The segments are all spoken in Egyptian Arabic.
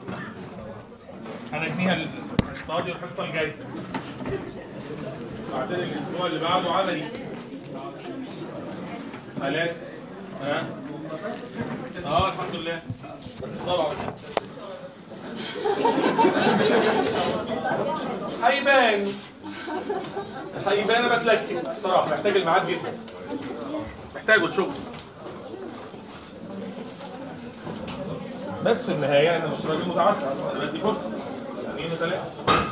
هنجنيها الحصه دي والحصه الجايه بعدين الاسبوع اللي بعده عملي حالات ها اه الحمد لله بس طبعا هيبان هيبان انا بتلكك الصراحه محتاج الميعاد جدا محتاجه لشغل بس في النهايه انا مش راجل متعسف انا بدي فرصه اثنين وثلاثه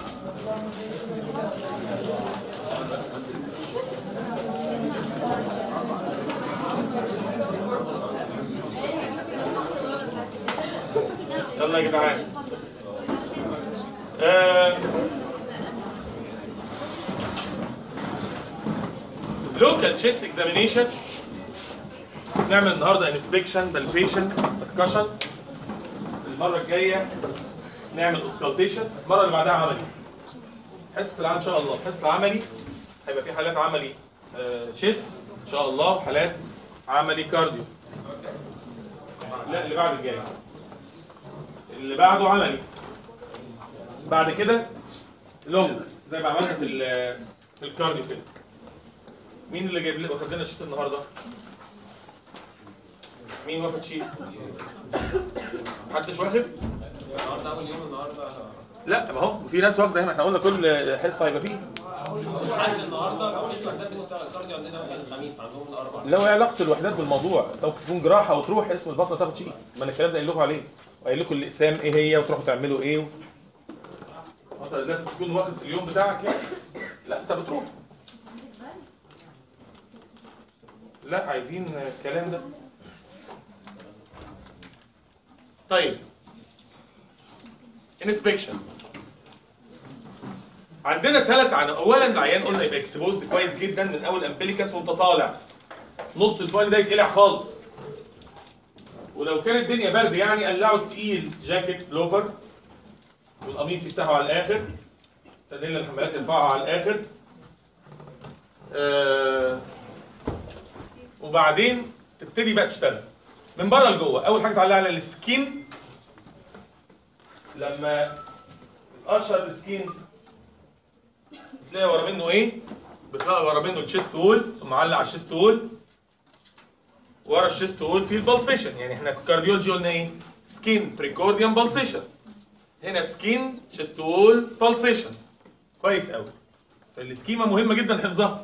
يلا يا جدعان آه، لوكال تشيست اكزامينيشن نعمل النهارده انسبكشن بالبيشن بركشن المره الجايه نعمل اوسكالتيشن المره اللي بعدها عملي حس العام ان شاء الله الحس العملي هيبقى في حالات عملي شيست ان شاء الله وحالات عملي كارديو لا اللي بعد الجاي اللي بعده عملي بعد كده لونج زي ما عملنا في ال- في الكارديو كده مين اللي جايب لنا واخد لنا شيت النهارده؟ مين واخد شيت؟ محدش واخد؟ النهارده اول يوم النهارده لا ما هو في ناس واخده هنا احنا قلنا كل حصه هيبقى فيه لحد النهارده اول يوم الناس بتشتغل كارديو عندنا مثلا الخميس عندهم الاربعاء لو ايه علاقه الوحدات بالموضوع لو تكون جراحه وتروح اسم البطنه تاخد شيء ما انا الكلام ده قايل لكم عليه وقايل لكم الاقسام ايه هي وتروحوا تعملوا ايه و... انت لازم تكون واخد اليوم بتاعك يعني لا انت بتروح لا عايزين الكلام ده طيب انسبكشن عندنا ثلاث عن اولا العيان قلنا يبقى اكسبوزد كويس جدا من اول امبليكاس وانت طالع نص الفواني ده يتقلع خالص ولو كانت الدنيا برد يعني قلعوا تقيل جاكيت بلوفر والقميص يفتحوا على الاخر تدل الحمالات يرفعوا على الاخر آه وبعدين تبتدي بقى تشتغل من بره لجوه اول حاجه تعلق على السكين لما اشهر السكين بتلاقي ورا منه ايه بتلاقي ورا منه الشيست وول معلق على الشيست وول ورا الشيست وول في البلسيشن يعني احنا في الكارديولوجي قلنا ايه سكين بريكورديوم بالسيشنز هنا سكين شيست وول بالسيشنز كويس قوي فالسكيما مهمه جدا حفظها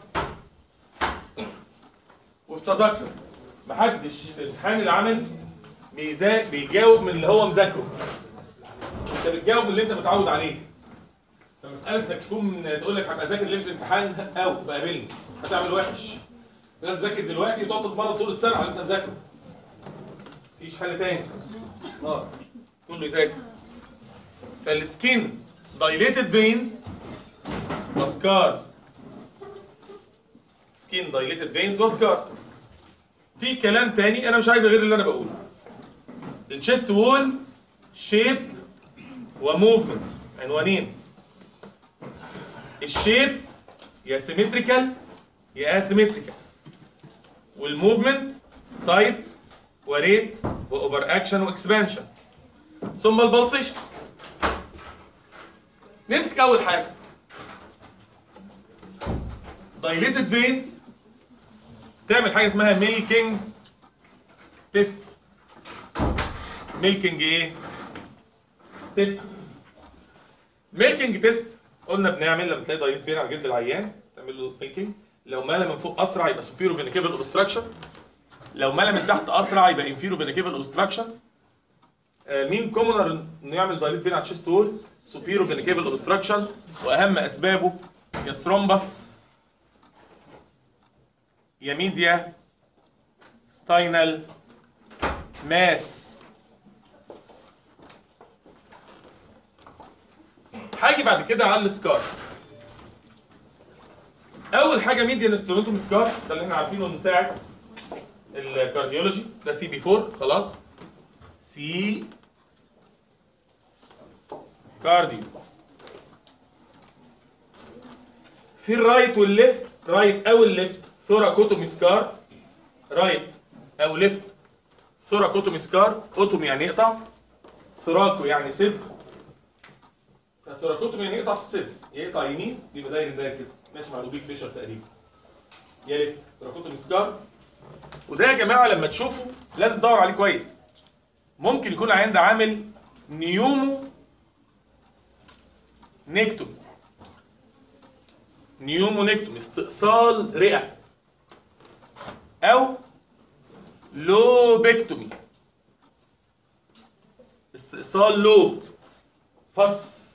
وفي تذكر محدش في امتحان العمل بيزا- بيجاوب من اللي هو مذاكره انت بتجاوب من اللي انت متعود عليه فمساله انك تكون تقول لك هبقى ذاكر ليله الامتحان او بقابلني هتعمل وحش لازم تذاكر دلوقتي وتقعد تتمرن طول السنه على اللي انت مذاكره مفيش حل تاني اه كله يذاكر فالسكين dilated veins وسكارز سكين dilated veins وسكارز في كلام تاني انا مش عايز غير اللي انا بقوله الشيست وول شيب وموفمنت عنوانين الشيب يا سيمتريكال يا اسيمتريكال والموفمنت تايب وريت واوفر اكشن واكسبانشن ثم البلسيشن نمسك اول حاجه dilated veins تعمل حاجه اسمها ميلكينج تيست ميلكينج ايه تيست ميلكينج تيست قلنا بنعمل لما تلاقي دايليت فين على جلد العيان تعمل له ميلكينج لو مال من فوق اسرع يبقى سوبيرو فينيكيبل اوبستراكشن لو مال من تحت اسرع يبقى انفيرو فينيكيبل اوبستراكشن مين كومونر انه يعمل دايليت فين على الشيست وول سوبيرو فينيكيبل اوبستراكشن واهم اسبابه يا ثرومبس يا ميديا ستاينال ماس هاجي بعد كده على السكار اول حاجه ميديان انسترومنتوم سكار ده اللي احنا عارفينه من ساعه الكارديولوجي ده سي بي 4 خلاص سي كارديو في الرايت والليفت رايت او الليفت ثوراكوتومي سكار رايت او ليفت ثوراكوتومي سكار اوتومي يعني يقطع ثراكو يعني صدر فثراكوتومي يعني يقطع في الصدر يقطع يمين يبقى داير داير كده ماشي مع الاوبيك فيشر تقريبا يلف ثراكوتومي سكار وده يا جماعه لما تشوفه لازم تدور عليه كويس ممكن يكون العيان ده عامل نيومو نيكتوم نيومونيكتوم استئصال رئه او لوبكتومي استئصال لوب فص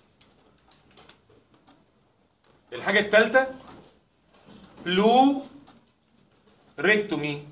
الحاجة الثالثة بلو ريكتومي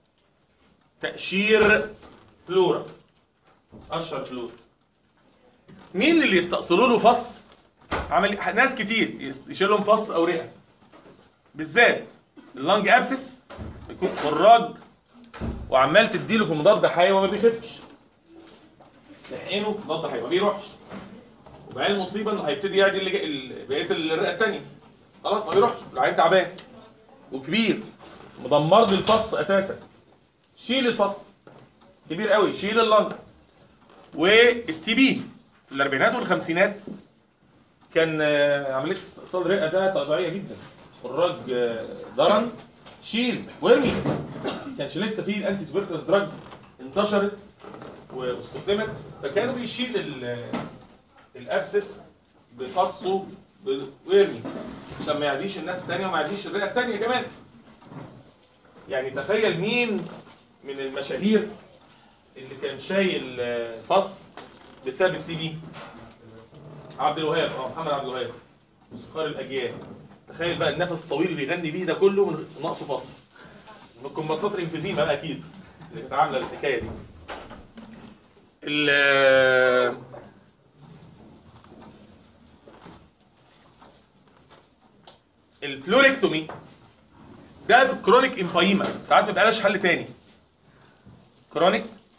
تقشير بلورا قشر بلورا مين اللي يستأصلوا له فص عمل ناس كتير يس- يشيل لهم فص او رئه بالذات اللانج ابسس يكون خراج وعمال تديله في مضاد حيوي وما بيخفش تحقنه مضاد حيوي ما بيروحش وبعدين المصيبه انه هيبتدي يعدي اللي جاي- ال- بقيه الرئه الثانيه خلاص ما بيروحش العين تعبان وكبير مدمر لي الفص اساسا شيل الفص كبير قوي شيل اللنج والتي بي في الاربعينات والخمسينات كان آه، عمليه استئصال رئه ده طبيعيه جدا خراج آه، ضرن شيل وارمي كانش لسه في الانتي توبركلوز دراجز انتشرت واستخدمت فكانوا بيشيل ال- الابسس بفصه ب- ويرمي عشان ما يعديش الناس الثانيه وما يعديش الرئه الثانيه كمان يعني تخيل مين من المشاهير اللي كان شايل آه، فص بسبب التي بي عبد الوهاب اه محمد عبد الوهاب موسيقار الاجيال تخيل بقى النفس الطويل اللي بيغني بيه ده كله من ناقصه فص من كومبنسات الانفيزيما بقى اكيد اللي كانت عامله الحكايه دي ال البلوريكتومي ده في الكرونيك امبايما ساعات ما بيبقاش حل تاني كرونيك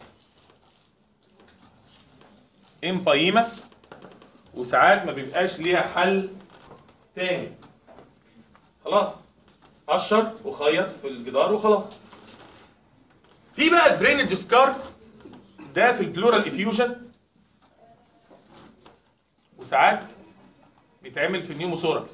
امبايما وساعات ما بيبقاش ليها حل تاني خلاص قشر وخيط في الجدار وخلاص في بقى الدرينج سكار ده في البلورال افيوجن وساعات بيتعمل في النيوموثوركس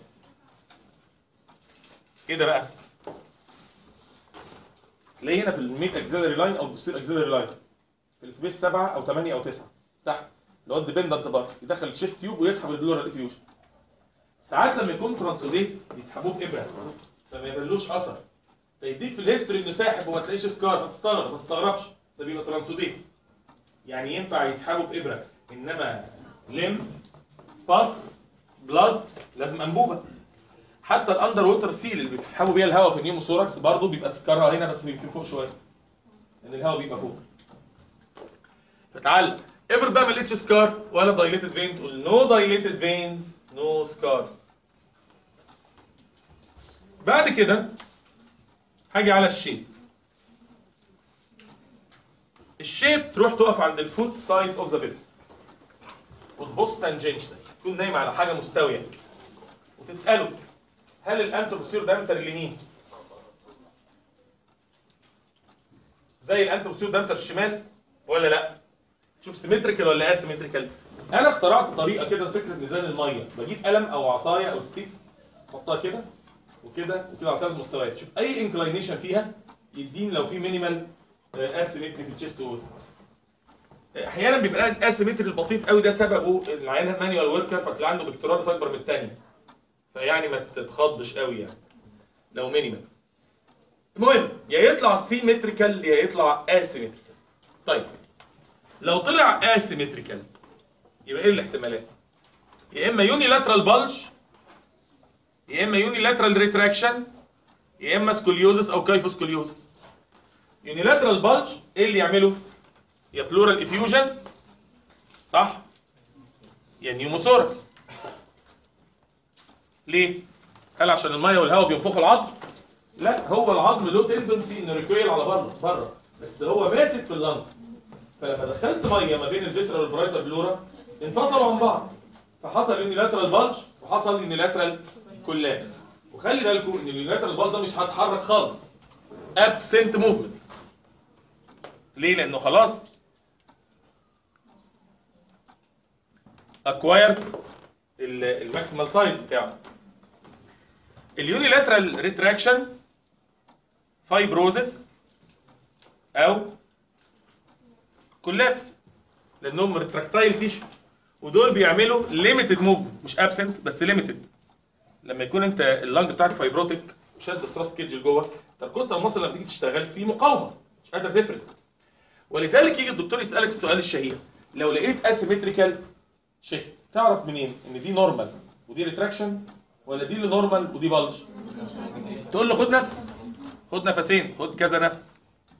ايه ده بقى تلاقيه هنا في الميد اكزيلري لاين او البوستير اكزيلري لاين في السبيس 7 او 8 او 9 تحت اللي هو الديبندنت بار يدخل الشيست تيوب ويسحب البلورال افيوجن ساعات لما يكون ترانسوديت يسحبوه بابره فما يبلوش اثر فيديك في الهيستوري انه ساحب وما تلاقيش سكار فتستغرب ما تستغربش ده بيبقى ترانسوديت يعني ينفع يسحبه بابره انما لم باس بلاد لازم انبوبه حتى الاندر ووتر سيل اللي بيسحبوا بيها الهواء في النيوموثوركس برضه بيبقى سكرها هنا بس بيبقى فوق شويه لان الهواء بيبقى فوق فتعال افرض بقى ما لقيتش سكار ولا دايليتد فين تقول نو دايليتد فينز نو سكارز بعد كده هاجي على الشيب الشيب تروح تقف عند الفوت سايد اوف ذا بيد وتبص تانجنشنال تكون نايم على حاجه مستويه وتساله هل الانتروبوستير دايمتر اليمين زي الانتروبوستير دايمتر الشمال ولا لا شوف سيمتريكال ولا اسيمتريكال انا اخترعت طريقه كده فكره ميزان الميه بجيب قلم او عصايه او ستيك احطها كده وكده وكده على ثلاث مستويات شوف اي انكلاينيشن فيها يديني لو في مينيمال اسيمتري في الشيست وول احيانا بيبقى الاسيمتري البسيط قوي ده سببه العيان مانيوال وركر فتلاقي عنده بكتيريالس اكبر من الثانيه فيعني ما تتخضش قوي يعني لو مينيمال المهم يا يطلع سيمتريكال يا يطلع اسيمتريكال طيب لو طلع اسيمتريكال يبقى ايه الاحتمالات يا اما يونيلاترال بلج يا اما يونيلاترال ريتراكشن يا اما سكوليوزس او كايفوسكوليوزس يونيلاترال بلج ايه اللي يعمله يا بلورال افيوجن صح يا نيوموثوركس ليه هل عشان الميه والهواء بينفخوا العظم لا هو العظم له تندنسي انه ريكويل على بره بره بس هو ماسك في اللنج فلما دخلت ميه ما بين الفيسرال والبرايتر بلورا انفصلوا عن بعض فحصل يونيلاترال بلج وحصل يونيلاترال كولابس وخلي بالكم ان اليونيلاترال بلج ده مش هتحرك خالص ابسنت موفمنت ليه لانه خلاص اكوايرد الماكسيمال سايز بتاعه اليونيلاترال ريتراكشن فايبروزس او كولابس لانهم ريتراكتايل تيشو ودول بيعملوا ليميتد موفمنت مش ابسنت بس ليميتد لما يكون انت اللنج بتاعك فايبروتيك شد ثراس كيدج لجوه تركوزة المصل لما تيجي تشتغل في مقاومه مش قادر تفرد ولذلك يجي الدكتور يسالك السؤال الشهير لو لقيت اسيمتريكال شيست تعرف منين ان دي نورمال ودي ريتراكشن ولا دي اللي نورمال ودي بلج تقول له خد نفس خد نفسين خد كذا نفس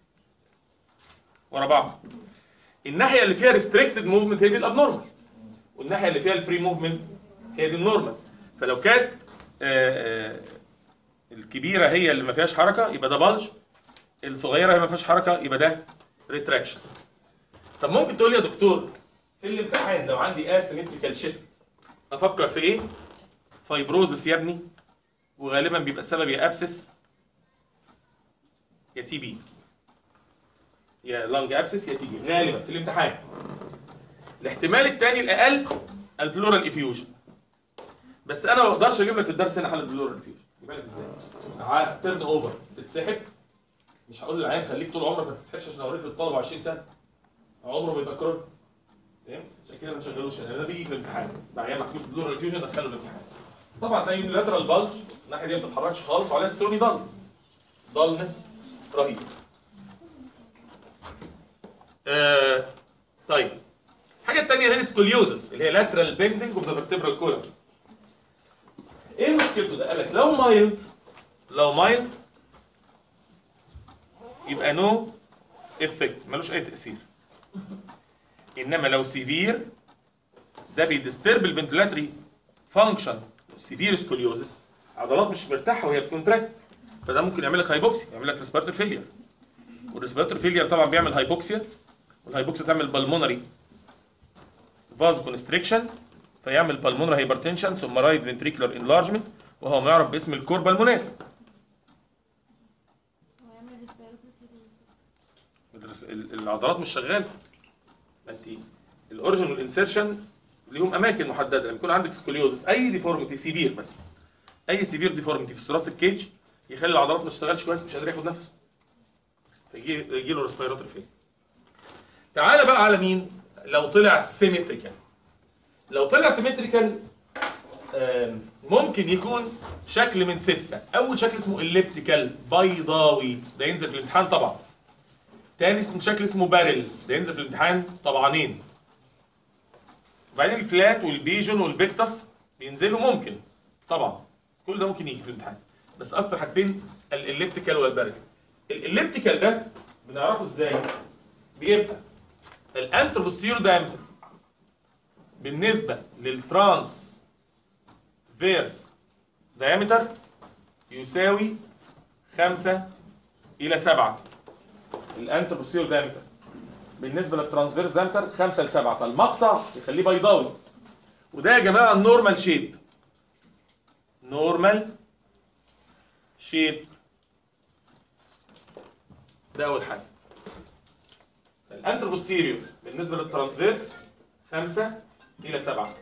ورا بعض الناحيه اللي فيها ريستريكتد موفمنت هي دي الابنورمال والناحيه اللي فيها الفري موفمنت هي دي النورمال فلو كانت آه، آه، الكبيره هي اللي ما فيهاش حركه يبقى ده بلج الصغيره هي ما فيهاش حركه يبقى ده ريتراكشن طب ممكن تقول لي يا دكتور في الامتحان لو عندي اسيمتريكال شيست افكر في ايه فايبروزس يا ابني وغالبا بيبقى السبب يا ابسس يا تي بي يا لانج ابسس يا تي بي غالبا في الامتحان الاحتمال الثاني الاقل البلورال افيوجن بس انا ما اقدرش اجيب لك في الدرس هنا حل البلورال افيوجن يبقى لك ازاي ترن اوفر تتسحب مش هقول للعيان خليك طول عمرك ما تتسحبش عشان اوريك للطلبه 20 سنه عمره ما يبقى كرون فاهم عشان كده ما تشغلوش هنا ده بيجي في الامتحان ده عيان محبوس بلورال افيوجن دخله الامتحان طبعا ده يونيلاترال بالج الناحيه دي ما بتتحركش خالص وعليها ستوني ضل ضلنس رهيب آه طيب الحاجه الثانيه هنا سكوليوزس اللي هي لاترال بيندنج اوف ذا فيرتبرال كولم ايه مشكلته ده؟ قال لك لو مايلد لو مايلد يبقى نو افكت ملوش اي تاثير انما لو سيفير ده بيديسترب الفنتلاتري فانكشن سيفير سكوليوزس عضلات مش مرتاحه وهي بتكونتراكت فده ممكن يعمل لك هايبوكسي يعمل لك ريسبيرتوري فيلير والريسبيرتوري فيلير طبعا بيعمل هايبوكسيا والهايبوكسيا تعمل بالمونري فاز كونستريكشن فيعمل بالمونري هايبرتنشن ثم رايت فنتريكولار انلارجمنت وهو ما يعرف باسم الكور بالمونري ويعمل respiratory الرس- ال- العضلات مش شغاله ما انت الاوريجن والانسيرشن ليهم اماكن محدده لما يكون عندك سكوليوزس اي ديفورميتي سيفير بس اي سيفير ديفورميتي في الثراس الكيج يخلي العضلات ما تشتغلش كويس مش قادر ياخد نفسه فيجي يجي له ريسبيراتوري فيل تعالى بقى على مين لو طلع سيمتريكال لو طلع سيمتريكال ممكن يكون شكل من ستة أول شكل اسمه الليبتيكال بيضاوي ده ينزل في الامتحان طبعا تاني اسمه شكل اسمه بارل ده ينزل في الامتحان طبعانين وبعدين الفلات والبيجون والبيكتس بينزلوا ممكن طبعا كل ده ممكن يجي في الامتحان بس اكتر حاجتين الاليبتيكال والبارل الاليبتيكال ده بنعرفه ازاي بيبقى الانتروبوستيرو دايمتر بالنسبه للترانس فيرس دايمتر يساوي 5 الى 7 الانتر بوستيريور دايمتر بالنسبه للترانسفيرس دايمتر 5 ل 7 فالمقطع يخليه بيضاوي وده يا جماعه النورمال شيب نورمال شيب ده اول حاجه الانتر بوستيريور بالنسبه للترانسفيرس 5 الى 7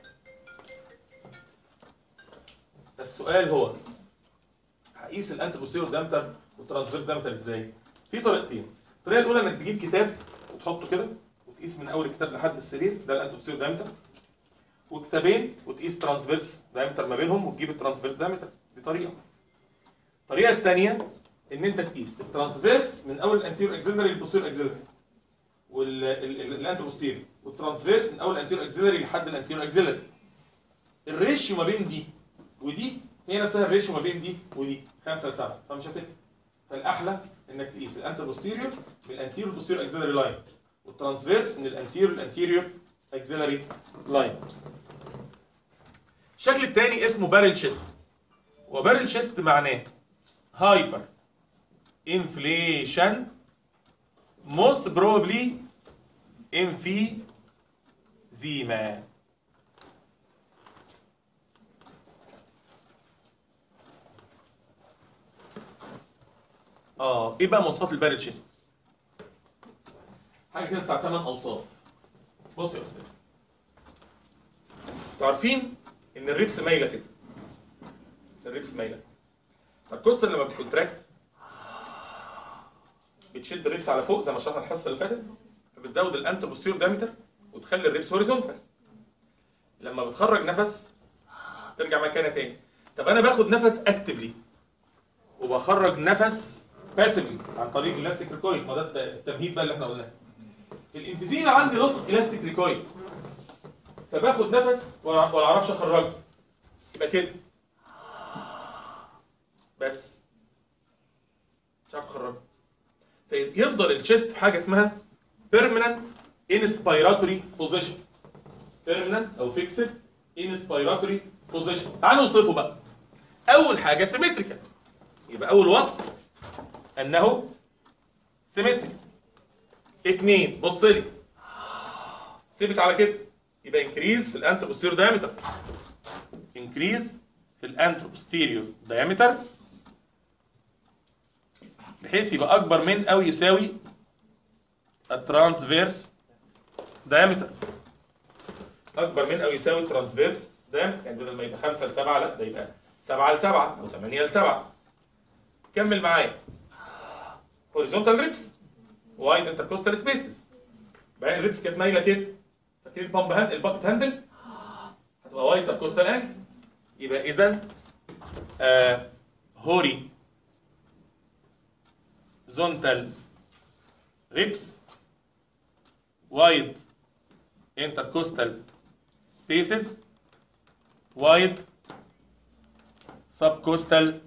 السؤال هو هقيس الانتر بوستيريور دايمتر والترانسفيرس دايمتر ازاي؟ في طريقتين الطريقه الاولى انك تجيب كتاب وتحطه كده وتقيس من اول الكتاب لحد السرير ده الانتر بوستيريور دايمتر وكتابين وتقيس ترانسفيرس دايمتر ما بينهم وتجيب الترانسفيرس دايمتر دي طريقه الطريقه الثانيه ان انت تقيس الترانسفيرس من اول الانتيريور اكسلري للبوستيريور اكسلري والانتر بوستيريور والترانسفيرس من اول الانتيريور اكسلري لحد الانتيريور اكسلري الريشيو ما بين دي ودي هي نفسها الريشيو ما بين دي ودي 5 ل 7 فمش هتفرق فالاحلى انك تقيس الانتر بوستيريور من الانتيريور بوستيريور اكسلري لاين والترانسفيرس من الانتيريور الانتيريور اكسلري لاين الشكل الثاني اسمه بارل شيست وبارل شيست معناه هايبر انفليشن most probably emphysema اه ايه بقى مواصفات البارل شيست حاجه كده بتاع 8 اوصاف بص يا استاذ انتوا عارفين ان الريبس مايله كده الريبس مايله فالكوستال لما بتكونتراكت بتشد الريبس على فوق زي ما شرحنا الحصه اللي فاتت فبتزود الانتر بوستيريور دايمتر وتخلي الريبس هوريزونتال لما بتخرج نفس ترجع مكانها تاني طب انا باخد نفس اكتفلي وبخرج نفس باسفلي عن طريق الاستيك ريكويل ما ده التمهيد بقى اللي احنا قلناه الانفيزيما عندي لصق الاستيك ريكويل فباخد نفس وما وما اعرفش اخرجه يبقى كده بس مش عارف اخرجه فيفضل الشيست في حاجه اسمها permanent inspiratory position permanent او fixed inspiratory position تعالوا نوصفه بقى اول حاجه سيمتريكال يبقى اول وصف انه سيمتريكال اتنين بص لي سيبك على كده يبقى انكريز في الانتر بوستيريور دايمتر انكريز في الانتر بوستيريور دايمتر بحيث يبقى اكبر من او يساوي الترانسفيرس دايمتر اكبر من او يساوي الترانسفيرس دايمتر يعني بدل ما يبقى 5 ل 7 لا ده يبقى 7 ل 7 او 8 ل 7 كمل معايا هوريزونتال ريبس وايد انتركوستال سبيسز بعدين الريبس كانت مايله كده فاكرين البامب هاند الباكت هاندل هتبقى وايد سبكوستال انجل يبقى اذا آه هوري زونتال ريبس وايد انتركوستال سبيسز وايد سبكوستال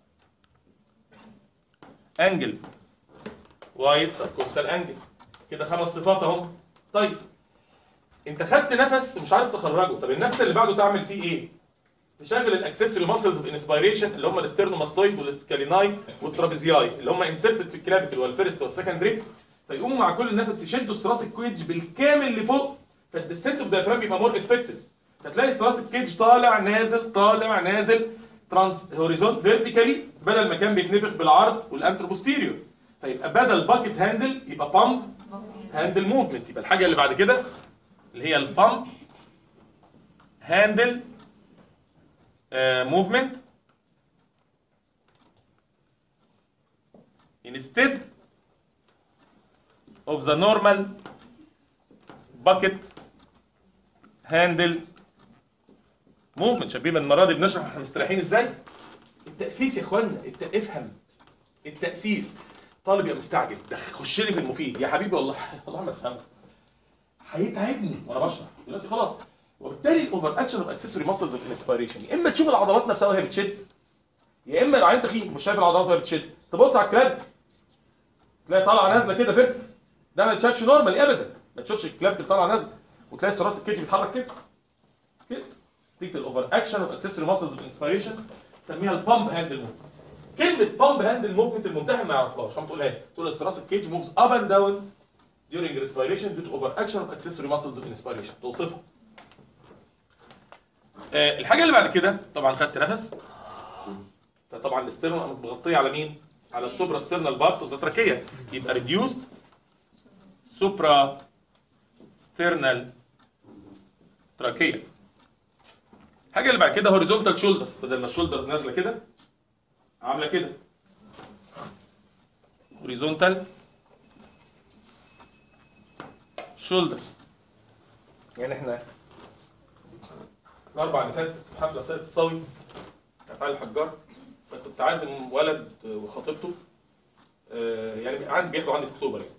انجل وايد سبكوستال انجل كده خمس صفات اهو طيب انت خدت نفس مش عارف تخرجه طب النفس اللي بعده تعمل فيه ايه تشغل الاكسسوري ماسلز اوف انسبيريشن اللي هم الاسترنوماستويد والاستكاليناي والترابيزياي اللي هم انسرتد في الكلافيكل والفيرست والسكند ريب فيقوموا مع كل نفس يشدوا الثراسيك كويدج بالكامل لفوق فالديسنت اوف دايفرام يبقى مور افكتيف فتلاقي الثراسيك كيدج طالع نازل طالع نازل ترانس هوريزون فيرتيكالي بدل ما كان بيتنفخ بالعرض والانتر بوستيريور فيبقى بدل باكيت هاندل يبقى بامب هاندل موفمنت يبقى الحاجه اللي بعد كده اللي هي البامب هاندل موفمنت instead of the normal bucket handle movement شايفين المره دي بنشرح احنا مستريحين ازاي التاسيس يا اخوانا الت... افهم التاسيس طالب يبقى مستعجل ده خش لي في المفيد يا حبيبي والله والله ما تفهمش هيتعبني وانا بشرح دلوقتي خلاص وبالتالي الاوفر اكشن اوف اكسسوري ماسلز اوف انسبيريشن يا اما تشوف العضلات نفسها وهي بتشد يا اما العين تخين مش شايف العضلات وهي بتشد تبص على الكلاب تلاقي طالعه نازله كده فيرتيكال ده ما يتشافش نورمال ابدا ما تشوفش الكلاب اللي طالعه نازله وتلاقي راس الكيج بيتحرك كده كده نتيجه الاوفر اكشن اوف اكسسوري ماسلز اوف انسبيريشن سميها البامب هاندل موفمنت كلمه بامب هاندل موفمنت الممتحن ما يعرفهاش ما تقولهاش تقول الثراس الكيج موفز اب اند داون during respiration due to overaction of accessory muscles of inspiration توصفها آه الحاجه اللي بعد كده طبعا خدت نفس فطبعا الاسترنال مغطيه على مين على السوبرا ستيرنال بارت اوف ذا تراكيه يبقى ريديوسد سوبرا ستيرنال تراكيه الحاجه اللي بعد كده هوريزونتال شولدرز بدل ما الشولدر نازله كده عامله كده هوريزونتال شولدرز يعني احنا الاربع اللي فاتت في حفله سيد الصاوي كانت علي الحجار فكنت عازم ولد وخطيبته آه، يعني عندي بياخدوا عندي في اكتوبر يعني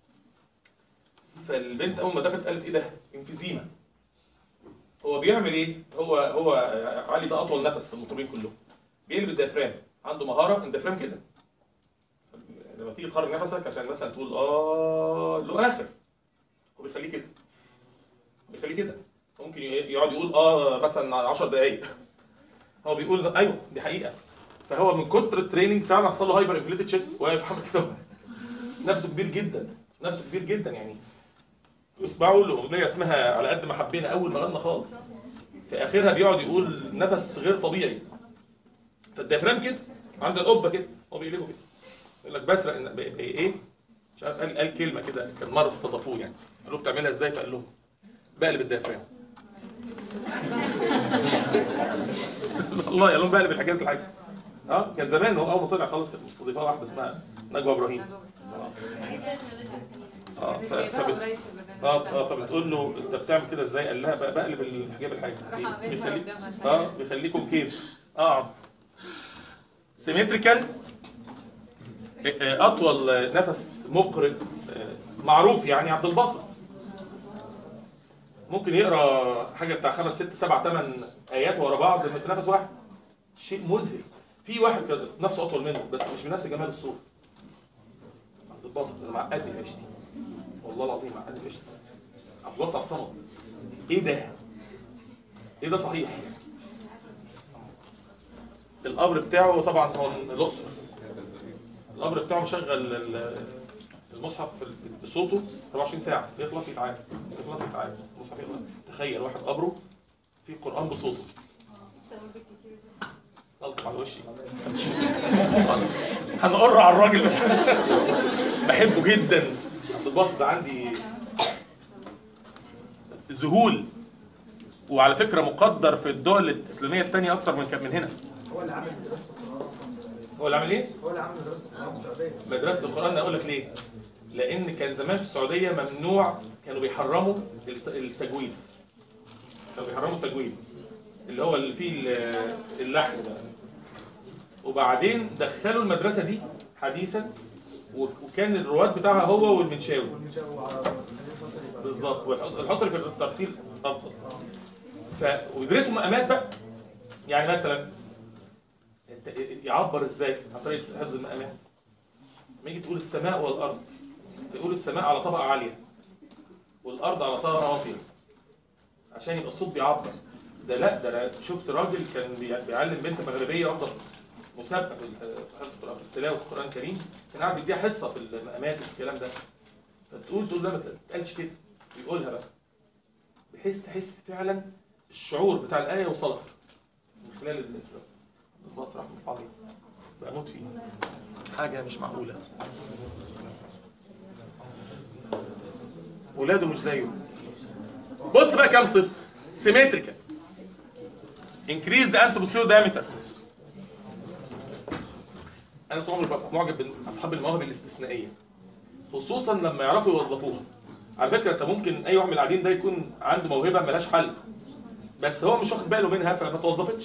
فالبنت اول ما دخلت قالت ايه ده انفيزيما هو بيعمل ايه هو هو علي ده اطول نفس في المطربين كلهم بيقلب الديافرام عنده مهاره الديافرام كده لما تيجي تخرج نفسك عشان مثلا تقول اه له اخر هو بيخليه كده بيخليه كده ممكن يقعد يقول اه مثلا 10 دقايق هو بيقول ايوه دي حقيقه فهو من كتر التريننج فعلا حصل له هايبر انفليتد تشيست واقف عامل كده نفسه كبير جدا نفسه كبير جدا يعني اسمعوا له اغنيه اسمها على قد ما حبينا اول ما غنى خالص في اخرها بيقعد يقول نفس غير طبيعي فالديافرام كده عامل زي القبه كده هو بيقلبه كده يقول لك بسرق إن- ب- ب- ايه مش عارف قال قال كلمه كده كان مره استضافوه يعني قالوا له بتعملها ازاي فقال لهم بقلب الديافرام والله يا لون بقلب الحجاز الحاج اه كان زمان هو اول ما طلع خالص كانت مستضيفاه واحده اسمها نجوى ابراهيم اه ف- فبت... اه اه فبتقول له انت بتعمل كده ازاي؟ قال لها بق- بقلب الحجاب الحاج بيخليك اه بيخليكم كيف اقعد سيمتريكال اطول نفس مقرئ آه، معروف يعني عبد الباسط ممكن يقرا حاجه بتاع خمس ست سبع ثمان ايات ورا بعض في نفس واحد شيء مذهل في واحد كان نفسه اطول منه بس مش بنفس جمال الصوت عبد الباسط انا معقدني فشتي والله العظيم معقدني فشتي عبد الباسط عبد الصمد ايه ده؟ ايه ده صحيح؟ القبر بتاعه طبعا هو من الاقصر القبر بتاعه مشغل ال- المصحف بصوته 24 ساعه يخلص يتعاد يخلص يتعاد المصحف يخلص تخيل واحد قبره فيه قران بصوته طلق على وشي هنقر على الراجل بحبه جدا عبد الباسط ده عندي ذهول وعلى فكره مقدر في الدول الاسلاميه الثانيه اكتر من كان من هنا هو اللي عامل مدرسة القرآن في السعودية هو اللي عامل ايه؟ هو اللي عامل مدرسة القرآن في السعودية مدرسة القرآن أقول لك ليه؟ لأن كان زمان في السعودية ممنوع كانوا بيحرموا الت- التجويد. كانوا بيحرموا التجويد اللي هو اللي فيه ال- اللحن ده. وبعدين دخلوا المدرسة دي حديثا و- وكان الرواد بتاعها هو والمنشاوي والمنشاوي على خليل مصر يبقى بالظبط والحص- الحصري في الترتيل أفضل. ف ويدرسوا مقامات بقى يعني مثلا انت يعبر ازاي عن طريقه حفظ المقامات لما يجي تقول السماء والارض تقول السماء على طبقه عاليه والارض على طبقه واطيه عشان يبقى الصوت بيعبر ده لا ده انا شفت راجل كان بي- بيعلم بنت مغربيه افضل مسابقه في ال- في حفظ القران في تلاوه القران الكريم كان قاعد بيديها حصه في المقامات والكلام ده فتقول تقول لا ما تتقالش كده يقولها بقى بحيث تحس فعلا الشعور بتاع الايه يوصلك من خلال ال- البصر رحمه الله عليه بموت فيه حاجه مش معقوله ولاده مش زيه بص بقى كام صفر سيمتريكال increase the antroposterior diameter انا طول عمري ببقى معجب باصحاب المواهب الاستثنائيه خصوصا لما يعرفوا يوظفوها على فكره انت ممكن اي واحد من القاعدين ده يكون عنده موهبه ملهاش حل بس هو مش واخد باله منها فما توظفتش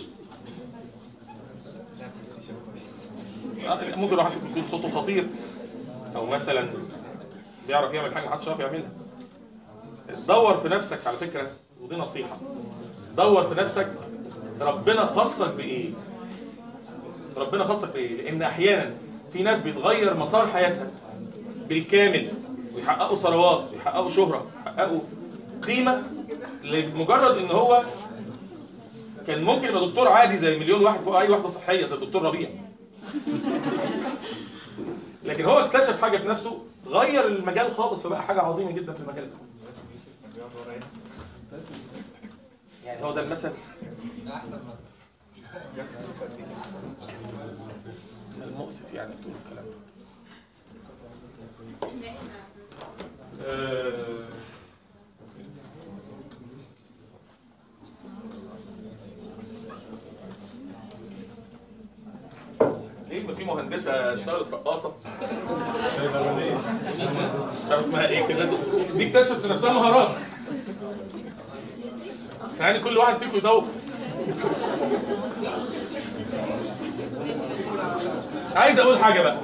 آه، ممكن واحد يكون صوته خطير او مثلا بيعرف يعمل حاجه محدش عارف يعملها دور في نفسك على فكره ودي نصيحه دور في نفسك ربنا خصك بايه ربنا خصك بايه لان احيانا في ناس بيتغير مسار حياتها بالكامل ويحققوا ثروات ويحققوا شهره ويحققوا قيمه لمجرد ان هو كان ممكن يبقى دكتور عادي زي مليون واحد فوق اي واحده صحيه زي الدكتور ربيع لكن هو اكتشف حاجه في نفسه غير المجال خالص فبقى حاجه عظيمه جدا في المجال ده يعني هو ده المثل المؤسف يعني تقول الكلام ده آه، ليه ما في مهندسه اشتغلت رقاصه مش عارف اسمها ايه كده دي اكتشفت نفسها مهارات يعني كل واحد فيكم يدور عايز اقول حاجه بقى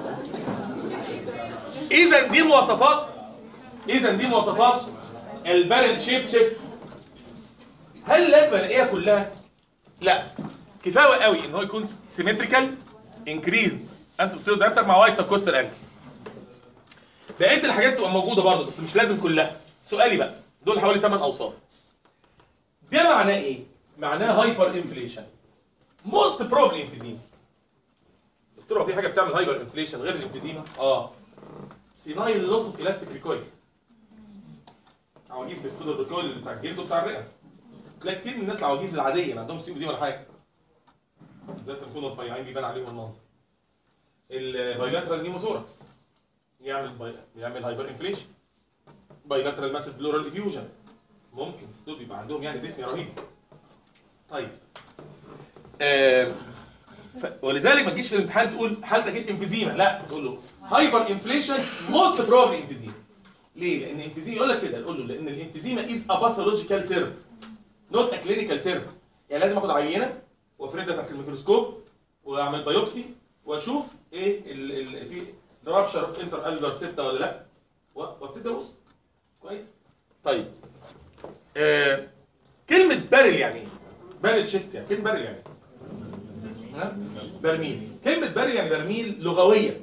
اذا دي مواصفات اذا دي مواصفات البارل شيب تشيست هل لازم الاقيها كلها لا كفايه قوي ان هو يكون سيمتريكال انكريزد انت بتصير دايرتك مع وايت سبكوستال انكل بقيه الحاجات تبقى موجوده برضه بس مش لازم كلها سؤالي بقى دول حوالي 8 اوصاف ده معناه ايه معناه هايبر انفليشن موست بروبلي انفيزيما قلت له هو في حاجه بتعمل هايبر انفليشن غير الانفيزيما اه سينايل لوس اوف الاستيك ريكويل عواجيز بيفقدوا الريكويل بتاع الجلد وبتاع الرئه تلاقي كتير من الناس العواجيز العاديه ما عندهمش سي دي ولا حاجه زي ما يكونوا رفيعين بيبان عليهم المنظر البايلاترال نيموثوركس يعمل باي... يعمل هايبر انفليشن بايلاترال ماسيف بلورال افيوجن ممكن بس دول بيبقى عندهم يعني ديسني رهيب طيب آه ف... ولذلك ما تجيش في الامتحان تقول حالتك ايه انفيزيما لا تقول له هايبر انفليشن موست بروبلي انفيزيما ليه؟ لان الانفيزيما يقول لك كده يقول له لان الانفيزيما از ا باثولوجيكال تيرم نوت ا كلينيكال تيرم يعني لازم اخد عينه وافردها تحت الميكروسكوب واعمل بايوبسي واشوف ايه ال... ال... في رابشر اوف انتر الفر سيبتا ولا لا و- وابتدي ابص كويس طيب آه كلمه بارل يعني ايه؟ بارل شيست يعني كلمه بارل يعني إيه؟ ها؟ برميل كلمة برميل يعني برميل لغويا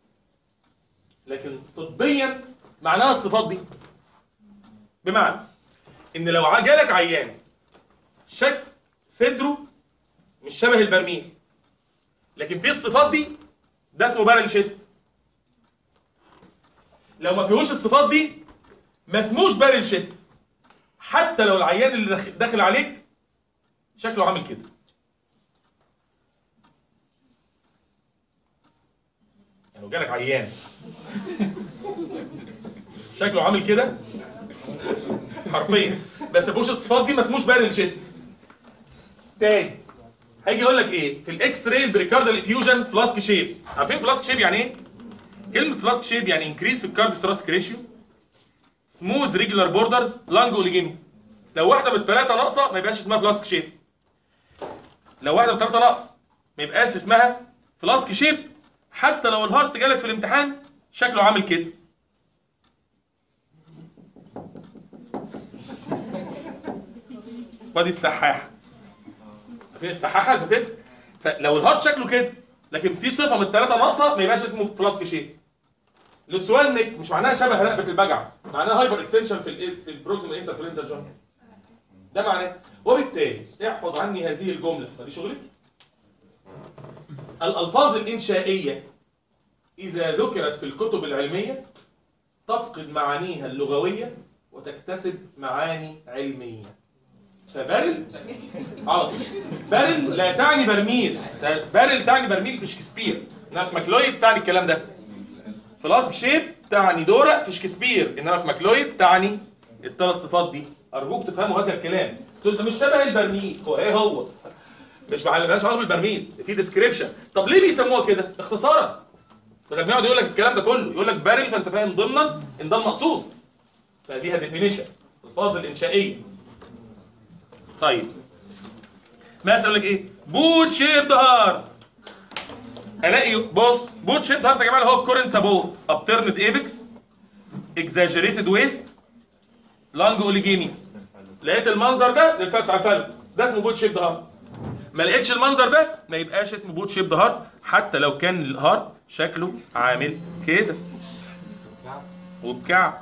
لكن طبيا معناها الصفات دي بمعنى ان لو ع- جالك عيان شك صدره مش شبه البرميل لكن فيه الصفات دي ده اسمه بارل شيست لو ما فيهوش الصفات دي ما اسموش بارل شيست حتى لو العيان اللي داخل- داخل عليك شكله عامل كده يعني لو جالك عيان شكله عامل كده حرفيا بس ما فيهوش الصفات دي ما اسموش بارل شيست تاني هيجي يقول لك ايه في الاكس راي بريكاردال افيوجن فلاسك شيب عارفين فلاسك شيب يعني ايه كلمه فلاسك شيب يعني انكريس في الكارديو ثوراسيك ريشيو سموث ريجولار بوردرز لانج اوليجيمي لو واحده من الثلاثه ناقصه ما يبقاش اسمها فلاسك شيب لو واحده من الثلاثه ناقصه ما يبقاش اسمها فلاسك شيب حتى لو الهارت جالك في الامتحان شكله عامل كده وادي السحاحه عارفين السحاحه اللي كده فلو الهارت شكله كده لكن في صفه من الثلاثه ناقصه ما يبقاش اسمه فلاسك شيب السؤال نك مش معناها شبه رقبه البجع معناها هايبر اكستنشن في ال في البروكسيمال انتربلنتال جوينت ده معناه وبالتالي احفظ عني هذه الجمله ما دي شغلتي الالفاظ الانشائيه اذا ذكرت في الكتب العلميه تفقد معانيها اللغويه وتكتسب معاني علميه فبارل على طول بارل لا تعني برميل ده بارل تعني برميل في شكسبير انما في ماكلويد تعني الكلام ده فلاسك شيب تعني دورة في شكسبير انما في ماكلويد تعني الثلاث صفات دي ارجوك تفهموا هذا الكلام تقول ده مش شبه البرميل هو ايه هو مش مالهاش علاقه بالبرميل في ديسكريبشن طب ليه بيسموها كده اختصارا بدل ما يقعد يقول لك الكلام ده كله يقول لك بارل فانت فاهم ضمنا ان ده المقصود فليها ديفينيشن الفاظ الانشائيه طيب مثلا يقول لك ايه بوت شيب هارت الاقي بص بوت شيب هارت يا جماعه اللي هو الكورن سابور ابترند ايبكس اكزاجريتد ويست لانج اوليجيمي لقيت المنظر ده للفات بتاع الفلو ده اسمه بوت شيب هارت ما لقيتش المنظر ده ما يبقاش اسمه بوت شيب هارت حتى لو كان الهارت شكله عامل كده وبكعب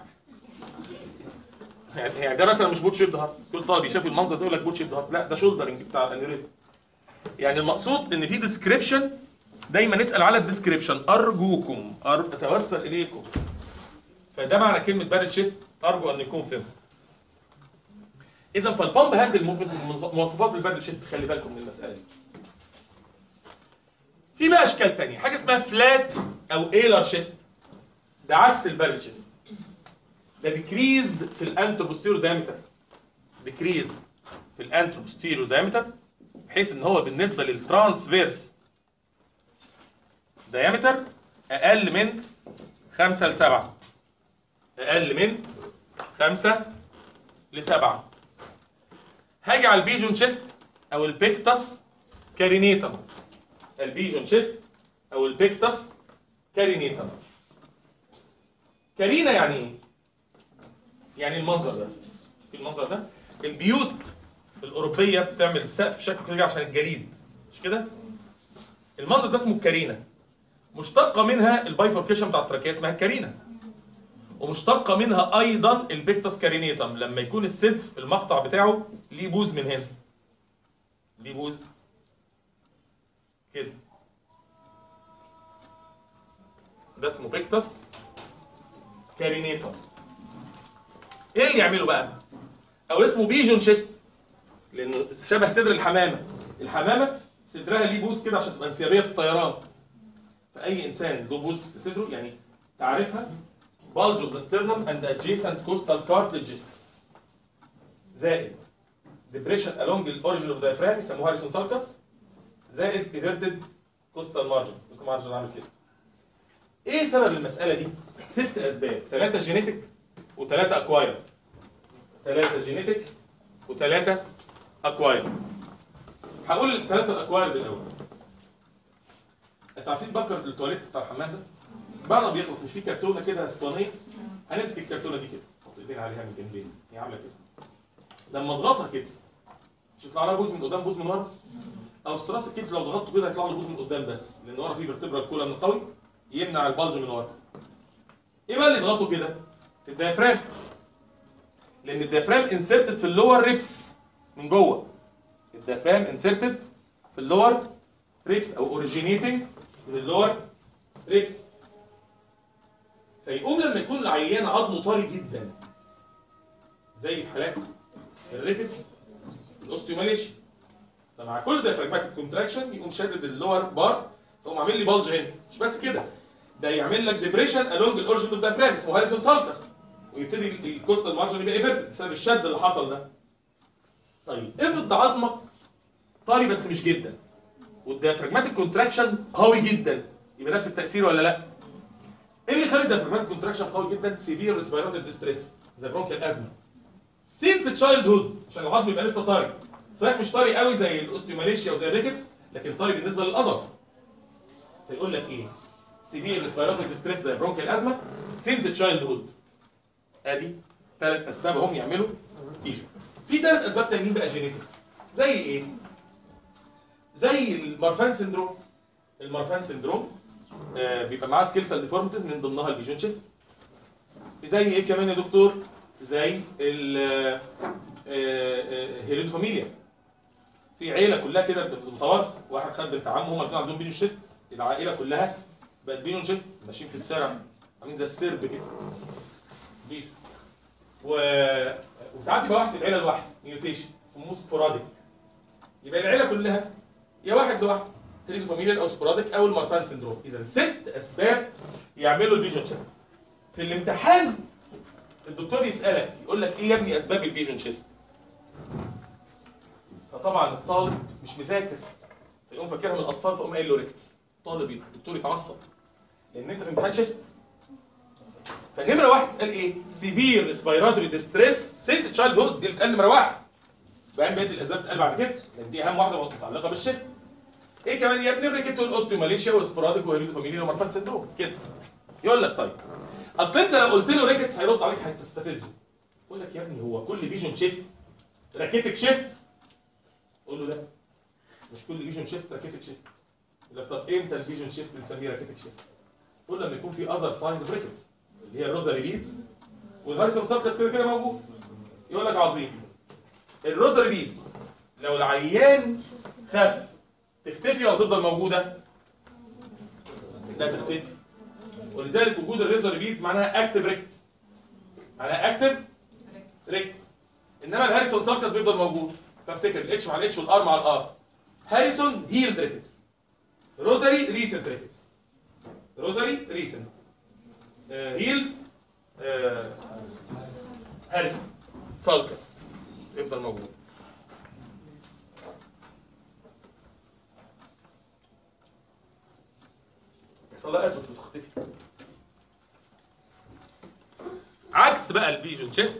يعني يعني ده مثلا مش بوت شيب هارت كل طالب يشوف المنظر ده يقول لك بوت شيب هارت لا ده شولدرنج بتاع الانيوريزم يعني المقصود ان في ديسكريبشن دايما نسال على الديسكريبشن ارجوكم أر... اتوسل اليكم فده معنى كلمه بارل شيست ارجو ان يكون فهم اذا فالبامب هاندل موفمنت من مواصفات البارل شيست خلي بالكم من المساله دي في بقى اشكال تانية حاجه اسمها فلات او ايلر شيست ده عكس البارل شيست ده ديكريز في الانتروبوستيرو دايمتر ديكريز في الانتروبوستيرو دايمتر بحيث ان هو بالنسبه للترانسفيرس دايمتر اقل من 5 ل 7 اقل من 5 ل 7 هاجي على البيجون شيست او البيكتس كارينيتم البيجون شيست او البيكتس كارينيتم كارينا يعني ايه؟ يعني المنظر ده في المنظر ده البيوت الاوروبيه بتعمل السقف شكله كده عشان الجليد مش كده المنظر ده اسمه الكارينا مشتقه منها البايفوركيشن بتاع التراكيه اسمها الكارينا ومشتقه منها ايضا البيكتس كارينيتم لما يكون الصدر في المقطع بتاعه ليه بوز من هنا ليه بوز كده ده اسمه بيكتس كارينيتم ايه اللي يعمله بقى او اسمه بيجون شيست لانه شبه صدر الحمامه الحمامه صدرها ليه بوز كده عشان تبقى انسيابيه في الطيران فاي انسان له بوز في صدره يعني تعرفها bulge of the sternum and adjacent costal cartilages زائد depression along the origin of diaphragm يسموها هاريسون سالكس زائد inverted coastal margin coastal margin عامل كده ايه سبب المساله دي ست اسباب ثلاثه جينيتك وثلاثه اكواير ثلاثه جينيتك وثلاثه اكواير هقول الثلاثه الاكواير دول الاول انتوا عارفين بكر التواليت بتاع الحمام ده بعد ما بيخلص مش في كرتونه كده اسطوانيه هنمسك الكرتونه دي كده نحط ايدينا عليها من جنبين هي عامله كده لما اضغطها كده مش يطلع لها بوز من قدام بوز من ورا او الثراس كده لو ضغطته كده هيطلع له بوز من قدام بس لان ورا فيه فيرتبرال كولم قوي يمنع البلج من ورا ايه بقى اللي يضغطه كده الديافرام لان الديافرام انسرتد في اللور ريبس من جوه الديافرام انسرتد في اللور ريبس او اوريجينيتنج من اللور ريبس فيقوم لما يكون العيان عظمه طري جدا زي في حالات الريكتس الاوستيوماليشيا فمع كل ديافراجماتيك كونتراكشن يقوم شادد اللور بار تقوم عامل لي بلج هنا مش بس كده ده يعمل لك ديبريشن الونج الاورجن اوف ديافرام اسمه هاريسون سالكس ويبتدي الكوستال مارجن يبقى ايفرتد بسبب الشد اللي حصل ده طيب افرض عظمك طري بس مش جدا والديافراجماتيك كونتراكشن قوي جدا يبقى نفس التاثير ولا لا؟ ايه اللي يخلي الديافراجماتيك كونتراكشن قوي جدا؟ سيفير ريسبيراتوري ديستريس زي برونكيال ازمه سينس تشايلد هود عشان العظم يبقى لسه طري صحيح مش طري قوي زي الاوستيوماليشيا وزي الريكتس لكن طري بالنسبه للادلت فيقول لك ايه سيفير ريسبيراتوري ديستريس زي برونكيال ازمه سينس تشايلد هود ادي ثلاث اسباب هم يعملوا تيشو في ثلاث اسباب تانيين بقى جينيتك زي ايه زي المارفان سندروم المارفان سندروم آه بيبقى معاه سكيلتال ديفورمتيز من ضمنها البيجون شيست زي ايه كمان يا دكتور زي ال هيريدوفاميليا في عيله كلها كده متوارثه واحد خد بنت عمه هم الاثنين عندهم بيجون شيست العائله كلها بقت بيجون شيست ماشيين في الشارع عاملين زي السرب كده بيش و... وساعات يبقى واحد في العيله لوحده ميوتيشن اسمه سبوراديك يبقى العيله كلها يا واحد لوحده تريد فاميليال او سبوراديك او المارفان سندروم اذا ست اسباب يعملوا البيجون شيست في الامتحان الدكتور يسالك يقول لك ايه يا ابني اسباب البيجون شيست فطبعا الطالب مش مذاكر فيقوم فاكرها من الاطفال فيقوم قايل له ريكتس طالب الدكتور يتعصب لان انت في امتحان شيست فنمره واحد قال ايه؟ سيفير ريسبيراتوري ديستريس سينس تشايلد هود دي اتقال نمره واحد بعدين بقيه الاسباب اتقال بعد كده لان دي اهم واحده متعلقه بالشيست ايه كمان يا ابني الريكتس والاوستيوماليشيا والسبوراديك وهيريدو فاميليا ومارفان سندروم كده يقول لك طيب اصل انت لو قلت له ريكتس هيرد عليك هتستفزه يقول لك يا ابني هو كل بيجن شيست راكيتك شيست قول له لا مش كل بيجن شيست راكيتك شيست يقول لك طب امتى البيجن شيست نسميه راكيتك شيست؟ قول لما يكون في اذر ساينز اوف ريكتس اللي هي الروزاري بيدز والهارسون سابكس كده كده موجود يقول لك عظيم الروزاري بيدز لو العيان خف تختفي ولا تفضل موجوده؟ لا تختفي ولذلك وجود الريزوري بيدز معناها اكتف ريكتس معناها اكتف ريكتس انما الهاريسون ساركس بيفضل موجود فافتكر الاتش مع الاتش والار مع الار هاريسون هيلد ريكتس روزاري ريسنت ريكتس روزاري ريسنت هيلد هاريسون سالكس يفضل موجود يحصل لها اتروفي وتختفي عكس بقى البيجون تشيست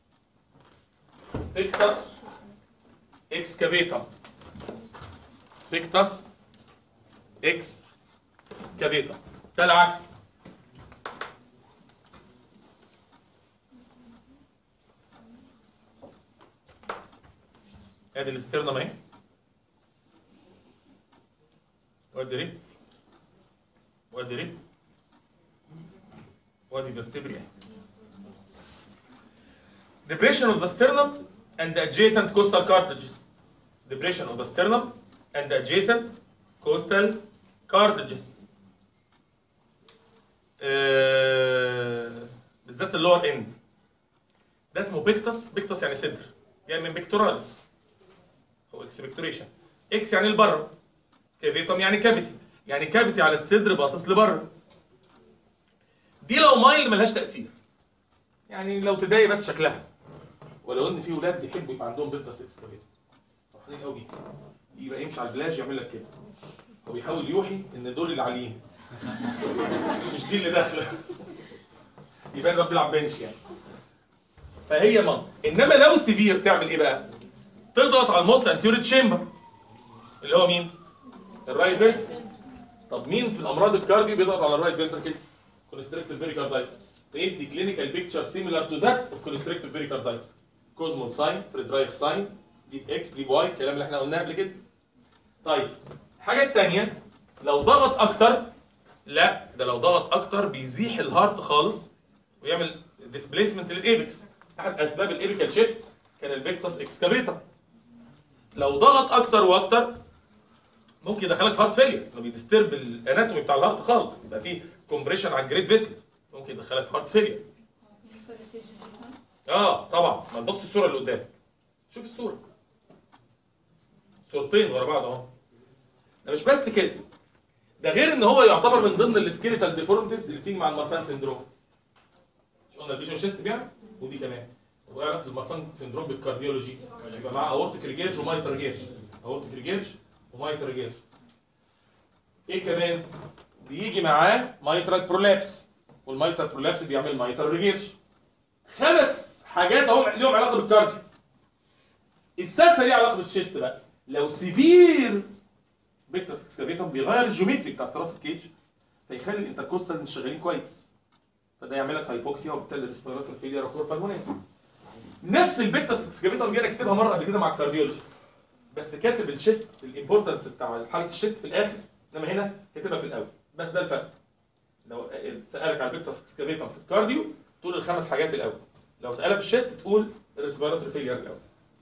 فيكتس اكسكافيتا فيكتس اكس كافيتا ده العكس ادي الاسترنم اهي وادي ريك وادي ريك وادي فيرتبري Depression of the sternum and the adjacent coastal cartilages. Depression of the sternum and the adjacent coastal cartilages. آه، بالذات اللور اند ده اسمه بيكتس بيكتس يعني صدر يعني من بيكتوراليس هو اكسبكتوريشن اكس يعني لبره كافيتم يعني كافيتي يعني كافيتي على الصدر باصص لبره دي لو مايل ملهاش تاثير يعني لو تضايق بس شكلها ولو ان في ولاد بيحبوا يبقى عندهم بيكتس اكسكافيتور فرحانين قوي يبقى يمشي على البلاج يعمل لك كده هو بيحاول يوحي ان دول اللي عاليين مش دي اللي داخله يبقى الواد بيلعب بنش يعني فهي منطق انما لو سيفير تعمل ايه بقى؟ تضغط على الموست انتيوريت تشامبر اللي هو مين؟ الرايت فنتركل طب مين في الامراض الكارديو بيضغط على الرايت فنتركل؟ كونستريكتيف بيريكاردايتس تدي كلينيكال بيكتشر سيميلار تو ذات اوف كونستريكتيف بيريكاردايتس كوزمول ساين فريدرايخ ساين ديب اكس ديب واي الكلام اللي احنا قلناه قبل كده طيب الحاجه الثانيه لو ضغط اكتر لا ده لو ضغط اكتر بيزيح الهارت خالص ويعمل ديسبليسمنت للايبكس احد اسباب الايبيكال شيفت كان الفيكتس اكسكافيتر لو ضغط اكتر واكتر ممكن يدخلك هارت فيلير انه بيديسترب الاناتومي بتاع الهارت خالص يبقى في كومبريشن على الجريد فيسلز ممكن يدخلك هارت فيلير اه طبعا ما تبص الصوره اللي قدام شوف الصوره صورتين ورا بعض اهو ده مش بس كده ده غير ان هو يعتبر من ضمن السكيليتال ديفورمتيز اللي بتيجي مع المارفان سندروم مش قلنا الفيجن شيست بيعمل ودي كمان طب ايه علاقه المارفان سندروم بالكارديولوجي يبقى معاه اورتيك ريجيرج ومايتر ريجيرج اورتيك ريجيرج ومايتر ريجيرج ايه كمان بيجي معاه مايترال برولابس والمايترال برولابس بيعمل مايترال ريجيرج خمس حاجات اهو ليهم علاقه بالكارديو السادسه ليها علاقه بالشيست بقى لو سيفير فيكتس اكسكافيتر بيغير الجيومتري بتاع ثراس الكيج فيخلي الانتركوستال مش شغالين كويس فده يعمل لك هايبوكسيا وبالتالي ريسبيراتوري فيلير وكوربالمونيا نفس الفيكتس اكسكافيتر دي انا كاتبها مره قبل كده مع الكارديولوجي بس كاتب الشيست الامبورتنس بتاع حاله الشيست في الاخر انما هنا كاتبها في الاول بس ده الفرق لو سالك على الفيكتس اكسكافيتر في الكارديو تقول الخمس حاجات الاول لو سالك في الشيست تقول الريسبيراتوري فيلير الاول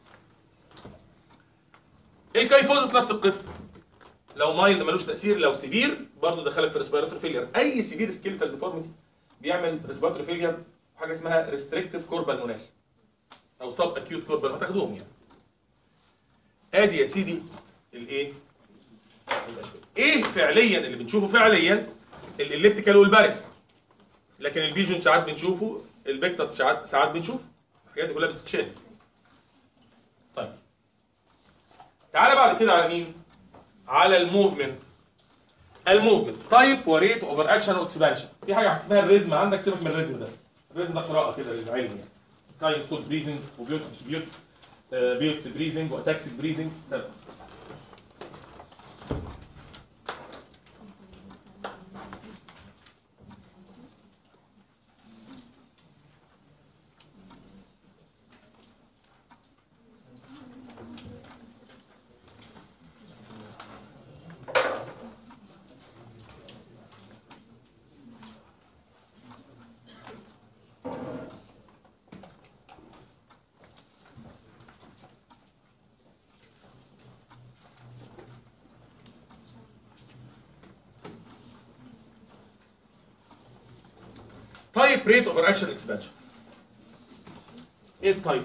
الكايفوزس نفس القصه لو مايلد ملوش تاثير لو سيفير برضه دخلك في ريسبيراتوري فيلير اي سيفير سكيلتال ديفورميتي بيعمل ريسبيراتوري فيلير حاجه اسمها ريستريكتيف كوربال مونال او سب اكيوت كوربال هتاخدوهم يعني ادي يا سيدي الايه ايه فعليا اللي بنشوفه فعليا الاليبتيكال والبارك لكن البيجون ساعات بنشوفه البيكتس ساعات ساعات بنشوفه الحاجات دي كلها بتتشال طيب تعالى بعد كده على مين على الموفمنت الموفمنت تايب وريت اوفر اكشن واكسبانشن في حاجه اسمها الريزم عندك سيبك من الريزم ده الريزم ده قراءه كده للعلم يعني كاين ستوت بريزنج وبيوت بيوت آه، بيوتس بريزنج واتاكسيك بريزنج تمام تايب ريت اوفر اكشن اكسبانشن ايه التايب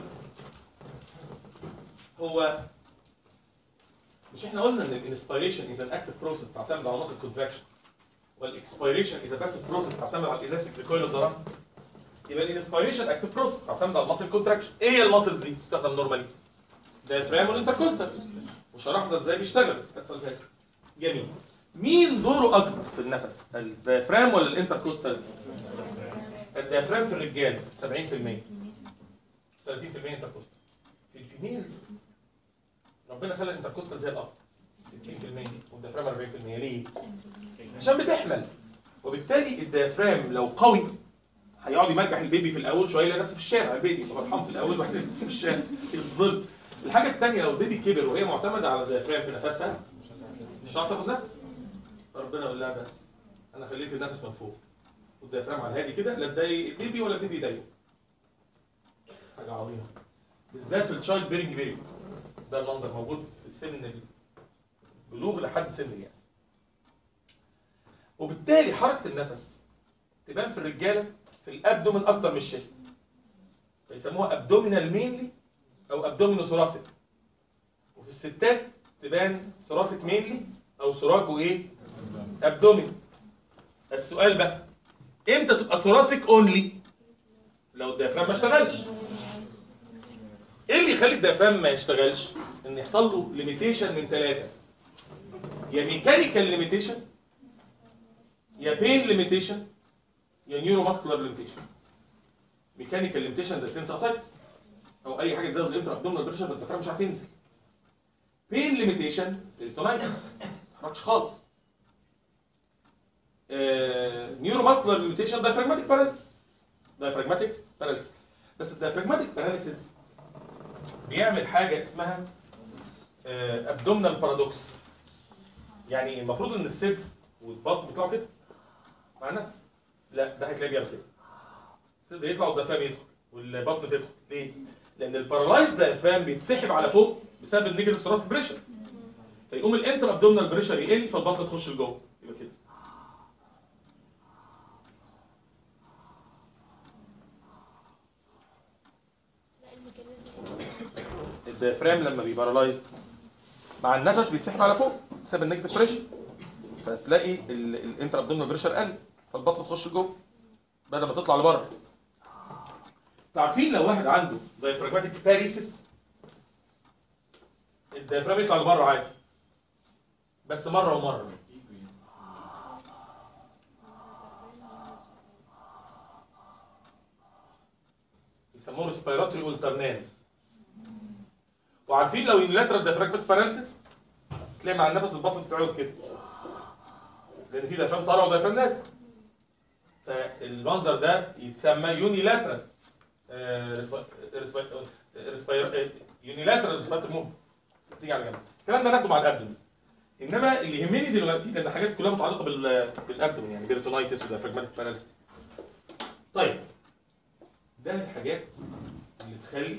هو مش احنا قلنا ان الانسبيريشن از ان اكتف بروسيس تعتمد على ماسل كونتراكشن والاكسبيريشن از باسيف بروسيس تعتمد على الالاستيك ريكويل اوف ذا يبقى الانسبيريشن اكتف بروسيس تعتمد على الماسل كونتراكشن ايه هي الماسلز دي تستخدم نورمالي دايفرام والانتركوستال وشرحنا ازاي بيشتغل الحصه اللي فاتت جميل مين دوره اكبر في النفس الدايفرام ولا الانتركوستال الديافرام في الرجال 70% 30% انتركوستال في الفيميلز ربنا خلى الانتركوستال زي الاب 60% والديافرام 40% ليه؟ عشان بتحمل وبالتالي الديافرام لو قوي هيقعد يمرجح البيبي في الاول شويه يلاقي نفسه في الشارع البيبي يبقى فرحان في الاول وبعدين يلاقي نفسه في الشارع يتظل الحاجه الثانيه لو البيبي كبر وهي معتمده على الديافرام في نفسها مش هتعرف تاخد نفس ربنا يقول لها بس انا خليت النفس من فوق والديافرام على الهادي كده لا تضايق البيبي ولا البيبي يضايقه حاجه عظيمه بالذات في التشايلد بيرنج بيبي ده المنظر موجود في السن البلوغ لحد سن الياس وبالتالي حركه النفس تبان في الرجاله في الابدومن اكتر من الشيست فيسموها ابدومينال مينلي او ابدومينو ثوراسيك وفي الستات تبان ثوراسيك مينلي او ثوراكو ايه ابدومين السؤال بقى امتى تبقى ثوراسيك اونلي لو الديافرام ما اشتغلش اللي يخلي الديافرام ما يشتغلش ان يحصل له ليميتيشن من ثلاثه يا ميكانيكال ليميتيشن يا بين ليميتيشن يا نيورو ماسكولار ليميتيشن ميكانيكال ليميتيشن زي التنس اسايتس او اي حاجه تزود الانترا ابدومينال بريشر الديافرام مش عارف ينزل بين ليميتيشن التونايتس ما يتحركش خالص نيورو ماسكولار ليميتيشن دايفراجماتيك باراليسيس دايفراجماتيك باراليسيس بس الدايفراجماتيك باراليسيس بيعمل حاجه اسمها ابدومينال بارادوكس يعني المفروض ان الصدر والبطن بيطلعوا كده مع النفس لا ده هتلاقيه بيعمل كده الصدر يطلع والدفام يدخل والبطن تدخل ليه؟ لان البارالايز دايفرام بيتسحب على فوق بسبب النيجاتيف ثراس بريشر فيقوم الانتر ابدومينال بريشر يقل فالبطن تخش لجوه يبقى كده الديافرام لما بيبارالايزد مع النفس بيتسحب على فوق بسبب النيجاتيف بريشر فتلاقي الانتر ابدومينال بريشر قل فالبطن تخش لجوه بدل ما تطلع لبره عارفين لو واحد عنده دايفراجماتيك باريسيس الديافرام يطلع لبره عادي بس مره ومره يسموه ريسبيراتوري اولترنانس وعارفين لو يونيلاترال ديافراجماتيك باراليسيس تلاقي مع النفس البطن بتاعه كده لان في ديافرام طالع وديافرام نازل فالمنظر ده يتسمى يونيلاترال يونيلاترال ريسبيراتوري موف تيجي على جنب الكلام ده ناخده مع الابدومين انما اللي يهمني دلوقتي لان حاجات كلها متعلقه بال بالابدومين يعني بيرتونايتس وديافراجماتيك باراليسيس طيب ده الحاجات اللي تخلي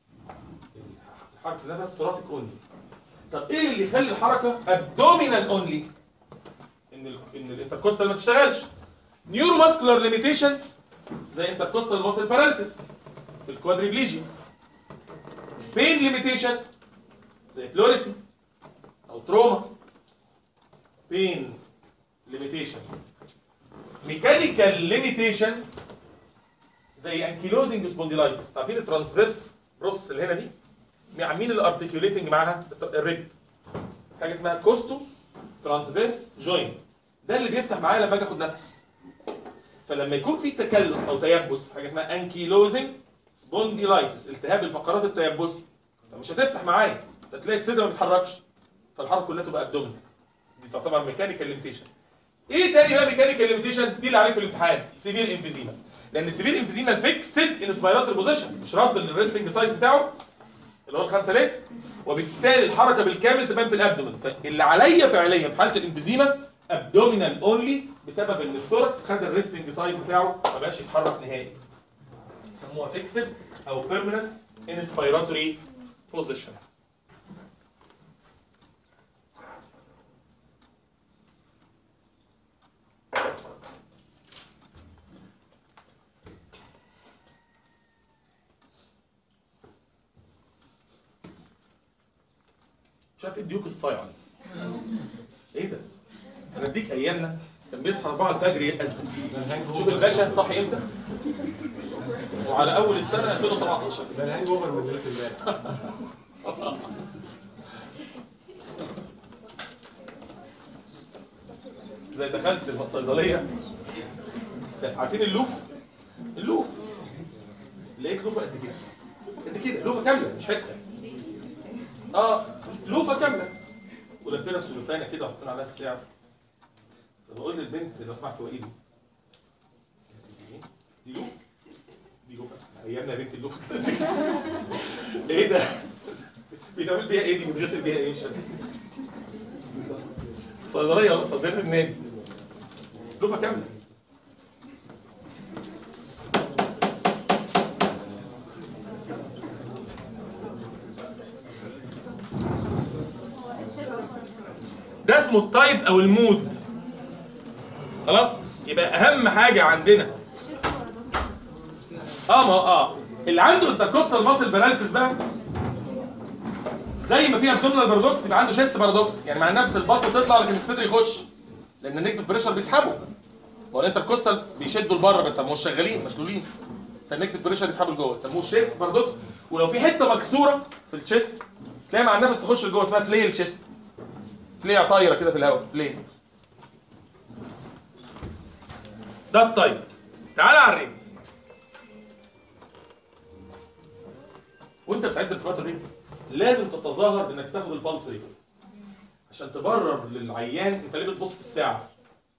حركه النفس ثراسك اونلي طب ايه اللي يخلي الحركه ابدومينال اونلي ان ال ان الانتركوستال ما تشتغلش نيورو ماسكولار ليميتيشن زي انتركوستال ماسل باراليسيس في الكوادريبليجيا بين ليميتيشن زي بلوريسي او تروما بين ليميتيشن ميكانيكال ليميتيشن زي انكيلوزنج سبونديلايتس عارفين الترانسفيرس بروسس اللي هنا دي مين اللي ارتكيوليتنج معاها الرجل حاجه اسمها كوستو ترانسفيرس جوينت ده اللي بيفتح معايا لما اجي اخد نفس فلما يكون في تكلس او تيبس حاجه اسمها انكيلوزنج سبونديلايتس التهاب الفقرات التيبسي فمش هتفتح معايا هتلاقي الصدر ما بيتحركش فالحركه كلها تبقى ابدومين دي تعتبر ميكانيكال ليميتيشن ايه تاني بقى ميكانيكال ليميتيشن دي اللي عليك في الامتحان سيفير انفيزيما لان سيفير انفيزيما فيكسد ان سبايرات بوزيشن مش رد للريستنج سايز بتاعه اللي هو الخمسة لتر وبالتالي الحركه بالكامل تبان في الابدومين فاللي عليا فعليا في حاله الانفيزيما ابدومينال اونلي بسبب ان الثوركس خد الريستنج سايز بتاعه ما بقاش يتحرك نهائي يسموها فيكسد او بيرمننت انسبيراتوري بوزيشن شاف الديوك الصايعه دي. ايه ده؟ انا اديك ايامنا كان بيصحى 4 الفجر يأذن شوف الباشا صحي امتى؟ وعلى اول السنه 2017 ده الهانج اوفر من ليله امبارح زي دخلت الصيدليه عارفين اللوف؟ اللوف لقيت لوفه قد كده قد كده لوفه كامله مش حته اه لوفه كامله ولفينا سلوفانه كده وحطينا عليها السعر فبقول للبنت لو سمحت هو ايه دي؟ دي لوفه دي لوفه ايامنا يا بنت اللوفه كده ايه ده؟ بيتعمل بيها ايه دي؟ بيتغسل بيها ايه؟ مش فاهم. صيدليه صيدليه النادي لوفه كامله ده اسمه التايب او المود خلاص يبقى اهم حاجه عندنا اه ما اه اللي عنده انتركوستال ماسل باراليسيس بقى زي ما في ابدومينال بارادوكس يبقى عنده شيست بارادوكس يعني مع نفس البطن تطلع لكن الصدر يخش لان النيجاتيف بريشر بيسحبه هو الانتركوستال بيشدوا لبره بس طب مش شغالين مشلولين فالنكتيف بريشر يسحبه لجوه يسموه شيست بارادوكس ولو في حته مكسوره في الشيست تلاقي مع النفس تخش لجوه اسمها فليل شيست فليع طايره كده في الهواء فليل ده الطيب تعال على الريت وانت بتعد رسمات الريت لازم تتظاهر بانك تاخد البلس ريت عشان تبرر للعيان انت ليه بتبص في الساعه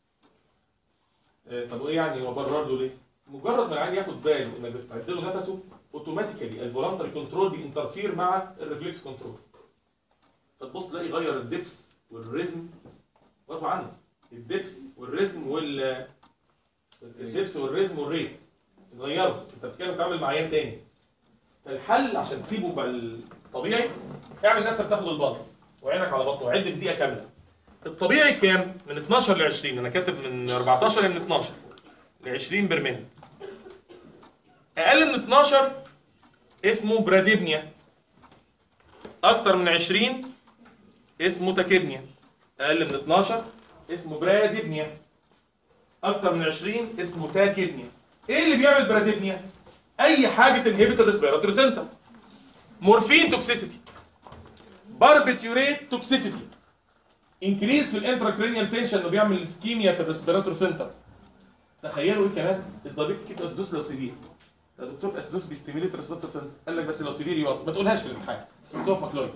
آه، طب وايه يعني وبرر له ليه مجرد ما العيان ياخد باله انك بتعد له نفسه اوتوماتيكالي الفولنتري كنترول بينترفير مع الريفلكس كنترول فتبص تلاقي يغير الدبس والريزم غصب عنه الدبس والريزم وال الدبس والريزم والريت تغيره انت بتتكلم تعمل مع عيان تاني فالحل عشان تسيبه بالطبيعي اعمل نفسك تاخد البلس وعينك على بطنه وعد في دقيقه كامله الطبيعي كام؟ من 12 ل 20 انا كاتب من 14 من 12 ل 20 بير مينت اقل من 12 اسمه براديبنيا اكتر من 20 اسمه تاكيبنيا اقل من 12 اسمه براديبنيا اكتر من 20 اسمه تاكيبنيا ايه اللي بيعمل براديبنيا اي حاجه تنهبت الريسبيراتوري سنتر مورفين توكسيسيتي باربيتيوريت توكسيسيتي انكريز في الانتراكرينيال تنشن انه بيعمل اسكيميا في الريسبيراتوري سنتر تخيلوا ايه كمان الدايبيتيك كيتو اسيدوس لو سيفير يا دكتور اسيدوس بيستيميليت الريسبيراتوري سنتر قال لك بس لو سيفير يوطي ما تقولهاش في الامتحان بس مكتوبه في ماكلويد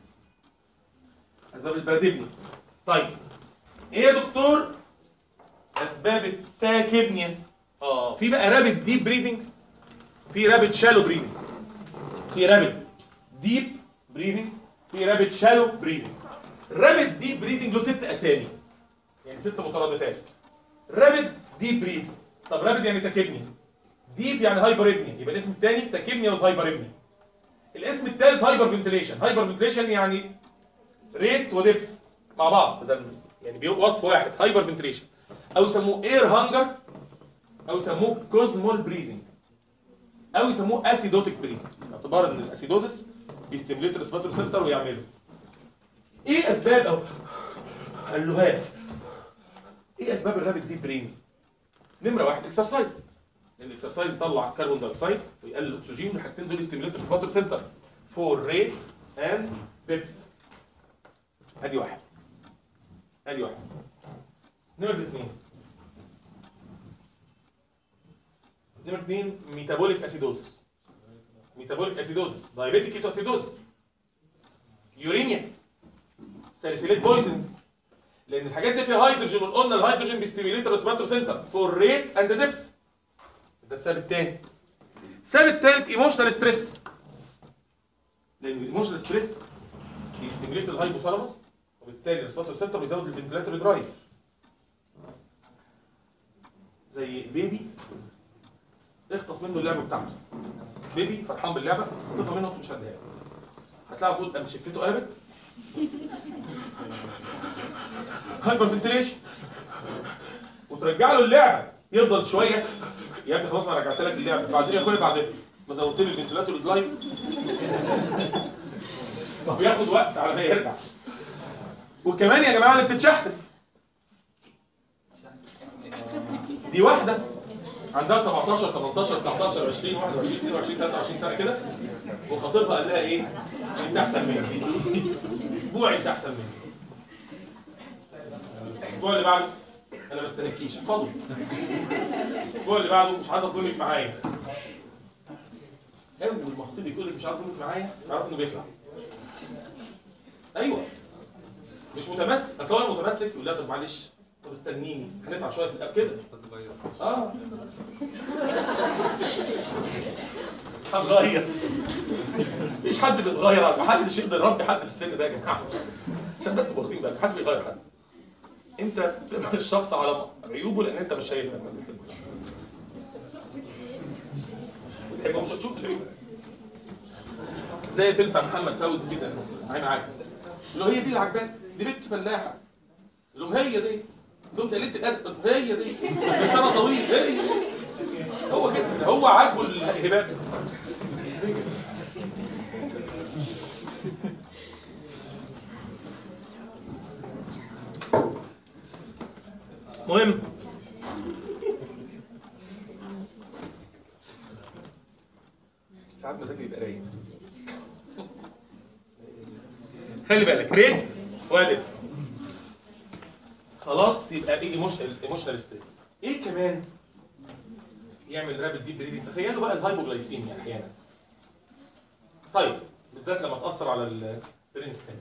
اسباب البراديبنيا طيب ايه يا دكتور اسباب التاكيبنيا اه في بقى رابد ديب بريدنج في رابد شالو بريدنج في رابد ديب بريدنج في رابد شالو بريدنج رابد ديب بريدنج له ست اسامي يعني ست مترادفات رابد ديب بريدنج طب رابد يعني تاكيبنيا ديب يعني هايبريبنيا يبقى الاسم الثاني تاكيبنيا وز هايبريبنيا الاسم الثالث هايبر فنتليشن هايبر فنتليشن يعني ريت ودبس مع بعض بدل يعني بيبقى وصف واحد هايبر فنتليشن او يسموه اير هانجر او يسموه كوزمول بريزنج او يسموه اسيدوتيك بريزنج باعتبار ان الاسيدوزس بيستيميليت الريسبيراتوري سنتر ويعمله ايه اسباب او اللهاف ايه اسباب الرابد ديب برين نمره واحد اكسرسايز لان الاكسرسايز بيطلع كربون دايوكسيد ويقلل الاكسجين والحاجتين دول يستيميليت الريسبيراتوري سنتر فور ريت اند ديبث ادي واحد ادي واحد نمرة اثنين نمرة اثنين ميتابوليك اسيدوزس ميتابوليك اسيدوزس دايابيتيك كيتو اسيدوزس يورينيا ساليسيليت بويزن لان الحاجات دي فيها هيدروجين وقلنا الهيدروجين بيستيميليت الريسبيراتور سنتر فور ريت اند ديبس ده السبب الثاني السبب الثالث ايموشنال ستريس لان الايموشنال ستريس بيستيميليت الهايبوثالاموس وبالتالي الريسبيراتور سنتر بيزود الفنتلاتوري درايف زي بيبي اخطف منه اللعبه بتاعته بيبي فرحان باللعبه تخطفها منه وانت مش هديها له هتلاقي على طول قام شفته قلبت هايبر فنتليشن وترجع له اللعبه يفضل شويه يا ابني خلاص انا رجعت لك اللعبه بعدين يا اخويا بعدين ما زودت لي الفنتلاتور درايف فبياخد وقت على ما يرجع وكمان يا جماعه اللي بتتشحتف دي واحده عندها 17 18 19 20 21 22 23 سنه كده وخطيبها قال لها ايه؟ انت احسن مني اسبوع انت احسن مني الاسبوع اللي بعده انا ما بستهلكيش احفظه الاسبوع اللي بعده مش عايز اظلمك معايا اول ما خطيبك يقول لك مش عايز اظلمك معايا اعرف انه بيخلع ايوه مش متمسك اصل هو متمسك يقول لها طب معلش طب استنيني هنتعب شويه في الاب كده اه هتغير مفيش حد بيتغير محدش يقدر يربي حد في السن ده يا جماعه عشان بس تبقوا واخدين بالك محدش بيغير حد انت تقبل الشخص على عيوبه لان انت مش شايفها لما بتحبه بتحبه مش هتشوف العيوب زي تنفع محمد فوزي كده عين عارف اللي هو هي دي اللي عجباك دي بنت فلاحه اللي هم هي دي اللي هم قلت الادب هي دي سنه طويل هي دي. هو كده هو عاجبه الهباب زي كده. مهم خلي بالك ريد ودبس خلاص يبقى ايه ايموشنال ايموشنال ستريس ايه كمان يعمل رابد ديب بريدنج تخيلوا بقى الهايبوجلايسيميا احيانا طيب بالذات لما تاثر على البرين ستيم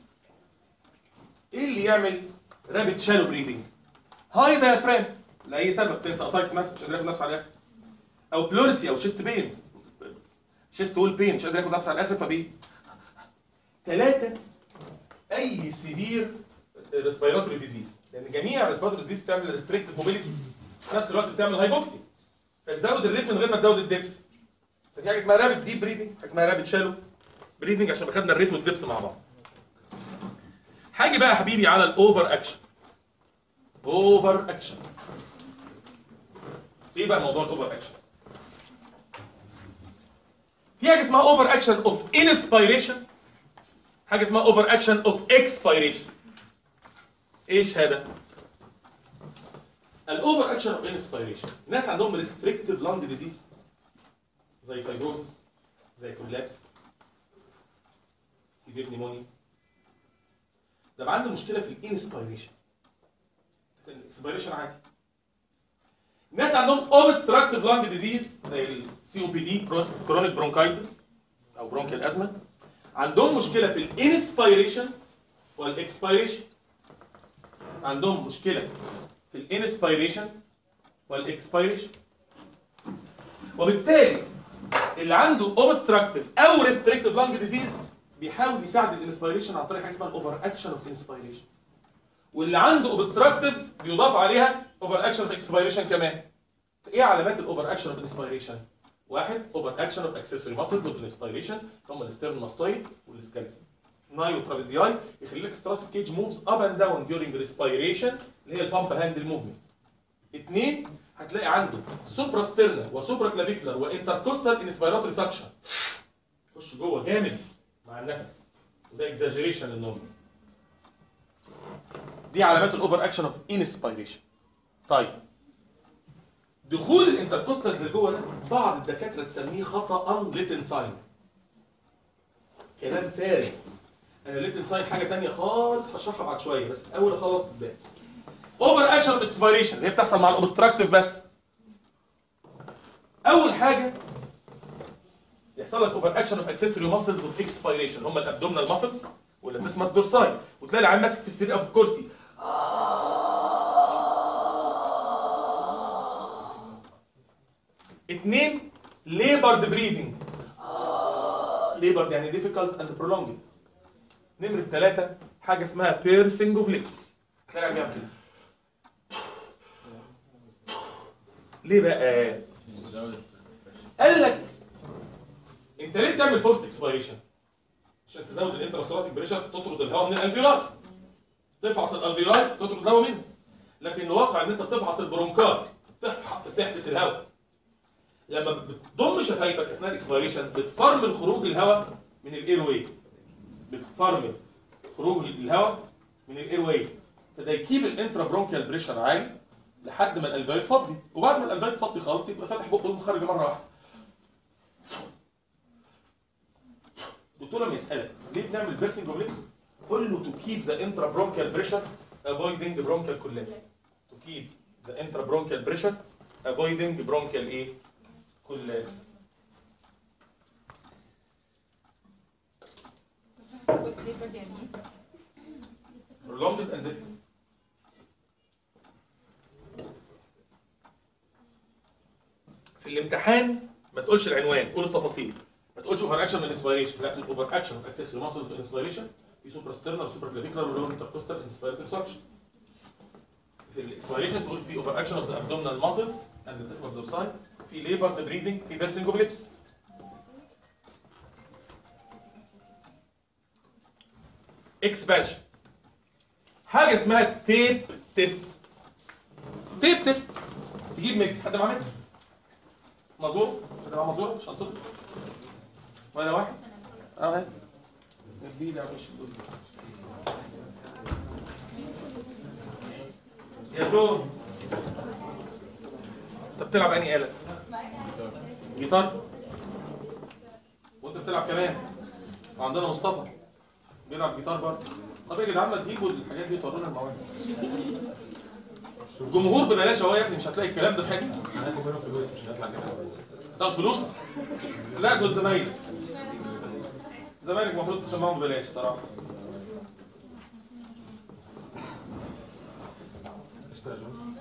ايه اللي يعمل رابد شالو بريدنج هاي دايفرام لاي سبب تنسى اسايتس مثلا مش قادر ياخد نفس على الاخر او بلورسي او شيست بين شيست وول بين مش قادر ياخد نفس على الاخر فبيه ثلاثه اي سيفير ريسبيراتوري ديزيز لان جميع الريسبيراتوري ديزيز بتعمل ريستريكتد موبيليتي في نفس الوقت بتعمل هايبوكسي فتزود الريت من غير ما تزود الدبس ففي حاجه اسمها رابد ديب بريدنج حاجه اسمها رابد شالو بريدنج عشان خدنا الريت والدبس مع بعض هاجي بقى يا حبيبي على الاوفر اكشن اوفر اكشن ايه بقى موضوع الاوفر اكشن في حاجه اسمها اوفر اكشن اوف انسبيريشن حاجه اسمها اوفر اكشن اوف اكسبيريشن ايش هذا الاوفر اكشن اوف انسبيريشن ناس عندهم ريستريكتيف لانج ديزيز زي فايبروزس زي كولابس سيفير نيمونيا ده بقى عنده مشكله في الانسبيريشن الاكسبيريشن عادي ناس عندهم اوبستراكتيف لانج ديزيز زي السي او بي دي كرونيك برونكايتس او برونكيال ازمه عندهم مشكله في الانسبيريشن والاكسبيريشن عندهم مشكله في الانسبيريشن والاكسبيريشن وبالتالي اللي عنده اوبستراكتيف او ريستريكتيف لانج ديزيز بيحاول يساعد الانسبيريشن عن طريق حاجه اسمها الاوفر اكشن اوف انسبيريشن واللي عنده اوبستراكتيف بيضاف عليها اوفر اكشن اوف اكسبيريشن كمان ايه علامات الاوفر اكشن اوف انسبيريشن واحد اوفر اكشن اوف اكسسوري ماسلز اوف انسبيريشن هم الستيرنوماستويد والسكالب نايو ترابيزياي يخلي لك ستراس كيج موفز اب اند داون ديورنج ريسبيريشن اللي هي البامب هاندل موفمنت اثنين هتلاقي عنده سوبرا ستيرنا وسوبرا كلافيكولار وانتركوستال انسبيراتوري سكشن خش جوه جامد مع النفس وده اكزاجيريشن للنوم دي علامات الاوفر اكشن اوف انسبيريشن طيب دخول الانتركوستالز جوه ده بعض الدكاتره تسميه خطا ليتن ساين كلام فارغ انا ليتن ساين حاجه تانية خالص هشرحها بعد شويه بس اول اخلص الباقي اوفر اكشن اوف اكسبيريشن اللي هي بتحصل مع الاوبستراكتيف بس اول حاجه يحصل لك اوفر اكشن اوف اكسسوري ماسلز اوف اكسبيريشن هم الابدومينال ماسلز واللاتسماس دورساي وتلاقي العيال ماسك في السرير او في الكرسي اثنين ليبرد بريدنج ليبرد يعني difficult and prolonged نمرة ثلاثة حاجة اسمها بيرسينج اوف ليبس تلاقي العيال بيعمل كده ليه بقى؟ قال لك انت ليه بتعمل فورس اكسبيريشن؟ عشان تزود الانتراسوراسيك بريشر تطرد الهواء من الالفيولار تفحص الالفيولار تطرد الهواء منه لكن الواقع ان انت بتفحص البرونكار تفح- تحبس الهواء لما بتضم شفايفك اثناء الاكسبيريشن بتفرمل خروج الهواء من الاير واي بتفرمل خروج الهواء من الاير واي فده يكيب الانترا برونكيال بريشر عالي لحد ما الالفيول تفضي وبعد ما الالفيول تفضي خالص يبقى فاتح بقه ومخرج مره واحده الدكتور لما يسالك ليه بنعمل بيرسنج اوف ليبس قول له تو كيب ذا انترا برونكيال بريشر افويدنج برونكيال كولابس تو كيب ذا انترا برونكيال بريشر افويدنج برونكيال ايه كولابس والليبر يعني ايه؟ prolonged and difficult في الامتحان ما تقولش العنوان قول التفاصيل ما تقولش اوفر اكشن انسبيريشن لا تقول اوفر اكشن اكسسوري ماسل في انسبيريشن في سوبر ستيرنال وسوبر كلافيكولار ولو انتركوستال انسبيرتوري سكشن في الاكسبيريشن تقول في اوفر اكشن اوف ذا ابدومينال ماسلز اند تسمس دورساي في ليبر بريدنج في بيرسنج اوف ليبس اكسبانشن حاجه اسمها تيب تيست تيب تيست تجيب متر حد معاه متر مزور حد معاه مزور في شنطته ولا واحد اه هات نسبيه ده مش يا جو انت بتلعب انهي آلة؟ جيتار وانت بتلعب كمان وعندنا مصطفى بيلعب جيتار برضه طب يا جدعان ما تجيبوا الحاجات دي وتورونا المواهب الجمهور ببلاش اهو يا ابني مش هتلاقي الكلام ده في حته هناخد منهم فلوس مش هنطلع كده تاخد فلوس؟ لا دول زمايلك زمايلك المفروض تسمعهم ببلاش صراحه اشتغل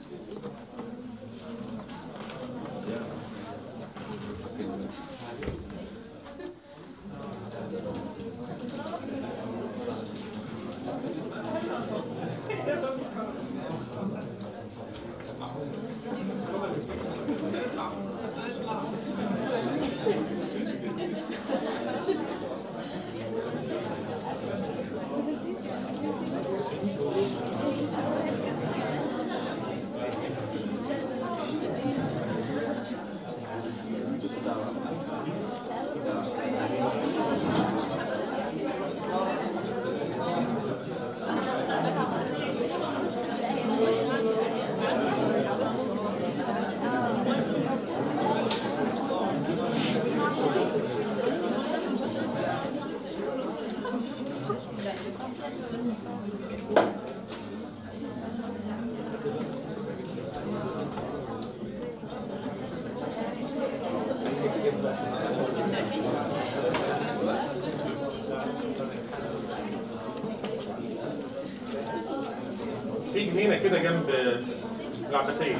في جنينه كده جنب العباسيه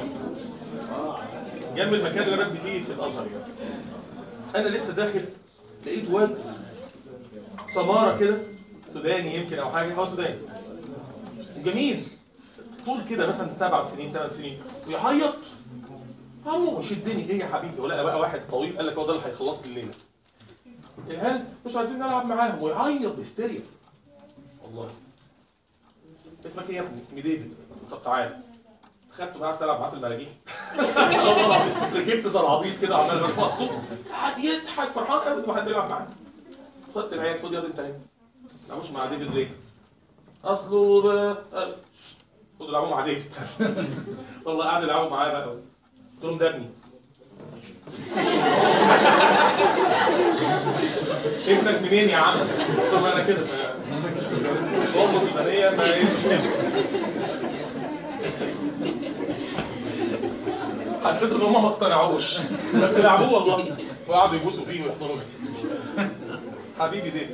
جنب المكان اللي انا ببني فيه في الازهر يعني انا لسه داخل لقيت واد سماره كده سوداني يمكن او حاجه هو سوداني وجميل طول كده مثلا سبع سنين ثمان سنين ويعيط عمو وشدني ايه يا حبيبي ولا بقى واحد طويل قال لك هو ده اللي هيخلص لي الليله العيال مش عايزين نلعب معاهم ويعيط بهستيريا والله اسمك ايه يا ابني؟ اسمي ديفيد طب تعالى خدته بقى قعدت العب معاه في المراجيح والله العظيم ركبت زي العبيط كده عمال ارفع الصوت قعد يضحك فرحان قوي واحد بيلعب معاه خدت العيال خد يا انت اهي ما تلعبوش مع ديفيد ليه؟ اصله ب... آه، خدوا العبوا مع ديفيد والله قعدوا يلعبوا معايا بقى قلت لهم ده ابني ابنك منين يا عم؟ طب انا كده ام سودانيه ما ايه مش كده حسيت ان هم ما اقتنعوش بس لعبوه والله وقعدوا يبوسوا فيه ويحضنوا فيه حبيبي ديفيد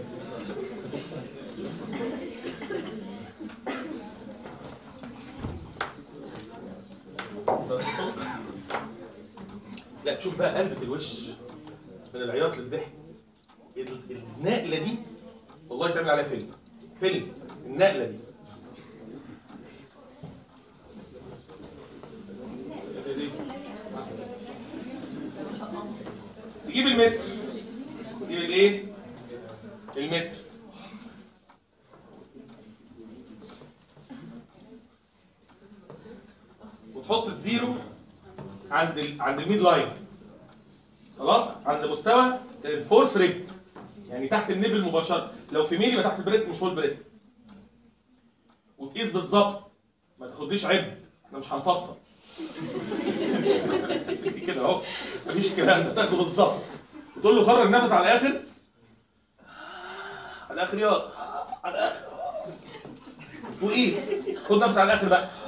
لا تشوف بقى قلبة الوش من العياط للضحك ال- النقلة دي والله تعمل عليها فيلم فيلم النقلة دي تجيب المتر تجيب الايه؟ المتر وتحط الزيرو عند ال... عند الميد لاين خلاص عند مستوى الفورث ريب يعني تحت النبل مباشره لو في ميل يبقى تحت البريست مش فوق البريست وتقيس بالظبط ما تاخدليش عد احنا مش هنفصل في كده اهو مفيش كلام ده تاخده بالظبط وتقول له خرج نفس على الاخر على الاخر يا على الاخر وقيس خد نفس على الاخر بقى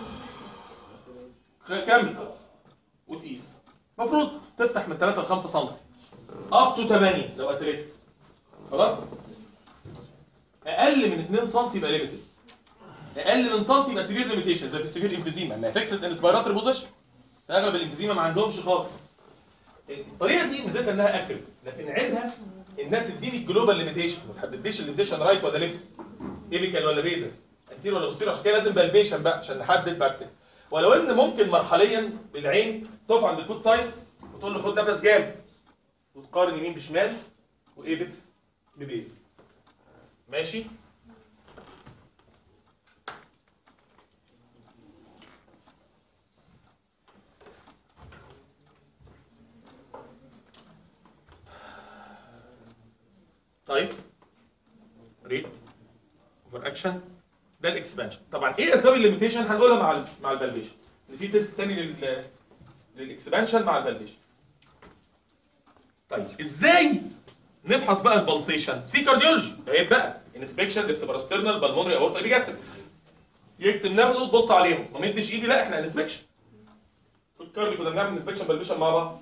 كمل وتقيس المفروض تفتح من 3 ل 5 سم اب تو 8 لو اتليتكس خلاص اقل من 2 سم يبقى ليميتد اقل من سم يبقى سيفير ليميتيشن زي في السيفير امفيزيما ما فيكسد انسبيراتوري بوزيشن اغلب الامفيزيما ما عندهمش خالص الطريقه دي ميزتها انها اكل لكن عيبها انها تديني الجلوبال ليميتيشن ما تحددليش الليميتيشن رايت ولا ليفت ايبيكال ولا بيزل انتير ولا بوستير عشان كده لازم بالبيشن بقى عشان نحدد بعد كده ولو ان ممكن مرحليا بالعين تقف عند الفوت سايد وتقول له خد نفس جامد وتقارن يمين بشمال وايبكس ببيز ماشي طيب ريت اوفر اكشن ده الاكسبانشن طبعا ايه اسباب الليميتيشن هنقولها مع ال مع البلبيشن ان في تيست تاني لل للاكسبانشن مع البلبيشن طيب ازاي نفحص بقى البلسيشن سي كارديولوجي عيب بقى انسبكشن ليفت باراسترنال بالمونري اورتا بيجاستريك يكتب نفسه تبص عليهم ما مدش ايدي لا احنا انسبكشن فكرني كنا بنعمل انسبكشن بالفيشن مع بعض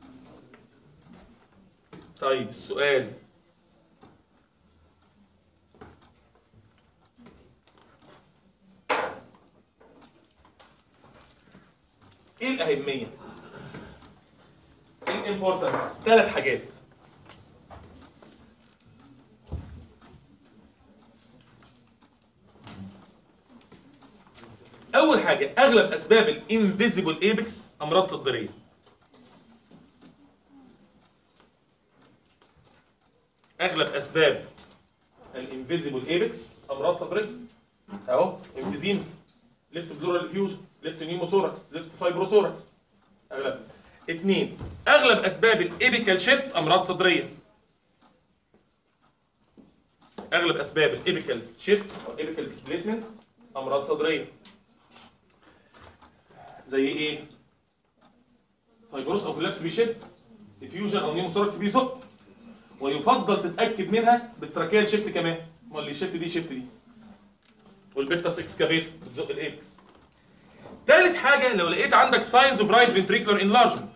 طيب السؤال ايه الاهميه ايه الامبورتنس ثلاث حاجات اول حاجه اغلب اسباب الانفيزيبل ايبكس امراض صدريه اغلب اسباب الانفيزيبل ايبكس امراض صدريه اهو انفيزيما ليفت بلورال ديفيوجن ليفت نيموثوركس ليفت فايبروثوركس اغلب اثنين اغلب اسباب الايبيكال شيفت امراض صدريه اغلب اسباب الايبيكال شيفت او ايبيكال ديسبيسمنت امراض صدريه زي ايه فايبروس او كولابس بيشد ديفيوجن او نيموثوركس بيزق ويفضل تتاكد منها بالتراكيال شيفت كمان امال اللي شيفت دي شيفت دي والبيكتاس اكسكافيتور بتزق الايبكس تالت حاجة لو لقيت عندك ساينز اوف رايت ventricular enlargement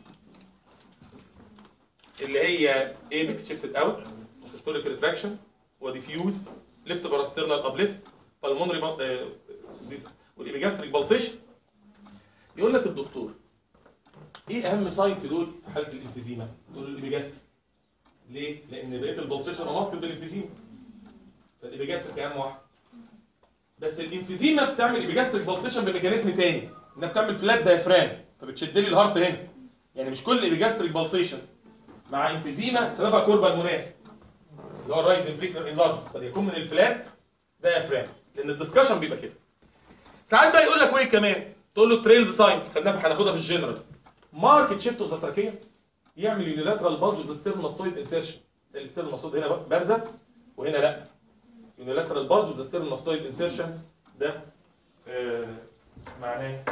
اللي هي apex shifted out systolic retraction وديفيوز left parasternal uplift pulmonary والإبيجاستريك بالسيشن يقول لك الدكتور ايه اهم ساين في دول في حالة الانفيزيما؟ دول الإبيجاستريك ليه؟ لأن بقية البالسيشن ماسكت بالانفيزيما فالإبيجاستريك أهم واحد بس الانفيزيما بتعمل ايبيجاستريك بالسيشن بميكانيزم تاني انها بتعمل فلات دايفرام فبتشد لي الهارت هنا يعني مش كل ايبيجاستريك بالسيشن مع انفيزيما سببها كوربا المناخ اللي هو الرايت فنتريكولار انلارجمنت قد يكون من الفلات دايفرام لان الدسكشن بيبقى كده ساعات بقى يقول لك وايه كمان تقول له تريلز ساين خدناها في هناخدها في الجنرال ماركت شيفت اوف ذا تراكيه يعمل يونيلاترال بالج اوف ذا ستيرنوماستويد انسيرشن الستيرنوماستويد هنا بقى بارزه وهنا لا يونيلاترال بالج اوف ذا ستيرنوماستويد انسيرشن ده آه معناه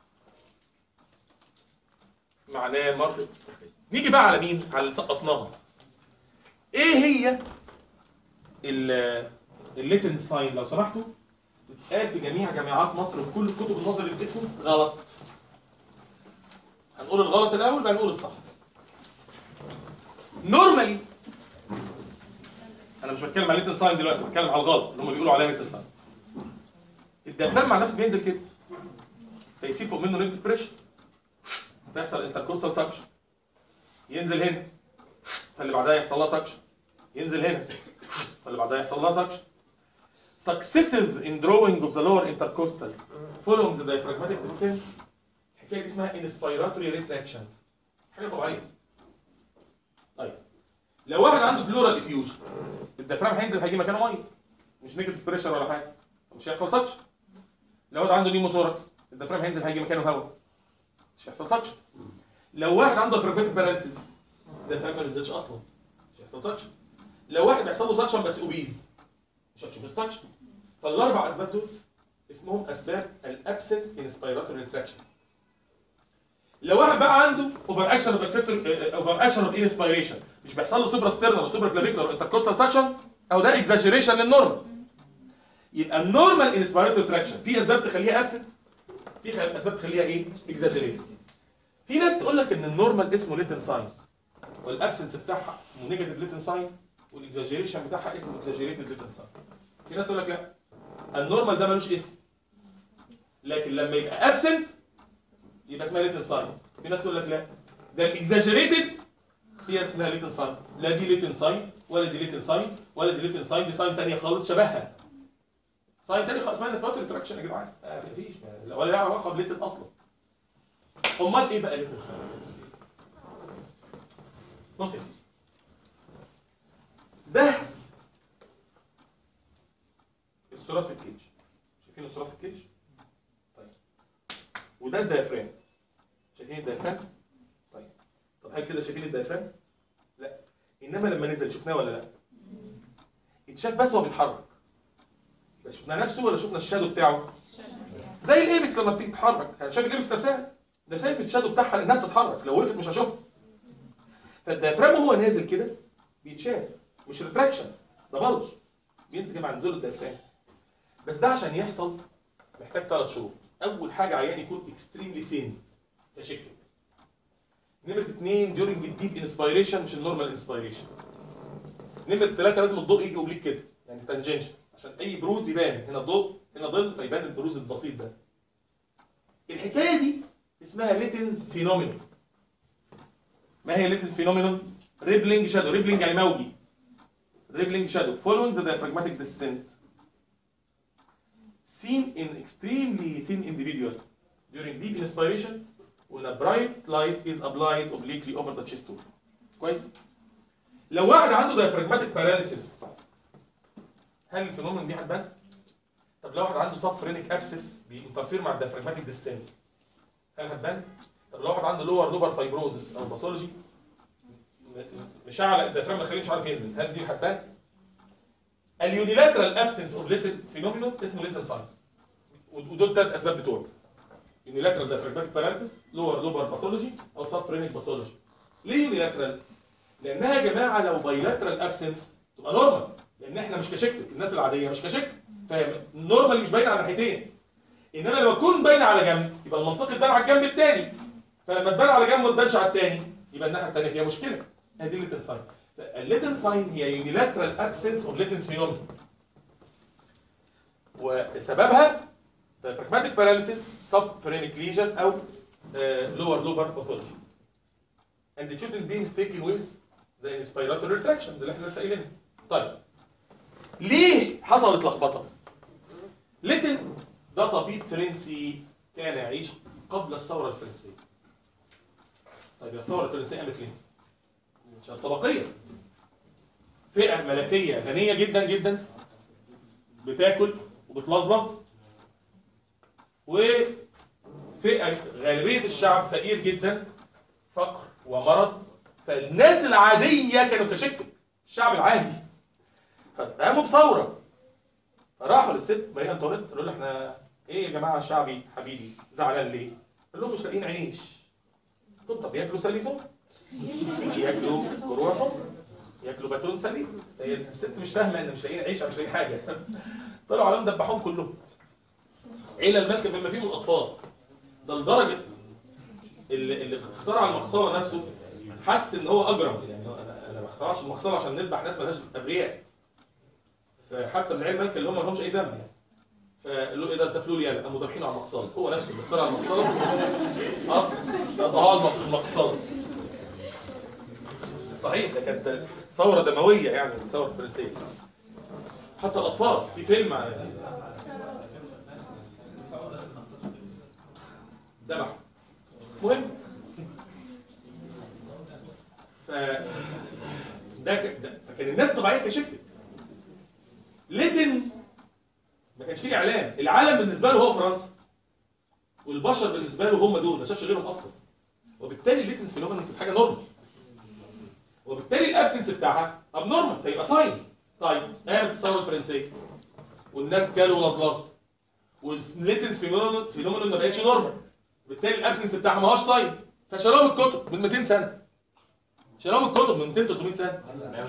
معناه ماركت نيجي بقى على مين على اللي سقطناها ايه هي الليتن ساين لو سمحتوا بتقال في جميع جامعات مصر وفي كل الكتب النظري اللي بتاعتكم غلط هنقول الغلط الاول بعدين نقول الصح نورمالي انا مش بتكلم على ليتن ساين دلوقتي بتكلم على الغلط اللي هم بيقولوا عليها ليتن ساين الديافرام مع نفسه بينزل كده فيسيب فوق منه نيجاتيف بريشر تحصل انتركوستال سكشن ينزل هنا فاللي بعدها يحصل لها سكشن ينزل هنا فاللي بعدها يحصل لها سكشن successive in drawing of the lower intercostals following the diaphragmatic descent الحكايه دي اسمها inspiratory retractions حاجه طبيعيه طيب لو واحد عنده بلورال افيوجن الديافرام هينزل هيجي مكانه ميه مش نيجاتيف بريشر ولا حاجه مش هيحصل سكشن لو واحد عنده نيموثوركس الديافرام هينزل هيجي مكانه هواء مش هيحصل سكشن لو واحد عنده فريكويت باراليسيس الديافرام ما نزلش اصلا مش هيحصل سكشن لو واحد بيحصل له سكشن بس اوبيز مش هتشوف السكشن فالاربع اسباب دول اسمهم اسباب الابسنت انسبيراتوري ريتراكشنز لو واحد بقى عنده اوفر اكشن اوف اكسسوري اوفر اكشن اوف انسبيريشن مش بيحصل له سوبرا ستيرنال وسوبرا كلافيكولار وانتركوستال سكشن او ده اكزاجيريشن للنورمال يبقى النورمال انسبيراتوري ريتراكشن في اسباب تخليها ابسنت في اسباب تخليها ايه اكزاجيريت في ناس تقول لك ان النورمال اسمه ليتن ساين والابسنس بتاعها اسمه نيجاتيف ليتن ساين والاكزاجيريشن بتاعها اسمه اكزاجيريتد ليتن ساين في ناس تقول لك لا النورمال ده ملوش اسم لكن لما يبقى ابسنت يبقى اسمها ليتن ساين في ناس تقول لك لا ده الاكزاجيريتد هي اسمها ليتن ساين لا دي ليتن ساين ولا دي ليتن ساين ولا دي ليتن ساين دي ساين ثانيه خالص شبهها ساين ثاني خالص اسمها نسبات ريتراكشن يا جدعان آه مفيش ولا لها علاقه بليتن اصلا امال ايه بقى ليتن ساين بص يا سيدي ده الثلاثي الكيج شايفين الثلاثي الكيج طيب وده الديافرام شايفين الديافرام طيب طب هل كده شايفين الديافرام لا انما لما نزل شفناه ولا لا اتشاف بس هو بيتحرك بس شفنا نفسه ولا شفنا الشادو بتاعه زي الايبكس لما بتيجي تتحرك يعني شايف الايبكس نفسها ده شايف الشادو بتاعها لانها بتتحرك لو وقفت مش هشوفها فالديافرام وهو نازل كده بيتشاف مش ريتراكشن ده بلج بينزل مع نزول الديافرام بس ده عشان يحصل محتاج ثلاث شروط اول حاجه عيان يكون اكستريملي ثين كشكل نمرة اثنين during الديب انسبيريشن مش النورمال انسبيريشن نمرة ثلاثة لازم الضوء يجي اوبليك كده يعني تانجنشن عشان اي بروز يبان هنا ضوء هنا ظل فيبان البروز البسيط ده الحكايه دي اسمها ليتنز فينومينون ما هي ليتنز فينومينون ريبلينج شادو ريبلينج يعني موجي ريبلينج شادو following the diaphragmatic descent seen in extremely thin individual during deep inspiration when a bright light is applied obliquely over the chest wall كويس لو واحد عنده diaphragmatic paralysis هل الفينومين دي هتبان؟ طب لو واحد عنده سب فرينيك ابسس بينترفير مع الديافراجماتيك ديسنت هل هتبان؟ طب لو واحد عنده لور لوبر فايبروزس او باثولوجي مش على الديافراجم الخارجي مش عارف ينزل هل دي هتبان؟ اليونيلاترال ابسنس اوف ليتن فينومينون اسمه ليتن ساين ودول ثلاث اسباب بتوعه يونيلاترال ديافراجماتيك باراليسيس لور لوبر باثولوجي او سب فرينيك باثولوجي ليه يونيلاترال؟ لانها يا جماعه لو بايلاترال ابسنس تبقى نورمال لان احنا مش كشكل الناس العاديه مش كشكل فاهم نورمال مش باينه على ناحيتين انما لما تكون باينه على جنب يبقى المنطقه تبان على الجنب الثاني فلما تبان على جنب وما تبانش على الثاني يبقى الناحيه الثانيه فيها مشكله هي دي الليتن ساين الليتن ساين هي يونيلاترال ابسنس اوف ليتنس فينومين وسببها diaphragmatic paralysis subphrenic lesion او lower lobar pathology and it shouldn't be mistaken with the inspiratory retractions اللي احنا لسه قايلينها طيب ليه حصلت لخبطه ليتن ده طبيب فرنسي كان يعيش قبل الثوره الفرنسيه طيب يا الثوره الفرنسيه قامت ليه عشان طبقيه فئه ملكيه غنيه جدا جدا بتاكل وبتلظلظ وفئه غالبيه الشعب فقير جدا فقر ومرض فالناس العاديه كانوا كشكل الشعب العادي فقاموا بثوره فراحوا للست ماري انطوانيت قالوا لها احنا ايه يا جماعه شعبي حبيبي زعلان ليه؟ قال لهم مش لاقيين عيش قلت طب ياكلوا سليزون ياكلوا كرواسون ياكلوا باتون سليم هي الست مش فاهمه ان مش لاقيين عيش أو مش لاقيين حاجه طلعوا عليهم دبحوهم كلهم عيله الملك بما فيهم الاطفال ده لدرجه اللي, اللي اخترع المقصله نفسه حس ان هو اجرم يعني هو انا انا ما اخترعش المقصله عشان نذبح ناس مالهاش ابرياء فحتى من عيال الملك اللي هم ما لهمش اي ذنب يعني فقال له ايه ده انت فلول يعني قاموا ذابحينه على المقصله هو نفسه اللي اخترع المقصله اه قطعوها المقصله صحيح ده كانت ثوره دمويه يعني الثوره الفرنسيه حتى الاطفال في فيلم يعني ذبح مهم ف ده ك- ده- فكان الناس طبيعيه كشكل ليتن ما كانش فيه اعلام العالم بالنسبه له هو فرنسا والبشر بالنسبه له هم دول ما شافش غيرهم اصلا وبالتالي الليتنس فينومين كانت حاجه نورمال وبالتالي الابسنس بتاعها اب نورمال فيبقى ساين طيب قامت الثوره الفرنسيه والناس كلوا ولزلزوا والليتنس فينومين فينومين ما بقتش نورمال بالتالي الابسنس بتاعها ما هوش ساين فشالوهم الكتب من 200 سنه شالوهم الكتب من 200 300 سنه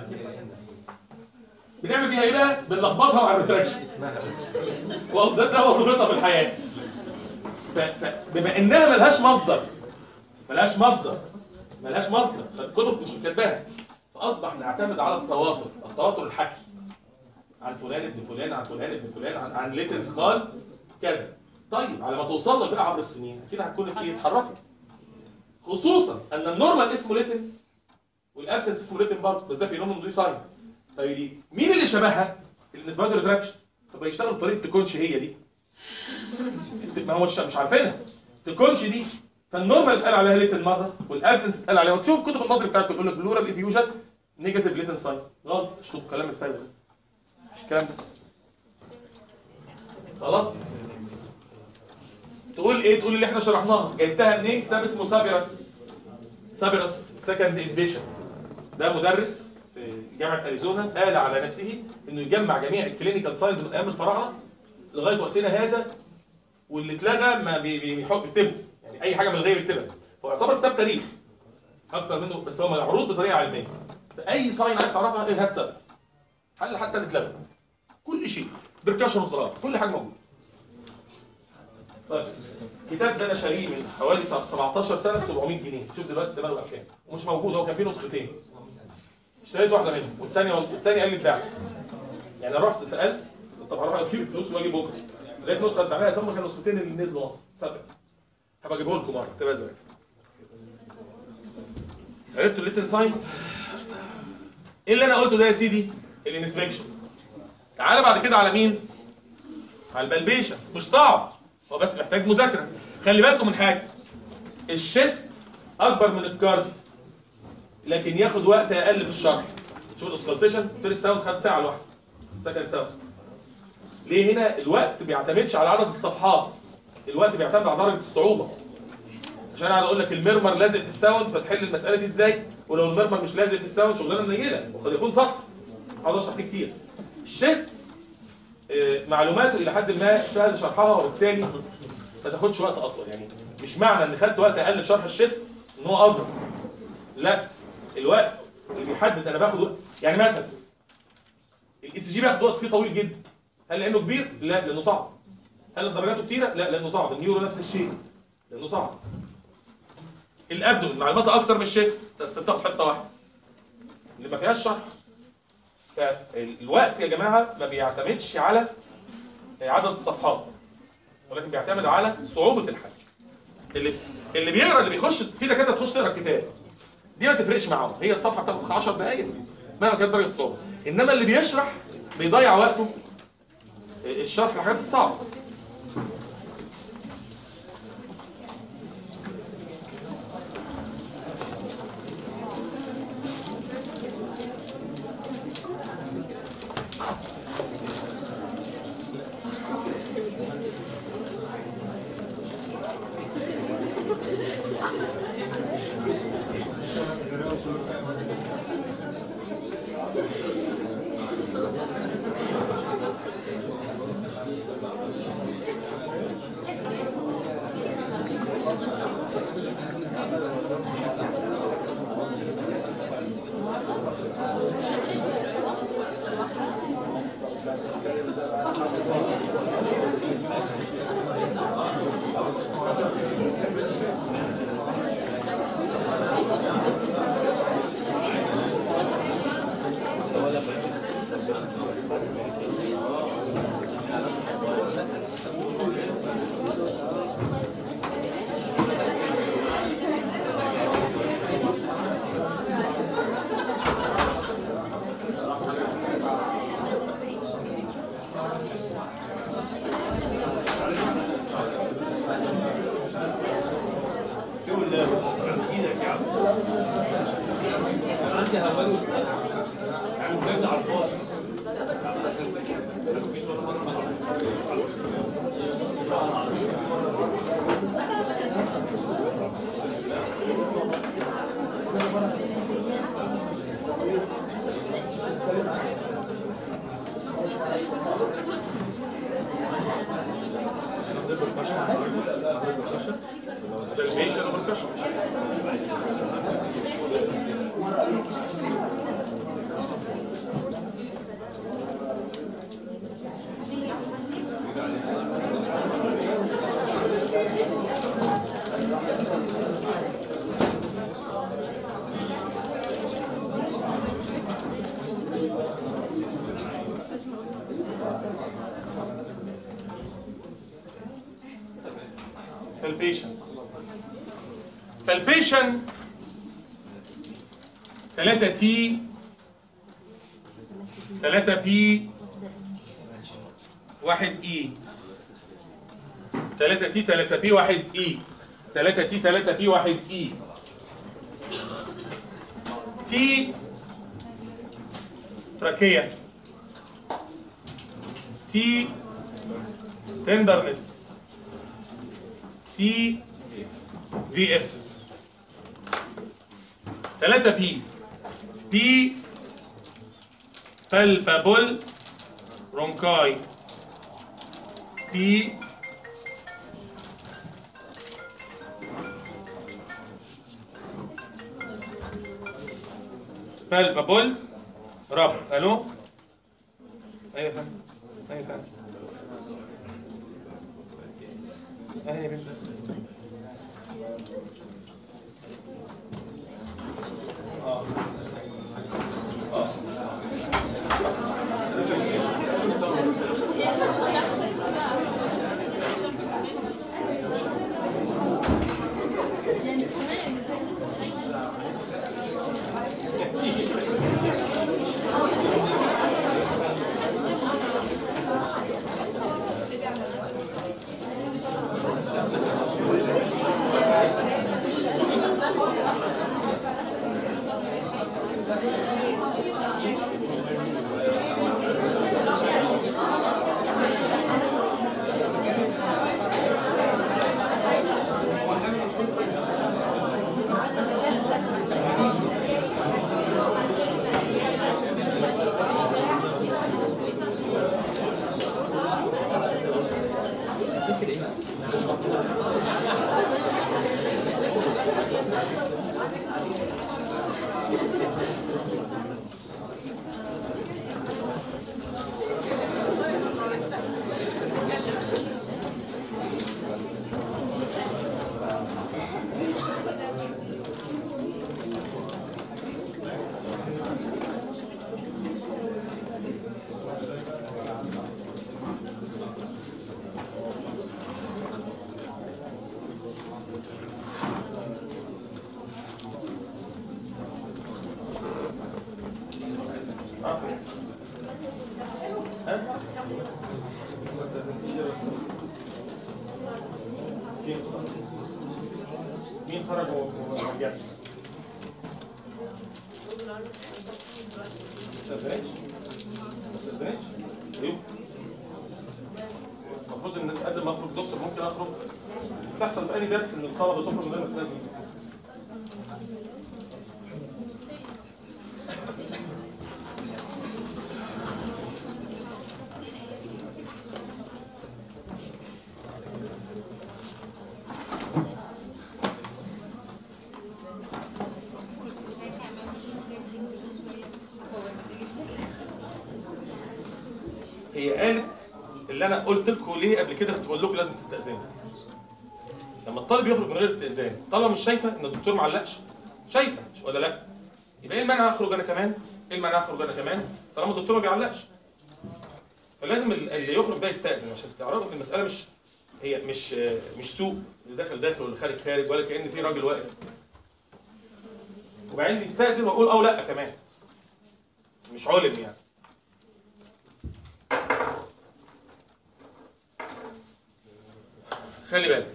بنعمل بيها ايه بقى؟ بنلخبطها مع الريتراكشن والله ده ده وظيفتها في الحياه ف- ف- بما انها ملهاش مصدر ملهاش مصدر ملهاش مصدر فالكتب مش كاتباها فاصبح نعتمد على التواتر التواتر الحكي عن فلان ابن فلان عن فلان ابن فلان عن, عن ليتنز قال كذا طيب على ما توصل لك بقى عبر السنين اكيد هتكون ايه اتحركت خصوصا ان النورمال اسمه ليتن والابسنس اسمه ليتن برضه بس ده فينومين ودي ساين طيب مين اللي شبهها؟ النسبات ريتراكشن طب هيشتغل بطريقه تكونش هي دي ما هو مش مش عارفينها تكونش دي فالنورمال اتقال عليها ليتن مره والابسنس اتقال عليها وتشوف كتب النظري بتاعتك تقول لك بلورال افيوجن نيجاتيف ليتن ساين غلط اشطب الكلام الفارغ ده مش الكلام ده خلاص تقول ايه تقول اللي احنا شرحناها جبتها منين كتاب اسمه سابيرس سابيرس سكند اديشن ده مدرس في جامعه اريزونا قال على نفسه انه يجمع جميع الكلينيكال ساينز من ايام الفراعنه لغايه وقتنا هذا واللي اتلغى ما بي- بي- بيحط يكتبه يعني اي حاجه من الغيب يكتبها فيعتبر كتاب تاريخ اكتر منه بس هو معروض بطريقه علميه فاي ساين عايز تعرفها ايه هات سابيرس حل حتى اللي اتلغى كل شيء بركاشن وصغار كل حاجه موجوده طيب الكتاب ده انا شاريه من حوالي 17 سنه ب 700 جنيه شوف دلوقتي زمانه بقى كام ومش موجود هو كان فيه نسختين اشتريت واحده منهم والثانيه والثاني قال لي اتباع يعني رحت سالت طب هروح اجيب الفلوس واجي بكره لقيت نسخه بتاعها سموا كانوا نسختين اللي نزلوا مصر سبس هبقى اجيبه لكم مره تبقى زي عرفتوا الليتل ساين ايه اللي انا قلته ده يا سيدي الانسبكشن تعالى بعد كده على مين على البلبيشن مش صعب هو بس محتاج مذاكره خلي بالكم من حاجه الشيست اكبر من الكارديو لكن ياخد وقت اقل في الشرح شوف الاسكالتيشن فيرست ساوند خد ساعه لوحده سكند ساوند ليه هنا الوقت بيعتمدش على عدد الصفحات الوقت بيعتمد على درجه الصعوبه عشان اقعد اقول لك المرمر لازق في الساوند فتحل المساله دي ازاي ولو المرمر مش لازق في الساوند شغلانه نيله وقد يكون سطر هقعد اشرح فيه كتير الشيست آه، معلوماته الى حد ما سهل شرحها وبالتالي ما تاخدش وقت اطول يعني مش معنى ان خدت وقت اقل في شرح الشيست ان هو اصغر لا الوقت اللي بيحدد انا باخد وقت يعني مثلا الاي سي جي بياخد وقت فيه طويل جدا هل لانه كبير؟ لا لانه صعب هل درجاته كتيره؟ لا لانه صعب النيورو نفس الشيء لانه صعب الابدومن معلوماتها اكتر من الشيست بس بتاخد حصه واحده اللي ما فيهاش شرح فالوقت يا جماعه ما بيعتمدش على عدد الصفحات ولكن بيعتمد على صعوبه الحل اللي اللي بيقرا اللي بيخش في دكاتره تخش تقرا الكتاب دي ما تفرقش معاهم هي الصفحه بتاخد 10 دقائق مهما كانت درجه الصعوبه انما اللي بيشرح بيضيع وقته الشرح الحاجات الصعبه عندي هواوي يعني بجد على الفاضي بالبيشن وبالكشف palpation palpation 3 تي 3 بي 1 اي 3 تي 3 بي 1 اي 3 تي 3 بي 1 اي تي تراكية تي تندرنس تي في اف 3 بي بي palpable bronchi بي palpable رب الو ايوه فاهم ايوه فاهم ايوه يا بنت اه اه ها؟ مين خرج وما رجعش؟ استاذنتش؟ استاذنتش؟ ليه؟ المفروض ان قبل ما اخرج دكتور ممكن اخرج تحصل في اي درس ان الطلبه تخرج من غير ما تستاذن هي قالت اللي انا قلت لكم ليه قبل كده كنت بقول لكم لازم تستاذنوا لما الطالب يخرج من غير استئذان الطالبه مش شايفه ان الدكتور ما علقش شايفه مش ولا لا يبقى ايه المانع اخرج انا كمان ايه المانع اخرج انا كمان طالما الدكتور ما بيعلقش فلازم ال- اللي يخرج ده يستاذن عشان تعرفوا ان المساله مش هي مش مش سوق اللي داخل داخل واللي خارج خارج ولا كان في راجل واقف وبعدين يستاذن واقول او لا كمان مش علم يعني خلي بالك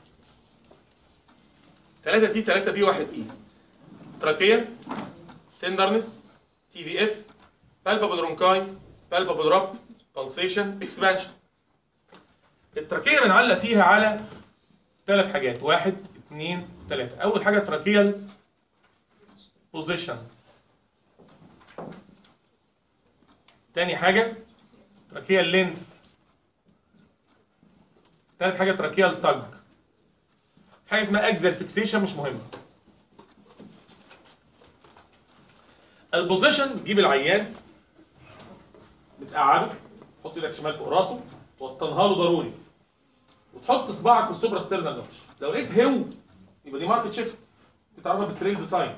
3 تي 3 بي 1 اي تراكية تندرنس تي بي اف بالبابل رونكاي بالبابل راب بالسيشن اكسبانشن التراكية بنعلق فيها على ثلاث حاجات واحد اثنين ثلاثة أول حاجة تراكيال بوزيشن تاني حاجة تراكيال لينث تالت حاجة تراكيال تاج حاجة اسمها اكزل فيكسيشن مش مهمة البوزيشن بتجيب العيان بتقعده تحط ايدك شمال فوق راسه توسطنها له ضروري وتحط صباعك في السوبرا ستيرنال نوتش لو لقيت هو يبقى دي ماركت شيفت بتعرفها بالتريلز ساين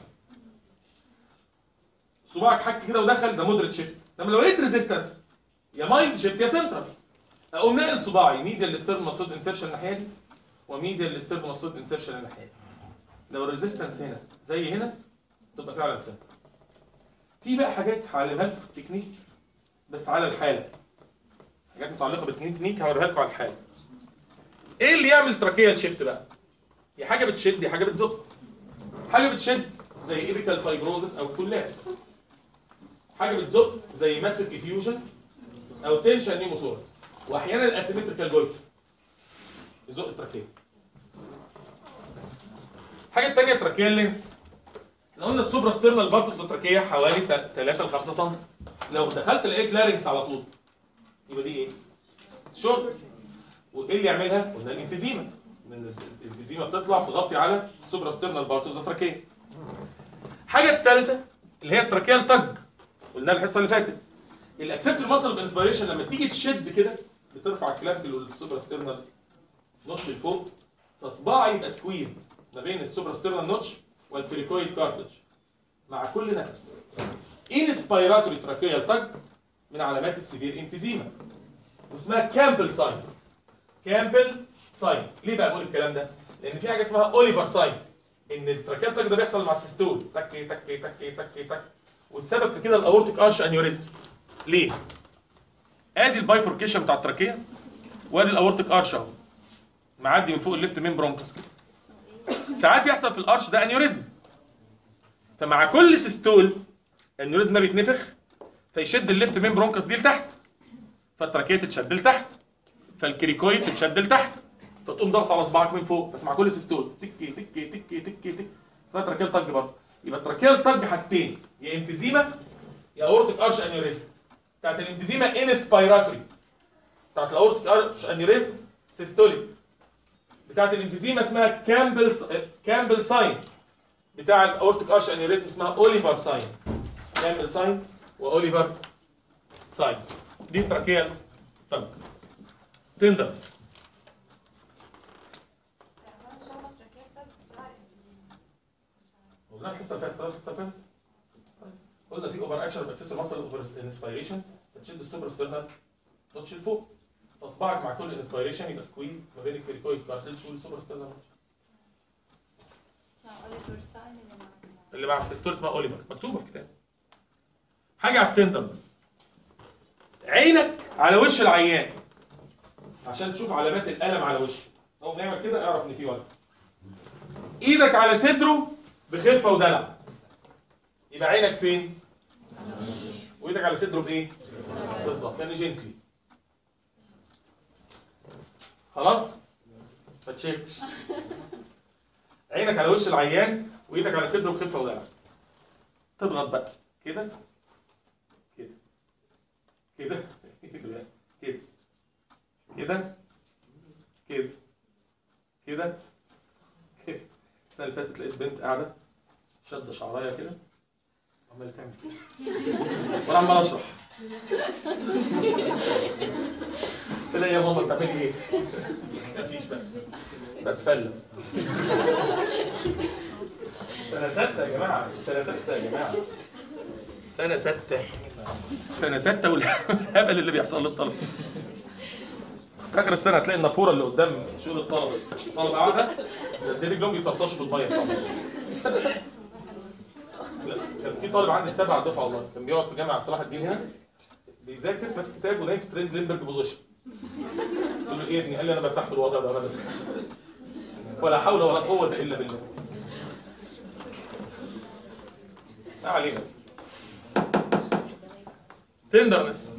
صباعك حك كده ودخل ده مودريت شيفت لما لو لقيت ريزيستنس يا مايلد شيفت يا سنترال اقوم ناقل صباعي ميديال ستيرن مسود انسيرشن الناحيه دي وميديال ستيرن مسود انسيرشن الناحيه دي لو الريزيستنس هنا زي هنا تبقى فعلا سنترال في بقى حاجات هعلمها لكم في التكنيك بس على الحاله حاجات متعلقه بالتكنيك هوريها لكم على الحاله ايه اللي يعمل تراكيال شيفت بقى يا حاجه بتشد يا حاجه بتزق حاجه بتشد زي ايبيكال فايبروزس او كولابس حاجه بتزق زي ماسك افيوجن او تنشن نيموثوركس واحيانا الاسيمتريكال جويت يزق التراكيه الحاجه الثانيه تراكيال لينث احنا قلنا السوبرا ستيرنال بارتوس التراكيه حوالي 3 ل 5 سم لو دخلت لقيت لارنكس على طول يبقى دي ايه؟ شورت وايه اللي يعملها؟ قلنا الانفيزيما من الانفيزيما بتطلع تغطي على السوبرا ستيرنال بارتوس التراكيه الحاجه الثالثه اللي هي التراكيال تج قلنا الحصه اللي فاتت الاكسسوري ماسل انسبيريشن لما تيجي تشد كده بترفع الكلافيكل والسوبر ستيرنال نوتش لفوق فصباعي يبقى سكويز ما بين السوبر ستيرنال نوتش والبريكويد كارتج مع كل نفس انسبيراتوري تراكيال تج من علامات السيفير انفيزيما واسمها كامبل ساين كامبل ساين ليه بقى بقول الكلام ده لان في حاجه اسمها اوليفر ساين ان التراكيال تج ده بيحصل مع السيستول تك تك تك تك تك والسبب في كده الاورتيك ارش انيوريزم ليه ادي البايفوركيشن بتاع التراكيه وادي الاورتيك ارش اهو معدي من فوق الليفت مين برونكس كده ساعات يحصل في الارش ده انيوريزم فمع كل سيستول الانيوريزم ده بيتنفخ فيشد الليفت مين برونكس دي لتحت فالتراكيه تتشد لتحت فالكريكويد تتشد لتحت فتقوم ضغط على صباعك من فوق بس مع كل سيستول تكي تكي تكي تكي تكي اسمها تراكيال تج برضه يبقى التراكيال تج حاجتين يا انفيزيما يا اورتيك ارش انيوريزم بتاعت الانفيزيما انسبيراتوري بتاعت الاورتيك ارش انيوريزم سيستوليك بتاعت الانفيزيما اسمها كامبل كامبل ساين بتاع الاورتيك ارش انيوريزم اسمها اوليفر ساين كامبل ساين واوليفر ساين دي تراكيال تج تندرز والله الحصه اللي فاتت الحصه اللي فاتت قلنا في اوفر اكشن باكسسور ماسل اوفر انسبيريشن فتشد السوبر ستيرنال نوتش لفوق فاصبعك مع كل انسبيريشن يبقى سكويز ما بين الكريكويد كارتلج والسوبر ستيرنال نوتش اللي مع السيستول اسمها اوليفر مكتوبه في الكتاب حاجه على التندرنس عينك على وش العيان عشان تشوف علامات الالم على وشه لو بنعمل كده اعرف ان في وجع ايدك على صدره بخفه ودلع يبقى عينك فين وايدك على صدره بايه بالظبط يعني جنتلي خلاص ما تشفتش عينك على وش العيان وايدك على صدره بخفه ودلع تضغط بقى كده كده كده كده كده كده كده كده كده السنه اللي فاتت لقيت بنت قاعده شد شعرايه كده عمال تعمل كده وانا عمال اشرح قلت لها يا ماما بتعملي ايه؟ مفيش بقى بتفلم سنة ستة يا جماعة سنة ستة يا جماعة سنة ستة سنة ستة والهبل اللي بيحصل للطلبة اخر السنه هتلاقي النافوره اللي قدام شغل الطلبه الطلبه قاعده دي رجلهم بيطرطشوا في الميه طبعا سنه سنه لا، كان في طالب عندي السابع على الدفعه والله كان بيقعد في جامعه صلاح الدين هنا بيذاكر ماسك كتاب ونايم في ترند ليندرج بوزيشن قلت له ايه يا ابني قال لي انا برتاح في الوضع ده ابدا ولا حول ولا قوه الا بالله ما علينا تندرنس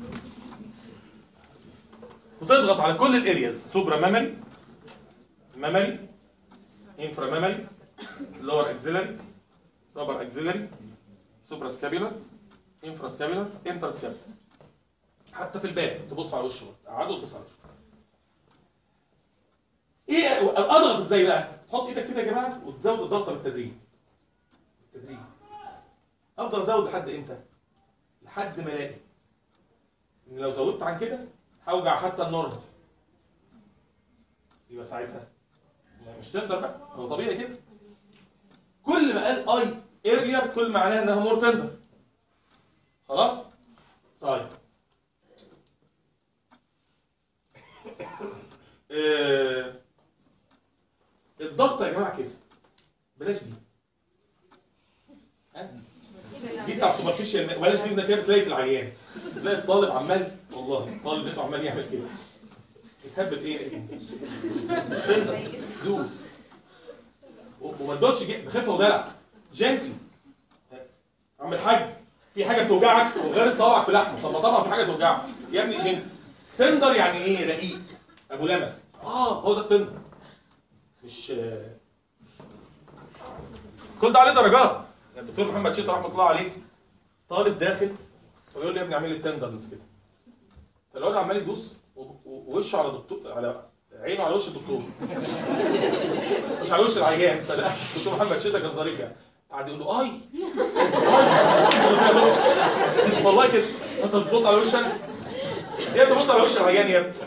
وتضغط على كل الارياز سوبرا مامري مامري انفرا مامري لور اكزيلري رابر اكزيلري سوبرا سكابيولار انفرا سكابيولار انتر سكابيولار حتى في الباب تبص على وشه قعدوا تبص على وشه ايه اضغط ازاي بقى حط ايدك كده يا جماعه وتزود الضغط بالتدريج بالتدريج افضل ازود لحد امتى لحد ما الاقي ان لو زودت عن كده هوجع حتى النورمال يبقى ساعتها مش تقدر بقى هو طبيعي كده كل ما قال اي ايرلير كل معناها انها مور تندر خلاص طيب آه، الضغط يا جماعه كده بلاش دي ها؟ دي بتاع سوبرفيشال بلاش دي انك تلاقي في العيان تلاقي الطالب عمال والله الطالب لقيته عمال يعمل كده يتهبل ايه تندر دوس و- وما تدوسش جي- بخفه ودلع جنتلي عم الحاج في حاجه بتوجعك وغير صوابعك في لحمه طب ما طبعا في حاجه توجعك يا ابني جنتلي تندر يعني ايه رقيق ابو لمس اه هو ده التندر مش آه، كل ده عليه درجات يعني الدكتور محمد شيخ رحمه الله عليه طالب داخل فبيقول لي يا ابني اعمل لي التندرنس كده فالواد عمال يدوس و- و- ووشه على دكتور على عينه على وش الدكتور مش على وش العيان فلا الدكتور محمد شيخ كان ظريف يعني قعد يقول له اي اي قال له فيها دكتور. والله كده انت بتبص على وش انا يا ابني بص على وش العيان يا ابني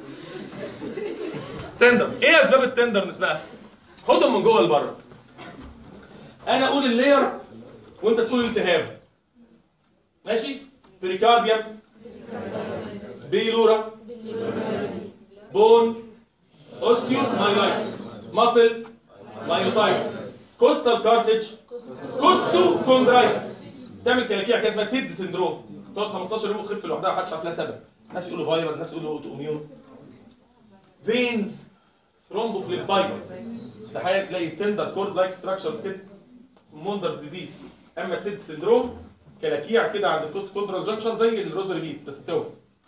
تندر ايه اسباب التندرنس بقى خدهم من جوه لبره انا اقول اللير وانت تقول الالتهاب ماشي بريكارديوم بيلورا بون اوستيو مايلايتس ماسل مايوسايتس كوستال كارتج كوستو كوندرايتس تعمل كلاكيع كده اسمها تيدز سندروم تقعد 15 يوم وتخف لوحدها محدش عارف لها سبب ناس يقولوا فايرال ناس يقولوا اوتو اميون فينز ثرومبوفليبايتس تحية تلاقي تندر كورد لايك ستراكشرز كده موندرز ديزيز اما التيد سندروم كلاكيع كده عند الكوست كوندرال جانكشن زي الروزري بيتس بس تو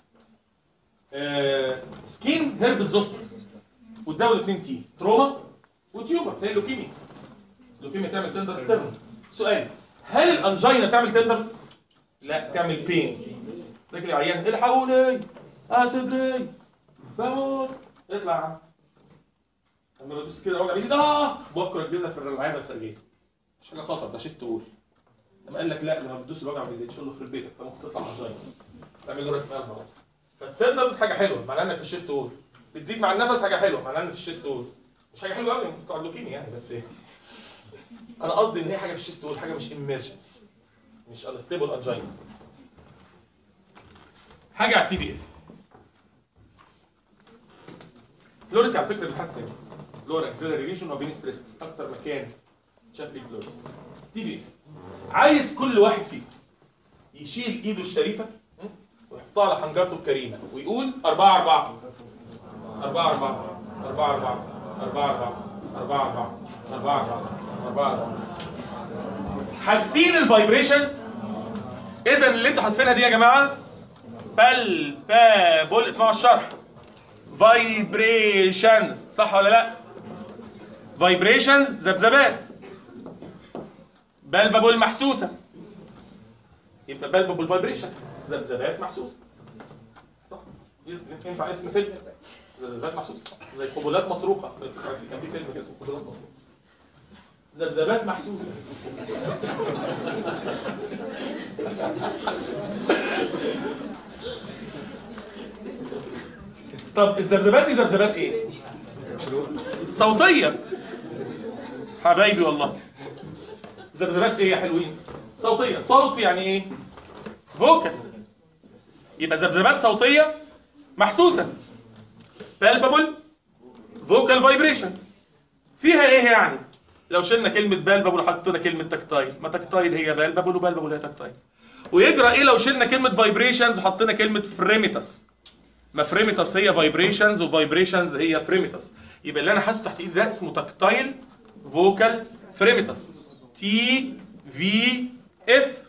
آه سكين هرب زوستر وتزود 2 تي تروما وتيومر تلاقي لوكيميا لوكيميا تعمل تندر ستيرن سؤال هل الانجينا تعمل تندرز؟ لا تعمل بين تلاقي العيان الحقوني اه صدري بموت اطلع يا عم لما بدوس كده الوجع بيزيد اه بكره الجلده في الرعايه الخارجيه مش حاجه خطر ده شيست وول لما قال لك لا لما بتدوس الوجع ما بيزيدش قول له في بيتك انت ممكن تطلع انجينا تعمل له راس قلب اهو فالتندرز حاجه حلوه معناها انك في الشيست وول بتزيد مع النفس حاجه حلوه معناها انك في الشيست وول مش حاجه حلوه قوي ممكن تقعد لوكيميا يعني بس ايه انا قصدي ان هي حاجه في الشيست وول حاجه مش ايمرجنسي مش انستيبل انجينا حاجه على التي بي اف لوريس على فكره بتحسن لور اكسلري ريجن او فينيس بريستس اكتر مكان شاف فيه لوريس تي بي اف عايز كل واحد فيكم يشيل ايده الشريفه م? ويحطها على حنجرته الكريمه ويقول 4 4 4 4 4 4 4 4 4 4 4 4 4 4 حاسين الفايبريشنز اذا اللي انتوا حاسينها دي يا جماعه بالبابول اسمعوا الشرح فايبريشنز صح ولا لا فايبريشنز ذبذبات بالبابول محسوسه يبقى بالبابول فايبريشن ذبذبات محسوسه صح ينفع اسم فيلم ذبذبات محسوسه زي قبلات مسروقه كان في فيلم كده اسمه قبلات مسروقه ذبذبات محسوسه طب الذبذبات دي ذبذبات ايه؟ صوتية حبايبي والله ذبذبات ايه يا حلوين؟ صوتية صوت يعني ايه؟ فوكال يبقى ذبذبات صوتية محسوسة بالبابل فوكال فايبريشنز فيها ايه يعني؟ لو شلنا كلمة بالبابل وحطينا كلمة تكتايل ما تكتايل هي بالبابل وبالبابل هي تكتايل ويجرى ايه لو شلنا كلمة فايبريشنز وحطينا كلمة فريميتاس ما فريميتاس هي فايبريشنز وفايبريشنز هي فريميتاس يبقى اللي انا حاسه تحت ايدي ده اسمه تكتايل فوكال فريميتاس تي في اف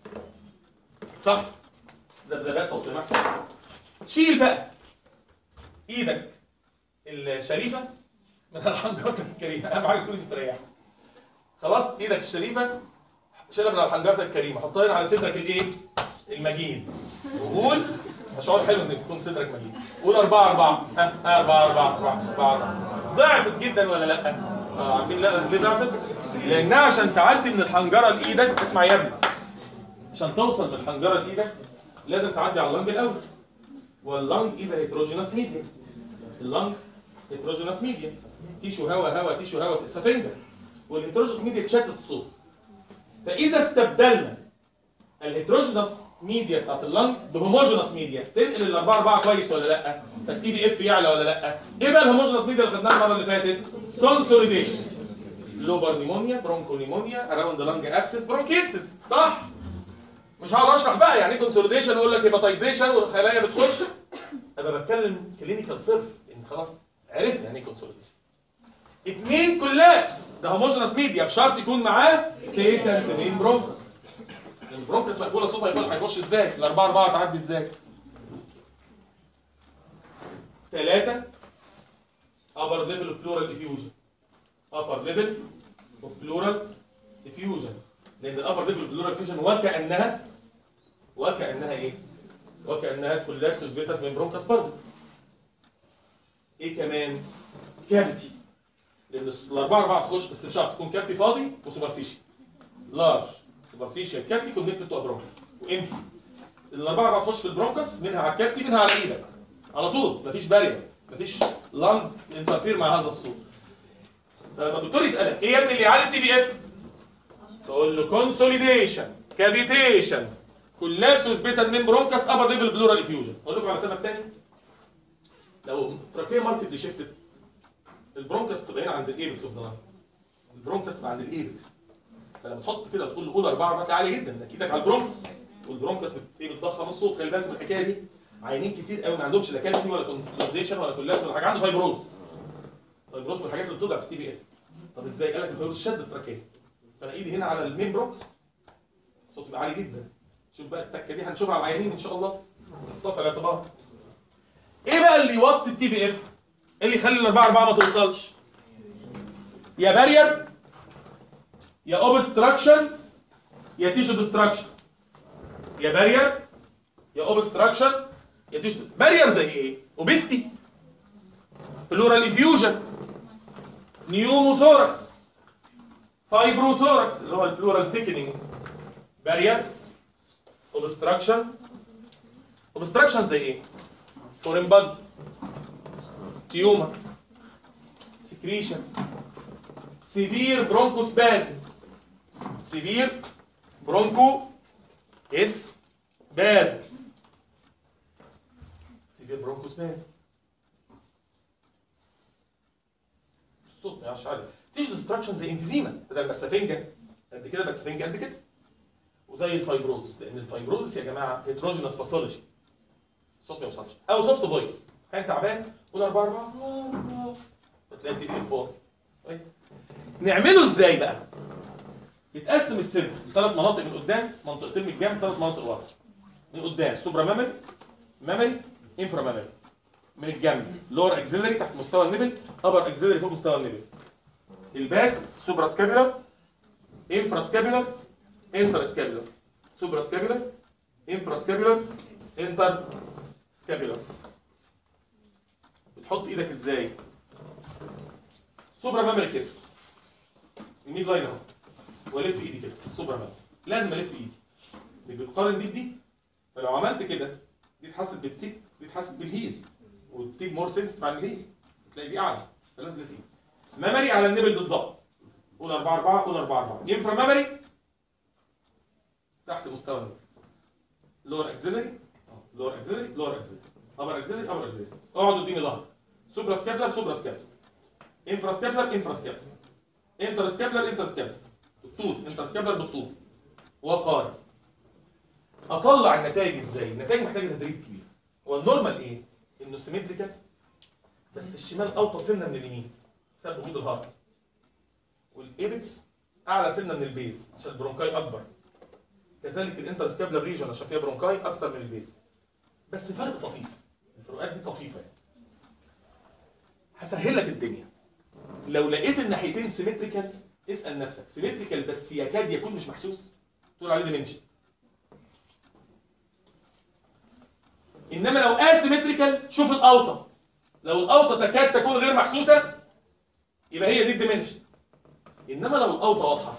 صح ذبذبات صوتيه محسوسه شيل بقى ايدك الشريفه من الحنجره الكريمه اهم حاجه تكون مستريح خلاص ايدك الشريفه شيلها من الحنجره الكريمه حطها هنا على صدرك الايه المجيد وقول شعور حلو انك تكون صدرك مجيد قول 4 4 ها ها 4 4 4 4 ضعفت جدا ولا لا؟ اه عارفين لا ليه ضعفت؟ لانها عشان تعدي من الحنجره لايدك اسمع يا ابني عشان توصل من الحنجره لايدك لازم تعدي على اللنج الاول واللنج اذا هيتروجينس ميديا اللنج هيتروجينس ميديا تيشو هوا هوا تيشو هوا في السفنجه والهيتروجينس ميديا تشتت الصوت فاذا استبدلنا الهيتروجينس ميديا بتاعت اللنج بهوموجينس ميديا تنقل الاربعه اربعه كويس ولا لا؟ فالتي بي اف يعلى ولا لا؟ ايه بقى الهوموجينس ميديا اللي خدناها المره اللي فاتت؟ كونسوليديشن لوبر نيمونيا برونكو نيمونيا اراوند لانج ابسس برونكيتس صح؟ مش هقعد اشرح بقى يعني ايه كونسوليديشن واقول لك هيباتايزيشن والخلايا بتخش ابقى بتكلم كلينيكال صرف ان خلاص عرفنا يعني ايه كونسوليديشن اتنين كولابس ده هوموجينس ميديا بشرط يكون معاه بيتنت مين برونكس البرونكس مقفوله صوتها هيخش هيخش ازاي؟ الاربعه اربعه تعدي ازاي؟ ثلاثة upper level of pleural effusion upper level of pleural effusion لأن ال upper level of pleural effusion وكأنها وكأنها إيه؟ وكأنها كولابس بيتت من برونكس برضه إيه كمان؟ كافيتي لأن الأربعة أربعة تخش بس بشرط تكون كافيتي فاضي وسوبرفيشي لارج superficial cavity connected to a bronchus وامتي الاربعه بقى تخش في البرونكس منها على الكافتي منها على ايدك على طول مفيش بارير مفيش لانج انترفير مع هذا الصوت فلما الدكتور يسالك ايه يا ابني اللي يعالج التي بي اف تقول له كونسوليديشن كافيتيشن كولابس وسبيتال من برونكس ابر ليفل بلورال افيوجن اقول لكم على سبب تاني لو تراكيه ماركت دي شيفتد البرونكس تبقى هنا عند الايبكس اوف ذا البرونكس تبقى عند الايبكس فلما تحط كده تقول له قول اربعه اربعه عالي جدا انك ايدك على البرونكس والبرونكس بت- ايه بتضخم الصوت خلي بالك من الحكايه دي عيانين كتير قوي ما عندهمش لا كافيتي ولا كونسوليديشن ولا كولابس ولا حاجه عنده فايبروز فايبروز من الحاجات اللي بتضعف في التي بي اف طب ازاي؟ قال لك الفايبروز شد التراكيه فانا ايدي هنا على المين برونكس الصوت يبقى عالي جدا شوف بقى التكه دي هنشوفها على العيانين ان شاء الله نحطها في الاعتبار ايه بقى اللي يوطي التي بي اف؟ ايه اللي يخلي الاربعه اربعه ما توصلش؟ يا بارير يا اوبستراكشن يا تيشو ديستراكشن يا بارير يا اوبستراكشن يا تيشو بارير زي ايه؟ اوبستي بلورال افيوجن نيوموثوركس فايبروثوركس اللي هو البلورال ثيكنينج بارير اوبستراكشن اوبستراكشن زي ايه؟ فورين بادي تيومر سكريشنز سيفير برونكوسبازم سيفير برونكو اس بازم سيفير برونكوسبازم الصوت ما يعرفش عادي تيجي ديستراكشن زي انفيزيما بدل ما السفنجه قد كده بقت سفنجه قد كده وزي الفايبروزس لان الفايبروزس يا جماعه هيتروجينوس باثولوجي الصوت ما يوصلش او سوفت فويس كان تعبان قول 4 4 فتلاقي التي بي فاضي كويس نعمله ازاي بقى؟ يتقسم الصدر لثلاث مناطق من قدام منطقتين من الجنب ثلاث مناطق ورا من قدام سوبرا مامري مامري انفرا مامري من الجنب لور اكزيلري تحت مستوى النبل ابر اكزيلري فوق مستوى النبل الباك سوبرا سكابيولار انفرا سكابيولار انتر سكابيولار سوبرا سكابيولار انفرا سكابيولار انتر سكابيولار بتحط ايدك ازاي سوبرا مامري كده الميد لاين اهو والف ايدي كده سوبرا مامري لازم الف ايدي اللي بتقارن دي بدي فلو عملت كده دي تحسب بالتيك دي تحسب بالهيل والتيك مور سنس عن الهيل تلاقي دي اعلى فلازم الف ايدي مامري على النبل بالظبط قول 4 4 قول 4 4 ينفع مامري تحت مستوى النبل لور اكزيلري لور اكزيلري لور اكزيلري ابر اكزيلري ابر اكزيلري اقعد اديني ظهر سوبرا سكابلر سوبرا سكابلر انفرا سكابلر انفرا سكابلر انتر سكابلر انتر سكابلر بالطول انتر سكابلر بالطول وقارن اطلع النتائج ازاي النتائج محتاجه تدريب كبير هو النورمال ايه انه سيمتريكال بس الشمال اوطى سنه من اليمين بسبب وجود الهارت والايبكس اعلى سنه من البيز عشان البرونكاي اكبر كذلك الانتر سكابلر ريجن عشان فيها برونكاي اكتر من البيز بس فرق طفيف الفروقات دي طفيفه يعني هسهل لك الدنيا لو لقيت الناحيتين سيمتريكال اسال نفسك سيمتريكال بس يكاد يكون مش محسوس تقول عليه ديمنشن انما لو اسيمتريكال شوف الاوطى لو الاوطى تكاد تكون غير محسوسه يبقى هي دي الديمنشن انما لو الاوطى واضحه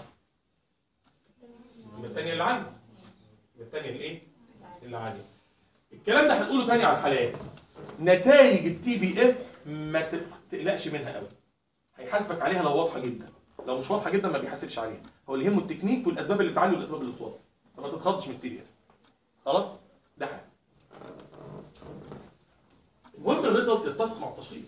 يبقى الثانيه اللي عندي يبقى الثانيه الايه اللي عندي الكلام ده هنقوله تاني على الحالات نتائج التي بي اف ما تقلقش منها قوي هيحاسبك عليها لو واضحه جدا لو مش واضحه جدا ما بيحاسبش عليها هو اللي يهمه التكنيك والاسباب اللي تعلي والاسباب اللي توطي فما تتخضش من التي بي اف خلاص ده حاجه المهم الريزلت يتسق مع التشخيص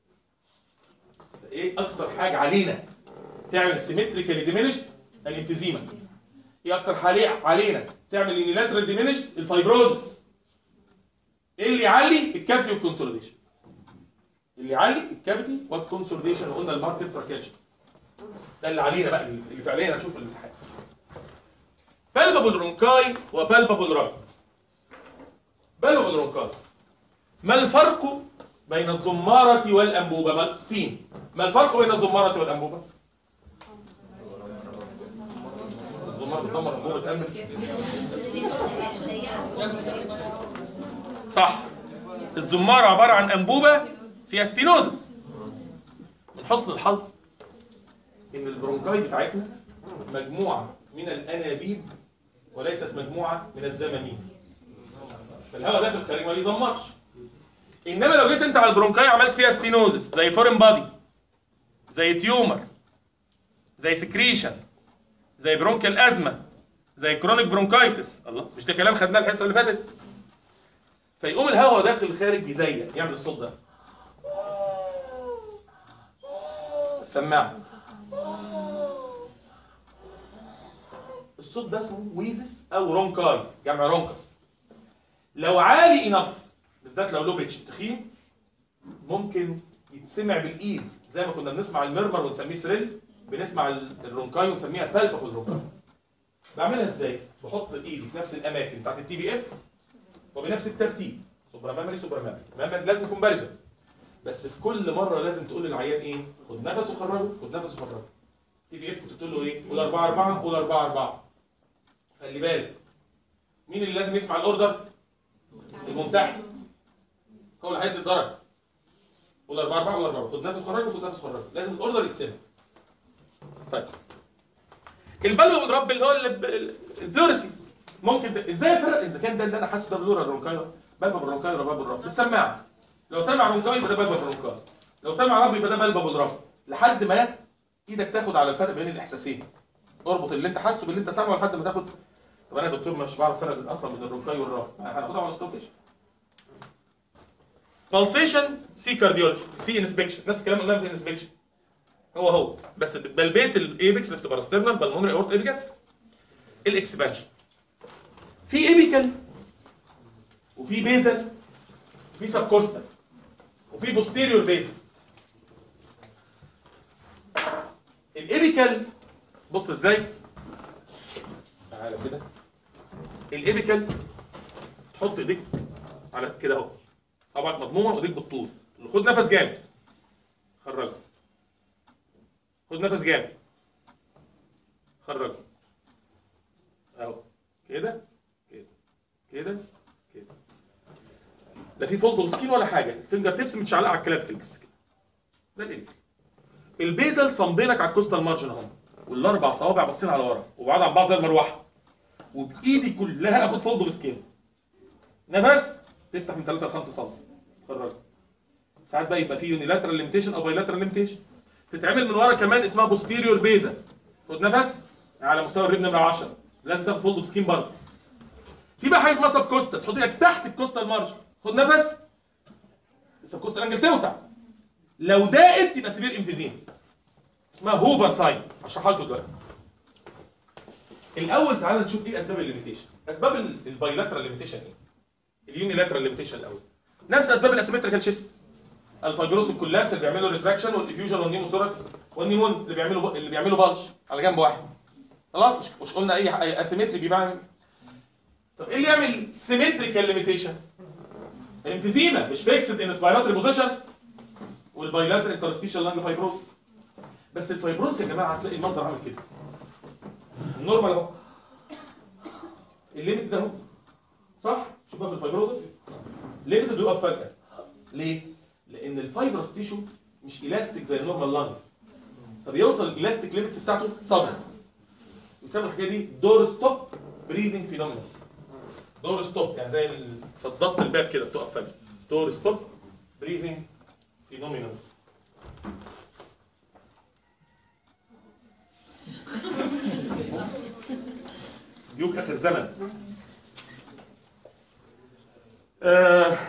ايه اكتر حاجه علينا تعمل سيمتريكالي ديمينشد الانفيزيما ايه اكتر حالي علينا تعمل يونيلاترال ديمينشد الفايبروزس ايه اللي يعلي الكافيتي والكونسوليديشن اللي يعلي الكافيتي والكونسوليديشن وقلنا الماركت تراكيشن ده اللي علينا بقى اللي فعليا هنشوف الامتحان بالبابل رونكاي وبالبابل راي بالبابل رونكاي ما الفرق بين الزمارة والأنبوبة ما سين ما الفرق بين الزمارة والأنبوبة الزمارة بتزمر أنبوبة تأمل صح الزمارة عبارة عن أنبوبة فيها ستينوزس من حسن الحظ إن البرونكاي بتاعتنا مجموعة من الأنابيب وليست مجموعة من الزمامين فالهواء داخل خارج ما بيزمرش انما لو جيت انت على البرونكاي عملت فيها ستينوزس زي فورين بادي زي تيومر زي سكريشن زي برونكيال ازمه زي كرونيك برونكايتس الله مش ده كلام خدناه الحصه اللي فاتت فيقوم الهواء داخل الخارج بيزيق يعمل الصوت ده السماعه الصوت ده اسمه ويزس او رونكاي جمع رونكس لو عالي انف بالذات لو لو بيتش تخين ممكن يتسمع بالايد زي ما كنا بنسمع المرمر ونسميه سريل بنسمع ال- الرونكاي ونسميها بالبابل رونكاي بعملها ازاي؟ بحط ايدي في نفس الاماكن بتاعت التي بي اف وبنفس الترتيب سوبرا مامري سوبرا مامري مامري لازم كومباريزون بس في كل مره لازم تقول للعيان ايه؟ خد نفس وخرجه خد نفس وخرجه تي بي اف كنت تقول له ايه؟ قول 4 4 قول 4 4 خلي بالك مين اللي لازم يسمع الاوردر؟ الممتحن هو اللي هيدي الدرجه قول 4 4 قول 4 خد نفس وخرجه خد نفس وخرجه لازم الاوردر يتسمع طيب البلو بنربي اللي هو ال- ال- البلورسي ممكن ده. ازاي افرق اذا كان ده اللي انا حاسه ده بلورا رونكاي بلبب الرونكاي ولا بلبب الرب بالسماعه لو سمع رونكاي يبقى ده بلبب الرونكاي لو سمع رب يبقى ده بلبب الرب لحد ما ايدك تاخد على الفرق بين الاحساسين اربط اللي انت حاسه باللي انت سامعه لحد ما تاخد طب انا يا دكتور مش بعرف افرق اصلا بين الرونكاي والرب هناخدها على السكوتيش بالسيشن سي كارديولوجي سي انسبكشن نفس الكلام اللي قلناه في الانسبكشن هو هو بس بلبيت الايبكس اللي بتبقى ستيرنال بالمونري اورت ايبكس الاكسبانشن في ايبيكال وفي بيزل وفي سبكوستال وفي بوستيريور بيزل الايبيكال بص ازاي تعالى كده الايبيكال تحط ايديك على كده اهو صابعك مضمومه وايديك بالطول خد نفس جامد خرجها خد نفس جامد خرج اهو كده كده كده كده لا في فولد سكين ولا حاجه الفينجر تيبس متشعلقه على الكلافيكس كده ده الابل البيزل صمبينك على الكوستال مارجن اهو والاربع صوابع باصين على ورا وبعاد عن بعض زي المروحه وبايدي كلها اخد فولد سكين نفس تفتح من 3 ل 5 سم خرج ساعات بقى يبقى في يونيلاترال ليميتيشن او بايلاترال ليميتيشن تتعمل من ورا كمان اسمها بوستيريور بيزا خد نفس على مستوى الريب نمره 10 لازم تاخد فولد سكين برضه في بقى حاجه اسمها سب كوستال تحط ايدك تحت الكوستال مارج خد نفس السب كوستال انجل توسع لو ضاقت يبقى سيفير انفيزين اسمها هوفر ساين هشرحها لكم دلوقتي الاول تعالى نشوف ايه اسباب الليميتيشن اسباب البايلاترال ليميتيشن ايه اليونيلاترال ليميتيشن الاول نفس اسباب الاسيمتريكال شيست الفايبروس الكولابس اللي بيعملوا ريفراكشن والديفيوجن والنيموثوركس والنيمون اللي بيعملوا اللي بيعملوا بلش على جنب واحد خلاص مش مش قلنا اي اي اسيمتري بيعمل طب ايه اللي يعمل سيمتريكال ليميتيشن الانفيزيما مش فيكسد ان سبايراتري بوزيشن والبايلاترال انترستيشال لانج فايبروس بس الفايبروس يا جماعه هتلاقي المنظر عامل كده النورمال اهو الليميت ده اهو صح شوف بقى في الفايبروزس ليميت بيقف فجاه ليه لان الفايبرس تيشو مش الاستيك زي النورمال لانج فبيوصل الالاستيك ليميتس بتاعته صدر يسموا الحكايه دي دور ستوب بريدنج فينومينا دور ستوب يعني زي ال- صدقت الباب كده بتقف فجاه دور ستوب بريدنج فينومينا ديوك اخر زمن آه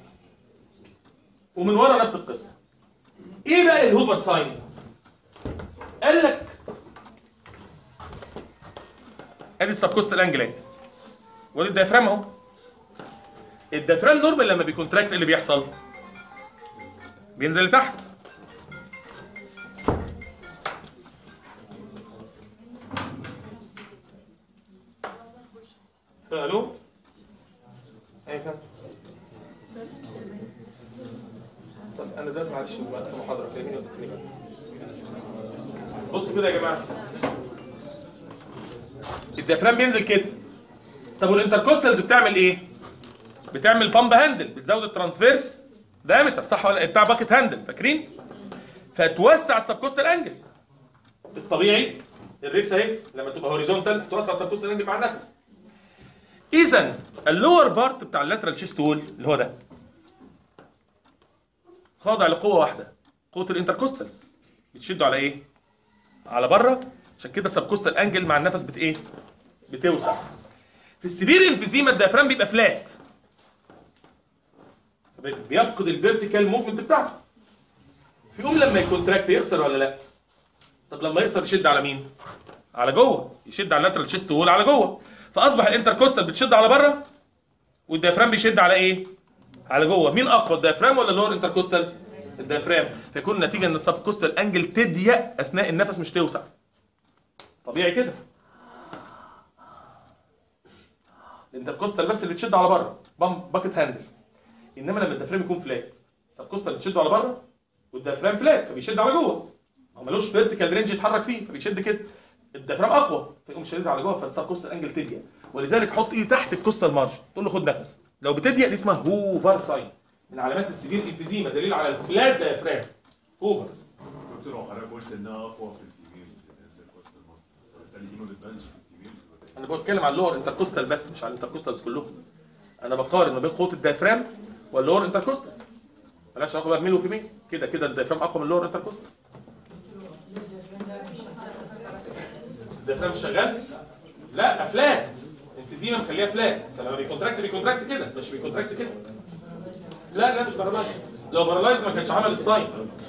ومن ورا نفس القصه ايه بقى الهوفر ساين قال لك ادي السبكوستال انجل وادي الديافرام اهو الديافرام نورمال لما بيكونتراكت إيه اللي بيحصل بينزل لتحت الو ايه فهمت طب انا دلوقتي معلش وقت المحاضره كلميني وتكلمني بعد إذنك. بصوا كده يا جماعه الديافرام بينزل كده طب والانتركوستالز بتعمل ايه؟ بتعمل بامب هاندل بتزود الترانسفيرس دايمتر صح ولا بتاع باكت هاندل فاكرين؟ فتوسع السبكوستال انجل الطبيعي الريبس اهي لما تبقى هوريزونتال توسع السبكوستال انجل مع النفس اذا اللور بارت بتاع اللاترال تشيست وول اللي هو ده خاضع لقوه واحده قوه الانتركوستالز بتشدوا على ايه على بره عشان كده السبكوستال انجل مع النفس بت ايه بتوسع في السيفير انفيزيما الديافرام بيبقى فلات بيفقد الفيرتيكال موفمنت بتاعته في يوم لما يكونتراكت يقصر ولا لا طب لما يقصر يشد على مين على جوه يشد على اللاترال تشيست وول على جوه فاصبح الانتركوستال بتشد على بره والديافرام بيشد على ايه على جوه مين اقوى الديافرام ولا اللور انتركوستال الديافرام فيكون النتيجه ان السبكوستال انجل تضيق اثناء النفس مش توسع طبيعي كده الانتركوستال بس اللي بتشد على بره بام باكت هاندل انما لما الديافرام يكون فلات السبكوستال بتشد على بره والديافرام فلات فبيشد على جوه هو ملوش فيرتيكال رينج يتحرك فيه فبيشد كده الديافرام اقوى فيقوم شادد على جوه فالسبكوستال انجل تضيق ولذلك حط ايده تحت الكوستال مارج تقول له خد نفس لو بتضيق دي اسمها هوفر ساين من علامات السيفير امفيزيما دليل على الفلات ديافرام هوفر دكتور هو حضرتك قلت انها اقوى في الفيميلز الانتركوستال ماسل فبالتالي دي ما بتبانش في الفيميلز انا بتكلم على اللور انتركوستال بس مش على الانتركوستالز كلهم انا بقارن ما بين قوه الديافرام واللور انتركوستال مالهاش علاقه بقى بميل وفيميل كده كده الديافرام اقوى من اللور انتركوستال الديافرام مش شغال لا فلات انفيزيما مخليها فلات فلما بيكونتراكت بيكونتراكت كده مش بيكونتراكت كده لا لا مش بارالايز لو بارالايز ما كانش عمل الساين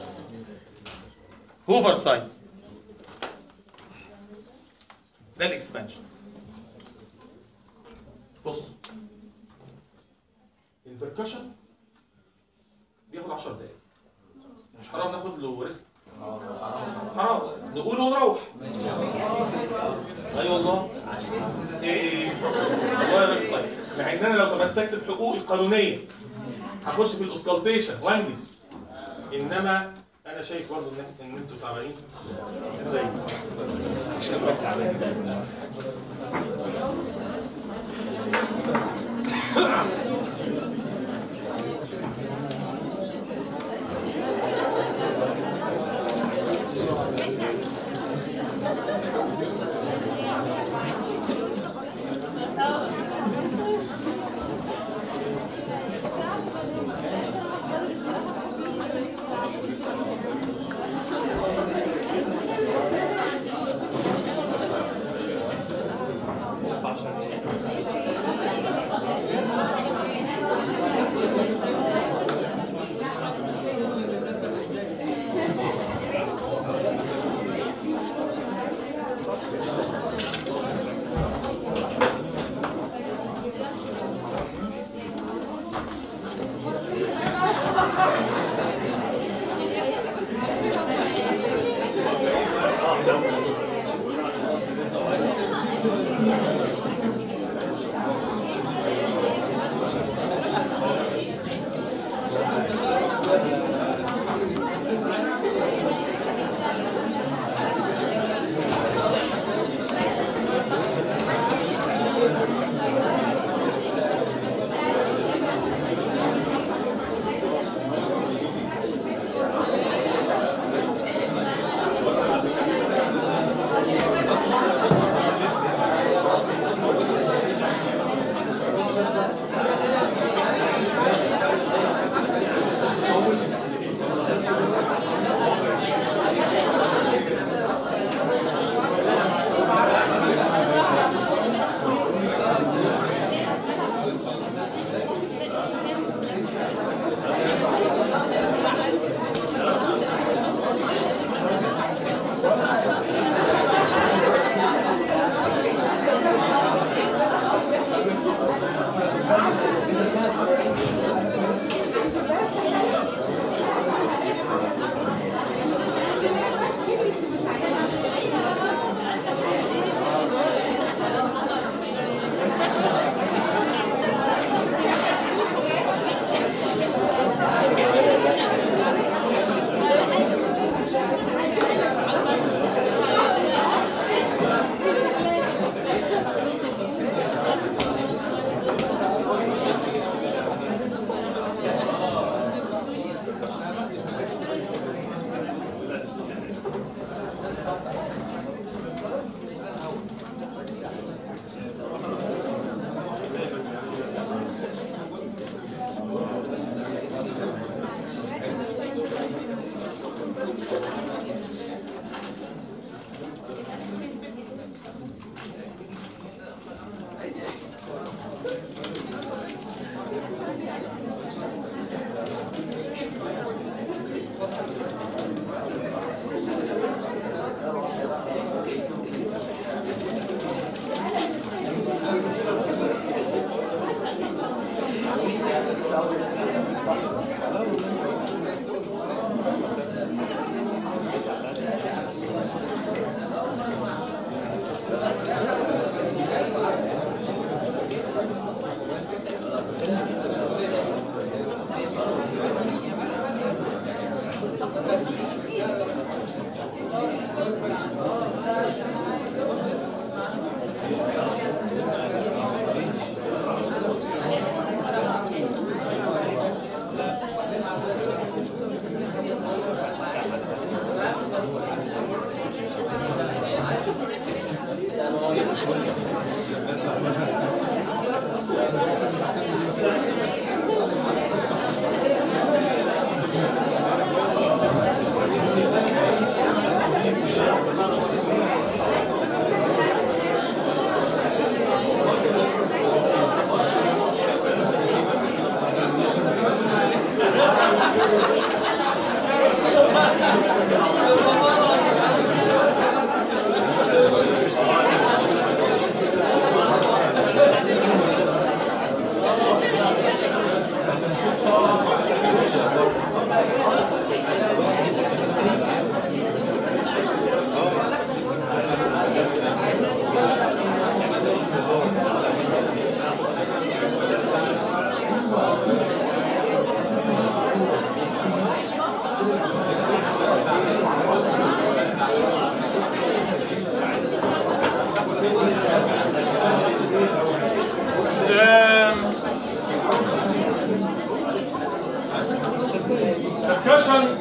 هوفر ساين ده الاكسبانشن بص البركشن بياخد 10 دقايق مش حرام ناخد له ريست حرام نقول ونروح اي والله ايه والله يا راجل طيب مع ان انا لو تمسكت بحقوقي القانونيه هخش في الاوسكالتيشن وانجز انما انا شايف برضه ان ان انتوا تعبانين زي عشان نروح تعبانين البركشن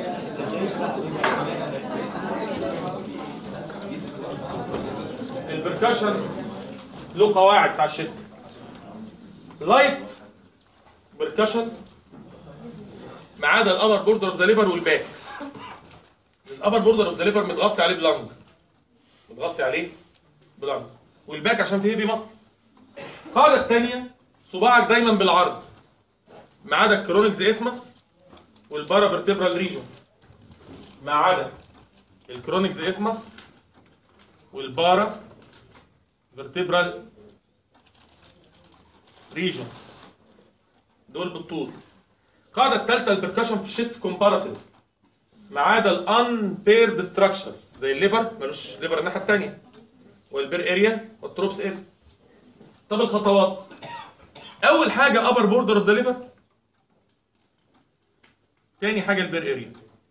البركشن له قواعد بتاع الشيست لايت بركشن ما عدا الابر بوردر اوف ذا ليفر والباك الابر بوردر اوف ذا ليفر متغطي عليه بلانج متغطي عليه بلانج والباك عشان فيه هيفي ماسلز القاعده الثانيه صباعك دايما بالعرض ما عدا الكرونكس اسمس والبارا فيرتبرال ريجون ما عدا الكرونكس اسمس والبارا فيرتبرال ريجون دول بالطول القاعده الثالثه البركشن في الشيست كومباراتيف ما عدا الان بيرد ستراكشرز زي الليفر ملوش ليفر الناحيه الثانيه والبير اريا والتروبس اريا طب الخطوات اول حاجه ابر بوردر اوف ذا ليفر تاني حاجه البير اريا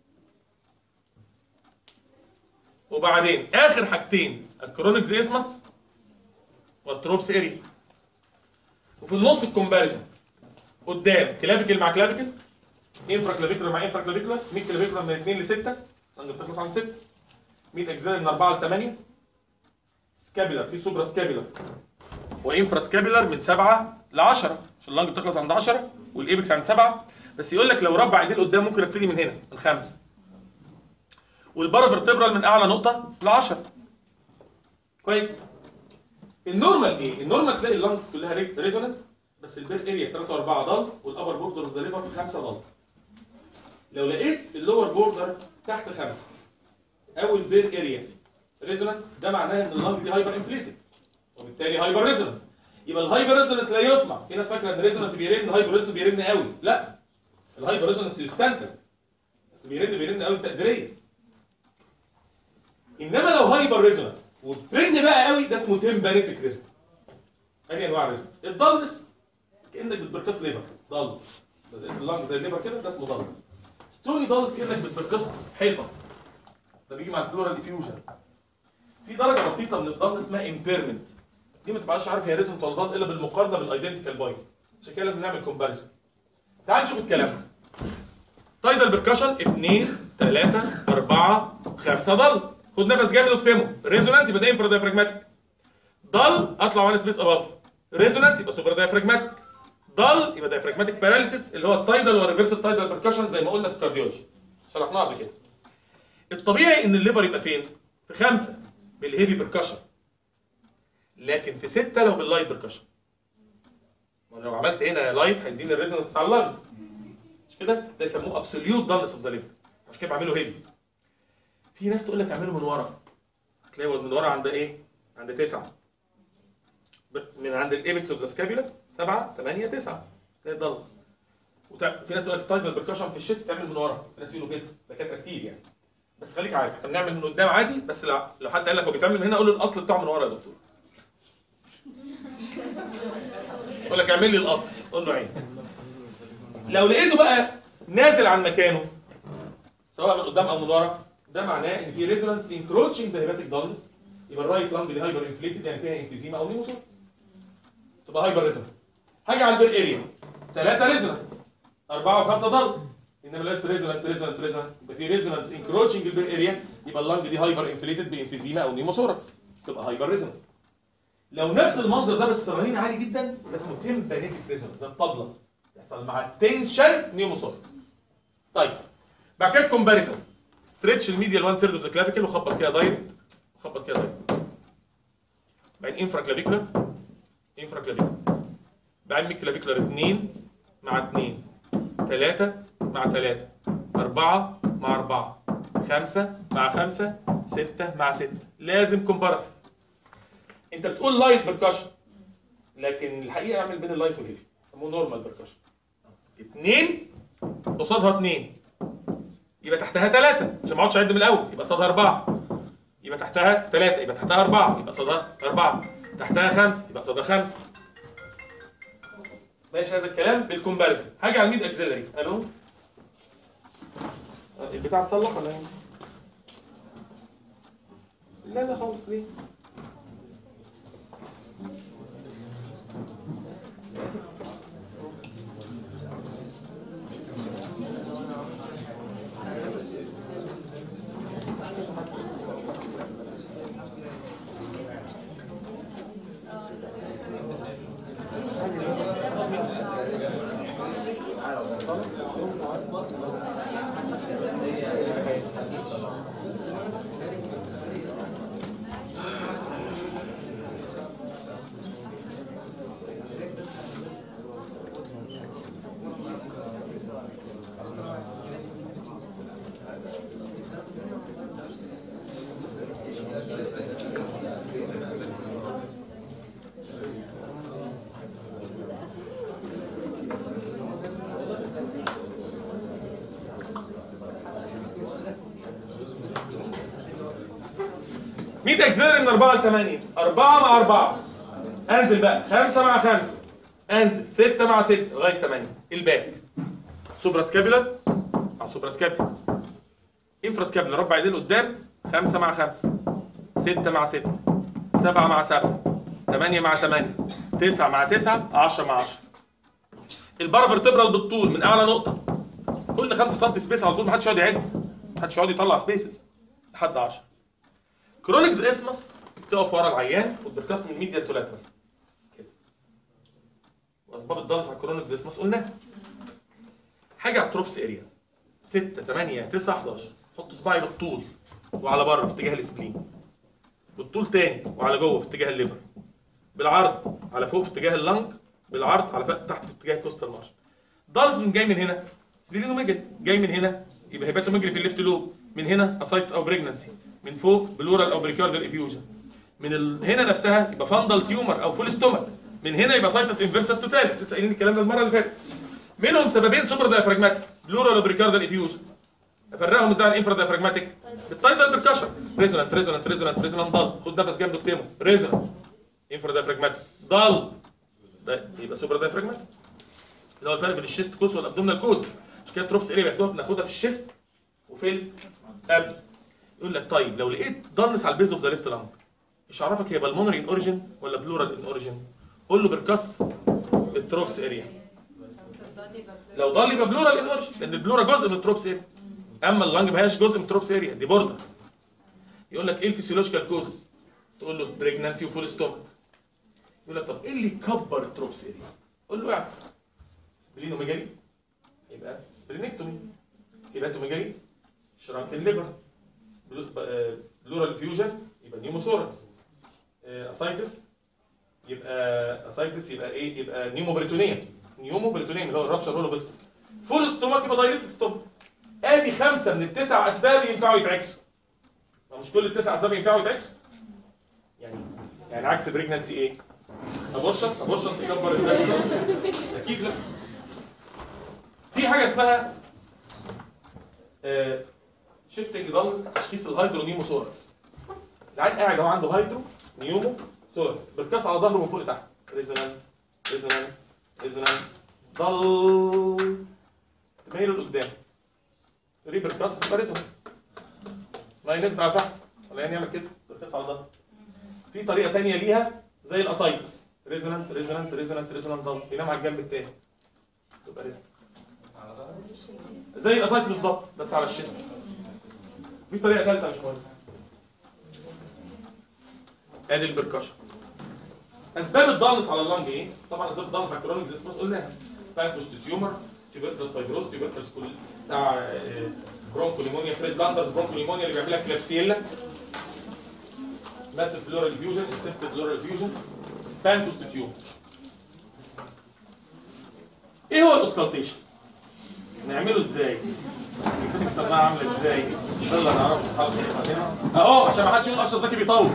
وبعدين اخر حاجتين الكرونيك زيسمس والتروبس اريا وفي النص الكومباريزون قدام كلافيكل مع كلافيكل انفرا كلافيكولار مع انفرا كلافيكولار 100 كلافيكولار من 2 ل 6 لان بتخلص عند 6 100 اكزيلر من 4 ل 8 سكابيلر في سوبرا سكابيلر وانفرا سكابيلر من 7 ل 10 عشان اللانج بتخلص عند 10 والايبكس عند 7 بس يقول لك لو ربع ايدين قدام ممكن ابتدي من هنا من 5 والبارا فيرتبرال من اعلى نقطه ل 10 كويس النورمال ايه؟ النورمال تلاقي اللانجز كلها ريزونانت بس البير اريا في 3 و4 ضل والابر بوردر اوف ذا ليفر في 5 ضل لو لقيت اللور بوردر تحت 5 او البير اريا ريزونانت ده معناه ان اللانج دي هايبر انفليتد وبالتالي هايبر ريزونانت يبقى الهايبر ريزونانس لا يسمع في ناس فاكره ان ريزونانت بيرن هايبر ريزونانت بيرن قوي لا الهايبر ريزونانس يستنتج بس بيرن بيرن قوي تقديريا انما لو هايبر ريزونانت وبترن بقى قوي ده اسمه تمبانيتك ريزونانس ادي انواع الريزونانس الضلس كانك بتبركس ليفر ضل اللنج زي الليفر كده ده اسمه ضل ستوني ضل كانك بتبركس حيطه ده بيجي مع البلورال ديفيوجن في درجه بسيطه من الضل اسمها امبيرمنت دي ما تبقاش عارف هي ريزون ولا ضل الا بالمقارنه بالايدنتيكال باين عشان كده لازم نعمل كومباريزون تعال نشوف الكلام تايدال بركشن 2 3 4 5 ضل خد نفس جامد واكتمه ريزونانت يبقى ده انفرا دايفراجماتيك ضل اطلع وان سبيس اباف ريزونانت يبقى سوبر دايفراجماتيك ضل يبقى دايفراجماتيك باراليسيس اللي هو التايدال والريفرس التايدال بركشن زي ما قلنا في الكارديولوجي شرحناها قبل كده الطبيعي ان الليفر يبقى فين في خمسة بالهيفي بركشن لكن في ستة لو باللايت بركشن لو عملت هنا لايت هيديني الريزونانس بتاع اللنج مش كده ده يسموه ابسوليوت دامنس اوف ذا ليفر عشان كده بعمله هيفي في ناس تقول لك اعمله من ورا هتلاقي من ورا عند ايه عند تسعة من عند الايبكس اوف ذا سكابيولا 7 8 9 تلاقي الدلس وتع... في ناس تقول لك طيب البركشن في الشيست تعمل من ورا في ناس يقولوا كده دكاتره كتير يعني بس خليك عارف احنا بنعمل من قدام عادي بس لو, لو حد قال لك هو بيتعمل من هنا قول له الاصل بتاعه من ورا يا دكتور يقول لك اعمل لي الاصل قول له عين لو لقيته بقى نازل عن مكانه سواء من قدام او من ورا ده معناه ان في ريزونانس انكروتشنج ذا هيباتيك دالنس يبقى الرايت لانج دي هايبر انفليتد يعني فيها انفيزيما او نيموسوت تبقى هايبر ريزونانس هاجي على البير اريا ثلاثة ريزونانت أربعة وخمسة ضل إنما لو لقيت ريزونانت ريزونانت ريزونانت يبقى في ريزونانس انكروتشنج البير اريا يبقى اللانج دي هايبر انفليتد بانفيزيما أو نيموثوركس تبقى هايبر ريزونانت لو نفس المنظر ده بس رهين عادي جدا يبقى اسمه تمبانيتك ريزونانس زي الطبلة يحصل مع التنشن نيموثوركس طيب بعد كده كومباريزون ستريتش الميديال 1 ثيرد اوف ذا كلافيكل وخبط كده دايركت وخبط كده دايركت بعدين انفرا كلافيكولار انفرا كلافيكولار بعمل كلافيكولار 2 مع 2 3 مع 3 4 مع 4 5 مع 5 6 مع 6 لازم كومباراتيف انت بتقول لايت بركشن لكن الحقيقه اعمل بين اللايت والهيفي يسموه نورمال بركشن 2 قصادها 2 يبقى تحتها 3 عشان ما اقعدش اعد من الاول يبقى قصادها 4 يبقى تحتها 3 يبقى تحتها 4 يبقى قصادها 4 تحتها 5 يبقى قصادها 5 ماشي هذا الكلام بالكومباريزون هاجي على الميد اكسلري الو البتاع اتصلح ولا ايه؟ لا لا خالص ليه؟ 100 اكسلري من 4 ل 8 4 مع 4 انزل بقى 5 مع 5 انزل 6 مع 6 لغايه 8 الباك سوبرا سكابيولار مع سوبرا سكابيولار انفرا سكابيولار ربع ايدين قدام 5 مع 5 6 مع 6 7 مع 7 8 مع 8 9 مع 9 10 مع 10 البارافرتبرال بالطول من اعلى نقطه كل 5 سم سبيس على طول محدش يقعد يعد محدش يقعد يطلع سبيسز لحد 10 كرونكس اسمس بتقف ورا العيان وبتركز من ميديا تو لاترال كده واسباب الضغط على الكرونكس اسمس قلناها حاجه على التروبس اريا 6 8 9 11 حط صباعي بالطول وعلى بره في اتجاه السبلين بالطول تاني وعلى جوه في اتجاه الليبر بالعرض على فوق في اتجاه اللنج بالعرض على فوق تحت في اتجاه الكوستال مارش دارز من جاي من هنا سبلينوميجل جاي من هنا يبقى هيباتوميجري في الليفت لوب من هنا اسايتس او بريجنسي من فوق بلورال او بريكاردال افيوجن من ال... هنا نفسها يبقى فاندل تيومر او فول ستومك من هنا يبقى سايتس انفيرسس توتاليس لسه قايلين الكلام ده المره اللي فاتت منهم سببين سوبر دايفراجماتيك بلورال او بريكاردال افيوجن افرقهم ازاي عن الانفرا دايفراجماتيك بالتايدال بركشن ريزونانت ريزونانت ريزونانت ريزونانت ضل خد نفس جنب اكتمه ريزونانت انفرا دايفراجماتيك ضل ده يبقى سوبر دايفراجماتيك اللي هو الفرق بين الشيست كوز والابدومينال كوز مش كده تروبس اريا بياخدوها بناخدها في الشيست وفي الابد يقول لك طيب لو لقيت ضلس على البيز اوف ذا ليفت لانج مش عرفك هي بالمونري ان اوريجن ولا بلورال ان اوريجن قول له بركس التروبس اريا لو ضل يبقى بلورال ان اوريجن لان البلورا جزء من التروبس اريا اما اللانج ما هياش جزء من التروبس اريا دي بوردر يقول لك ايه الفسيولوجيكال كوزز تقول له بريجنانسي وفول ستومك يقول لك طب ايه اللي يكبر التروبس اريا قول له اعكس سبلينوميجالي يبقى سبلينكتومي هيباتوميجالي شرانك الليفر بلورال فيوجن يبقى نيموثوركس اسايتس يبقى اسايتس يبقى ايه يبقى نيومو بريتونيا نيومو بريتونيا اللي هو الرابشر رولو بيستس فول ستومك يبقى دايركت ستومك ادي خمسه من التسع اسباب ينفعوا يتعكسوا ما مش كل التسع اسباب ينفعوا يتعكسوا يعني يعني عكس بريجنانسي ايه ابورشن ابورشن تكبر البريجنانسي اكيد لا في حاجه اسمها شيفتنج دالنس تشخيص الهيدرونيموثوركس العيان قاعد هو عنده هيدرو نيومو ثوركس بالكاس على ظهره من فوق لتحت ريزونانت ريزونانت ريزونانت ضل تميله لقدام تقولي بالكاس تبقى ريزونانت ما ينزل على تحت ولا يعني يعمل كده بالكاس على ظهره في طريقه ثانيه ليها زي الاسايتس ريزونانت ريزونانت ريزونانت ريزونانت ضل ينام على الجنب الثاني تبقى ريزونانت زي الاسايتس بالظبط بس على الشيست في طريقه ثالثه مش مهمه ادي البركشن اسباب الضلس على اللنج ايه؟ طبعا اسباب الضلس على الكرونيك زي اسمه قلناها بانكوست تيومر تيوبركلس فايبروس تيوبركلس كل بتاع برونكوليمونيا فريد لاندرز برونكوليمونيا اللي بيعمل لك كلابسيلا ماسيف بلورال فيوجن انسيستد بلورال فيوجن بانكوست تيومر ايه هو الاوسكالتيشن؟ نعمله ازاي؟ القصه السماعه عامله ازاي؟ يلا نعرف الحلقه بعدين اهو عشان ما حدش يقول اشرف زكي بيطول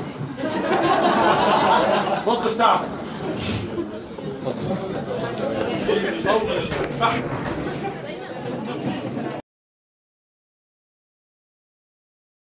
بص بساعتك اللي بيطول الفحم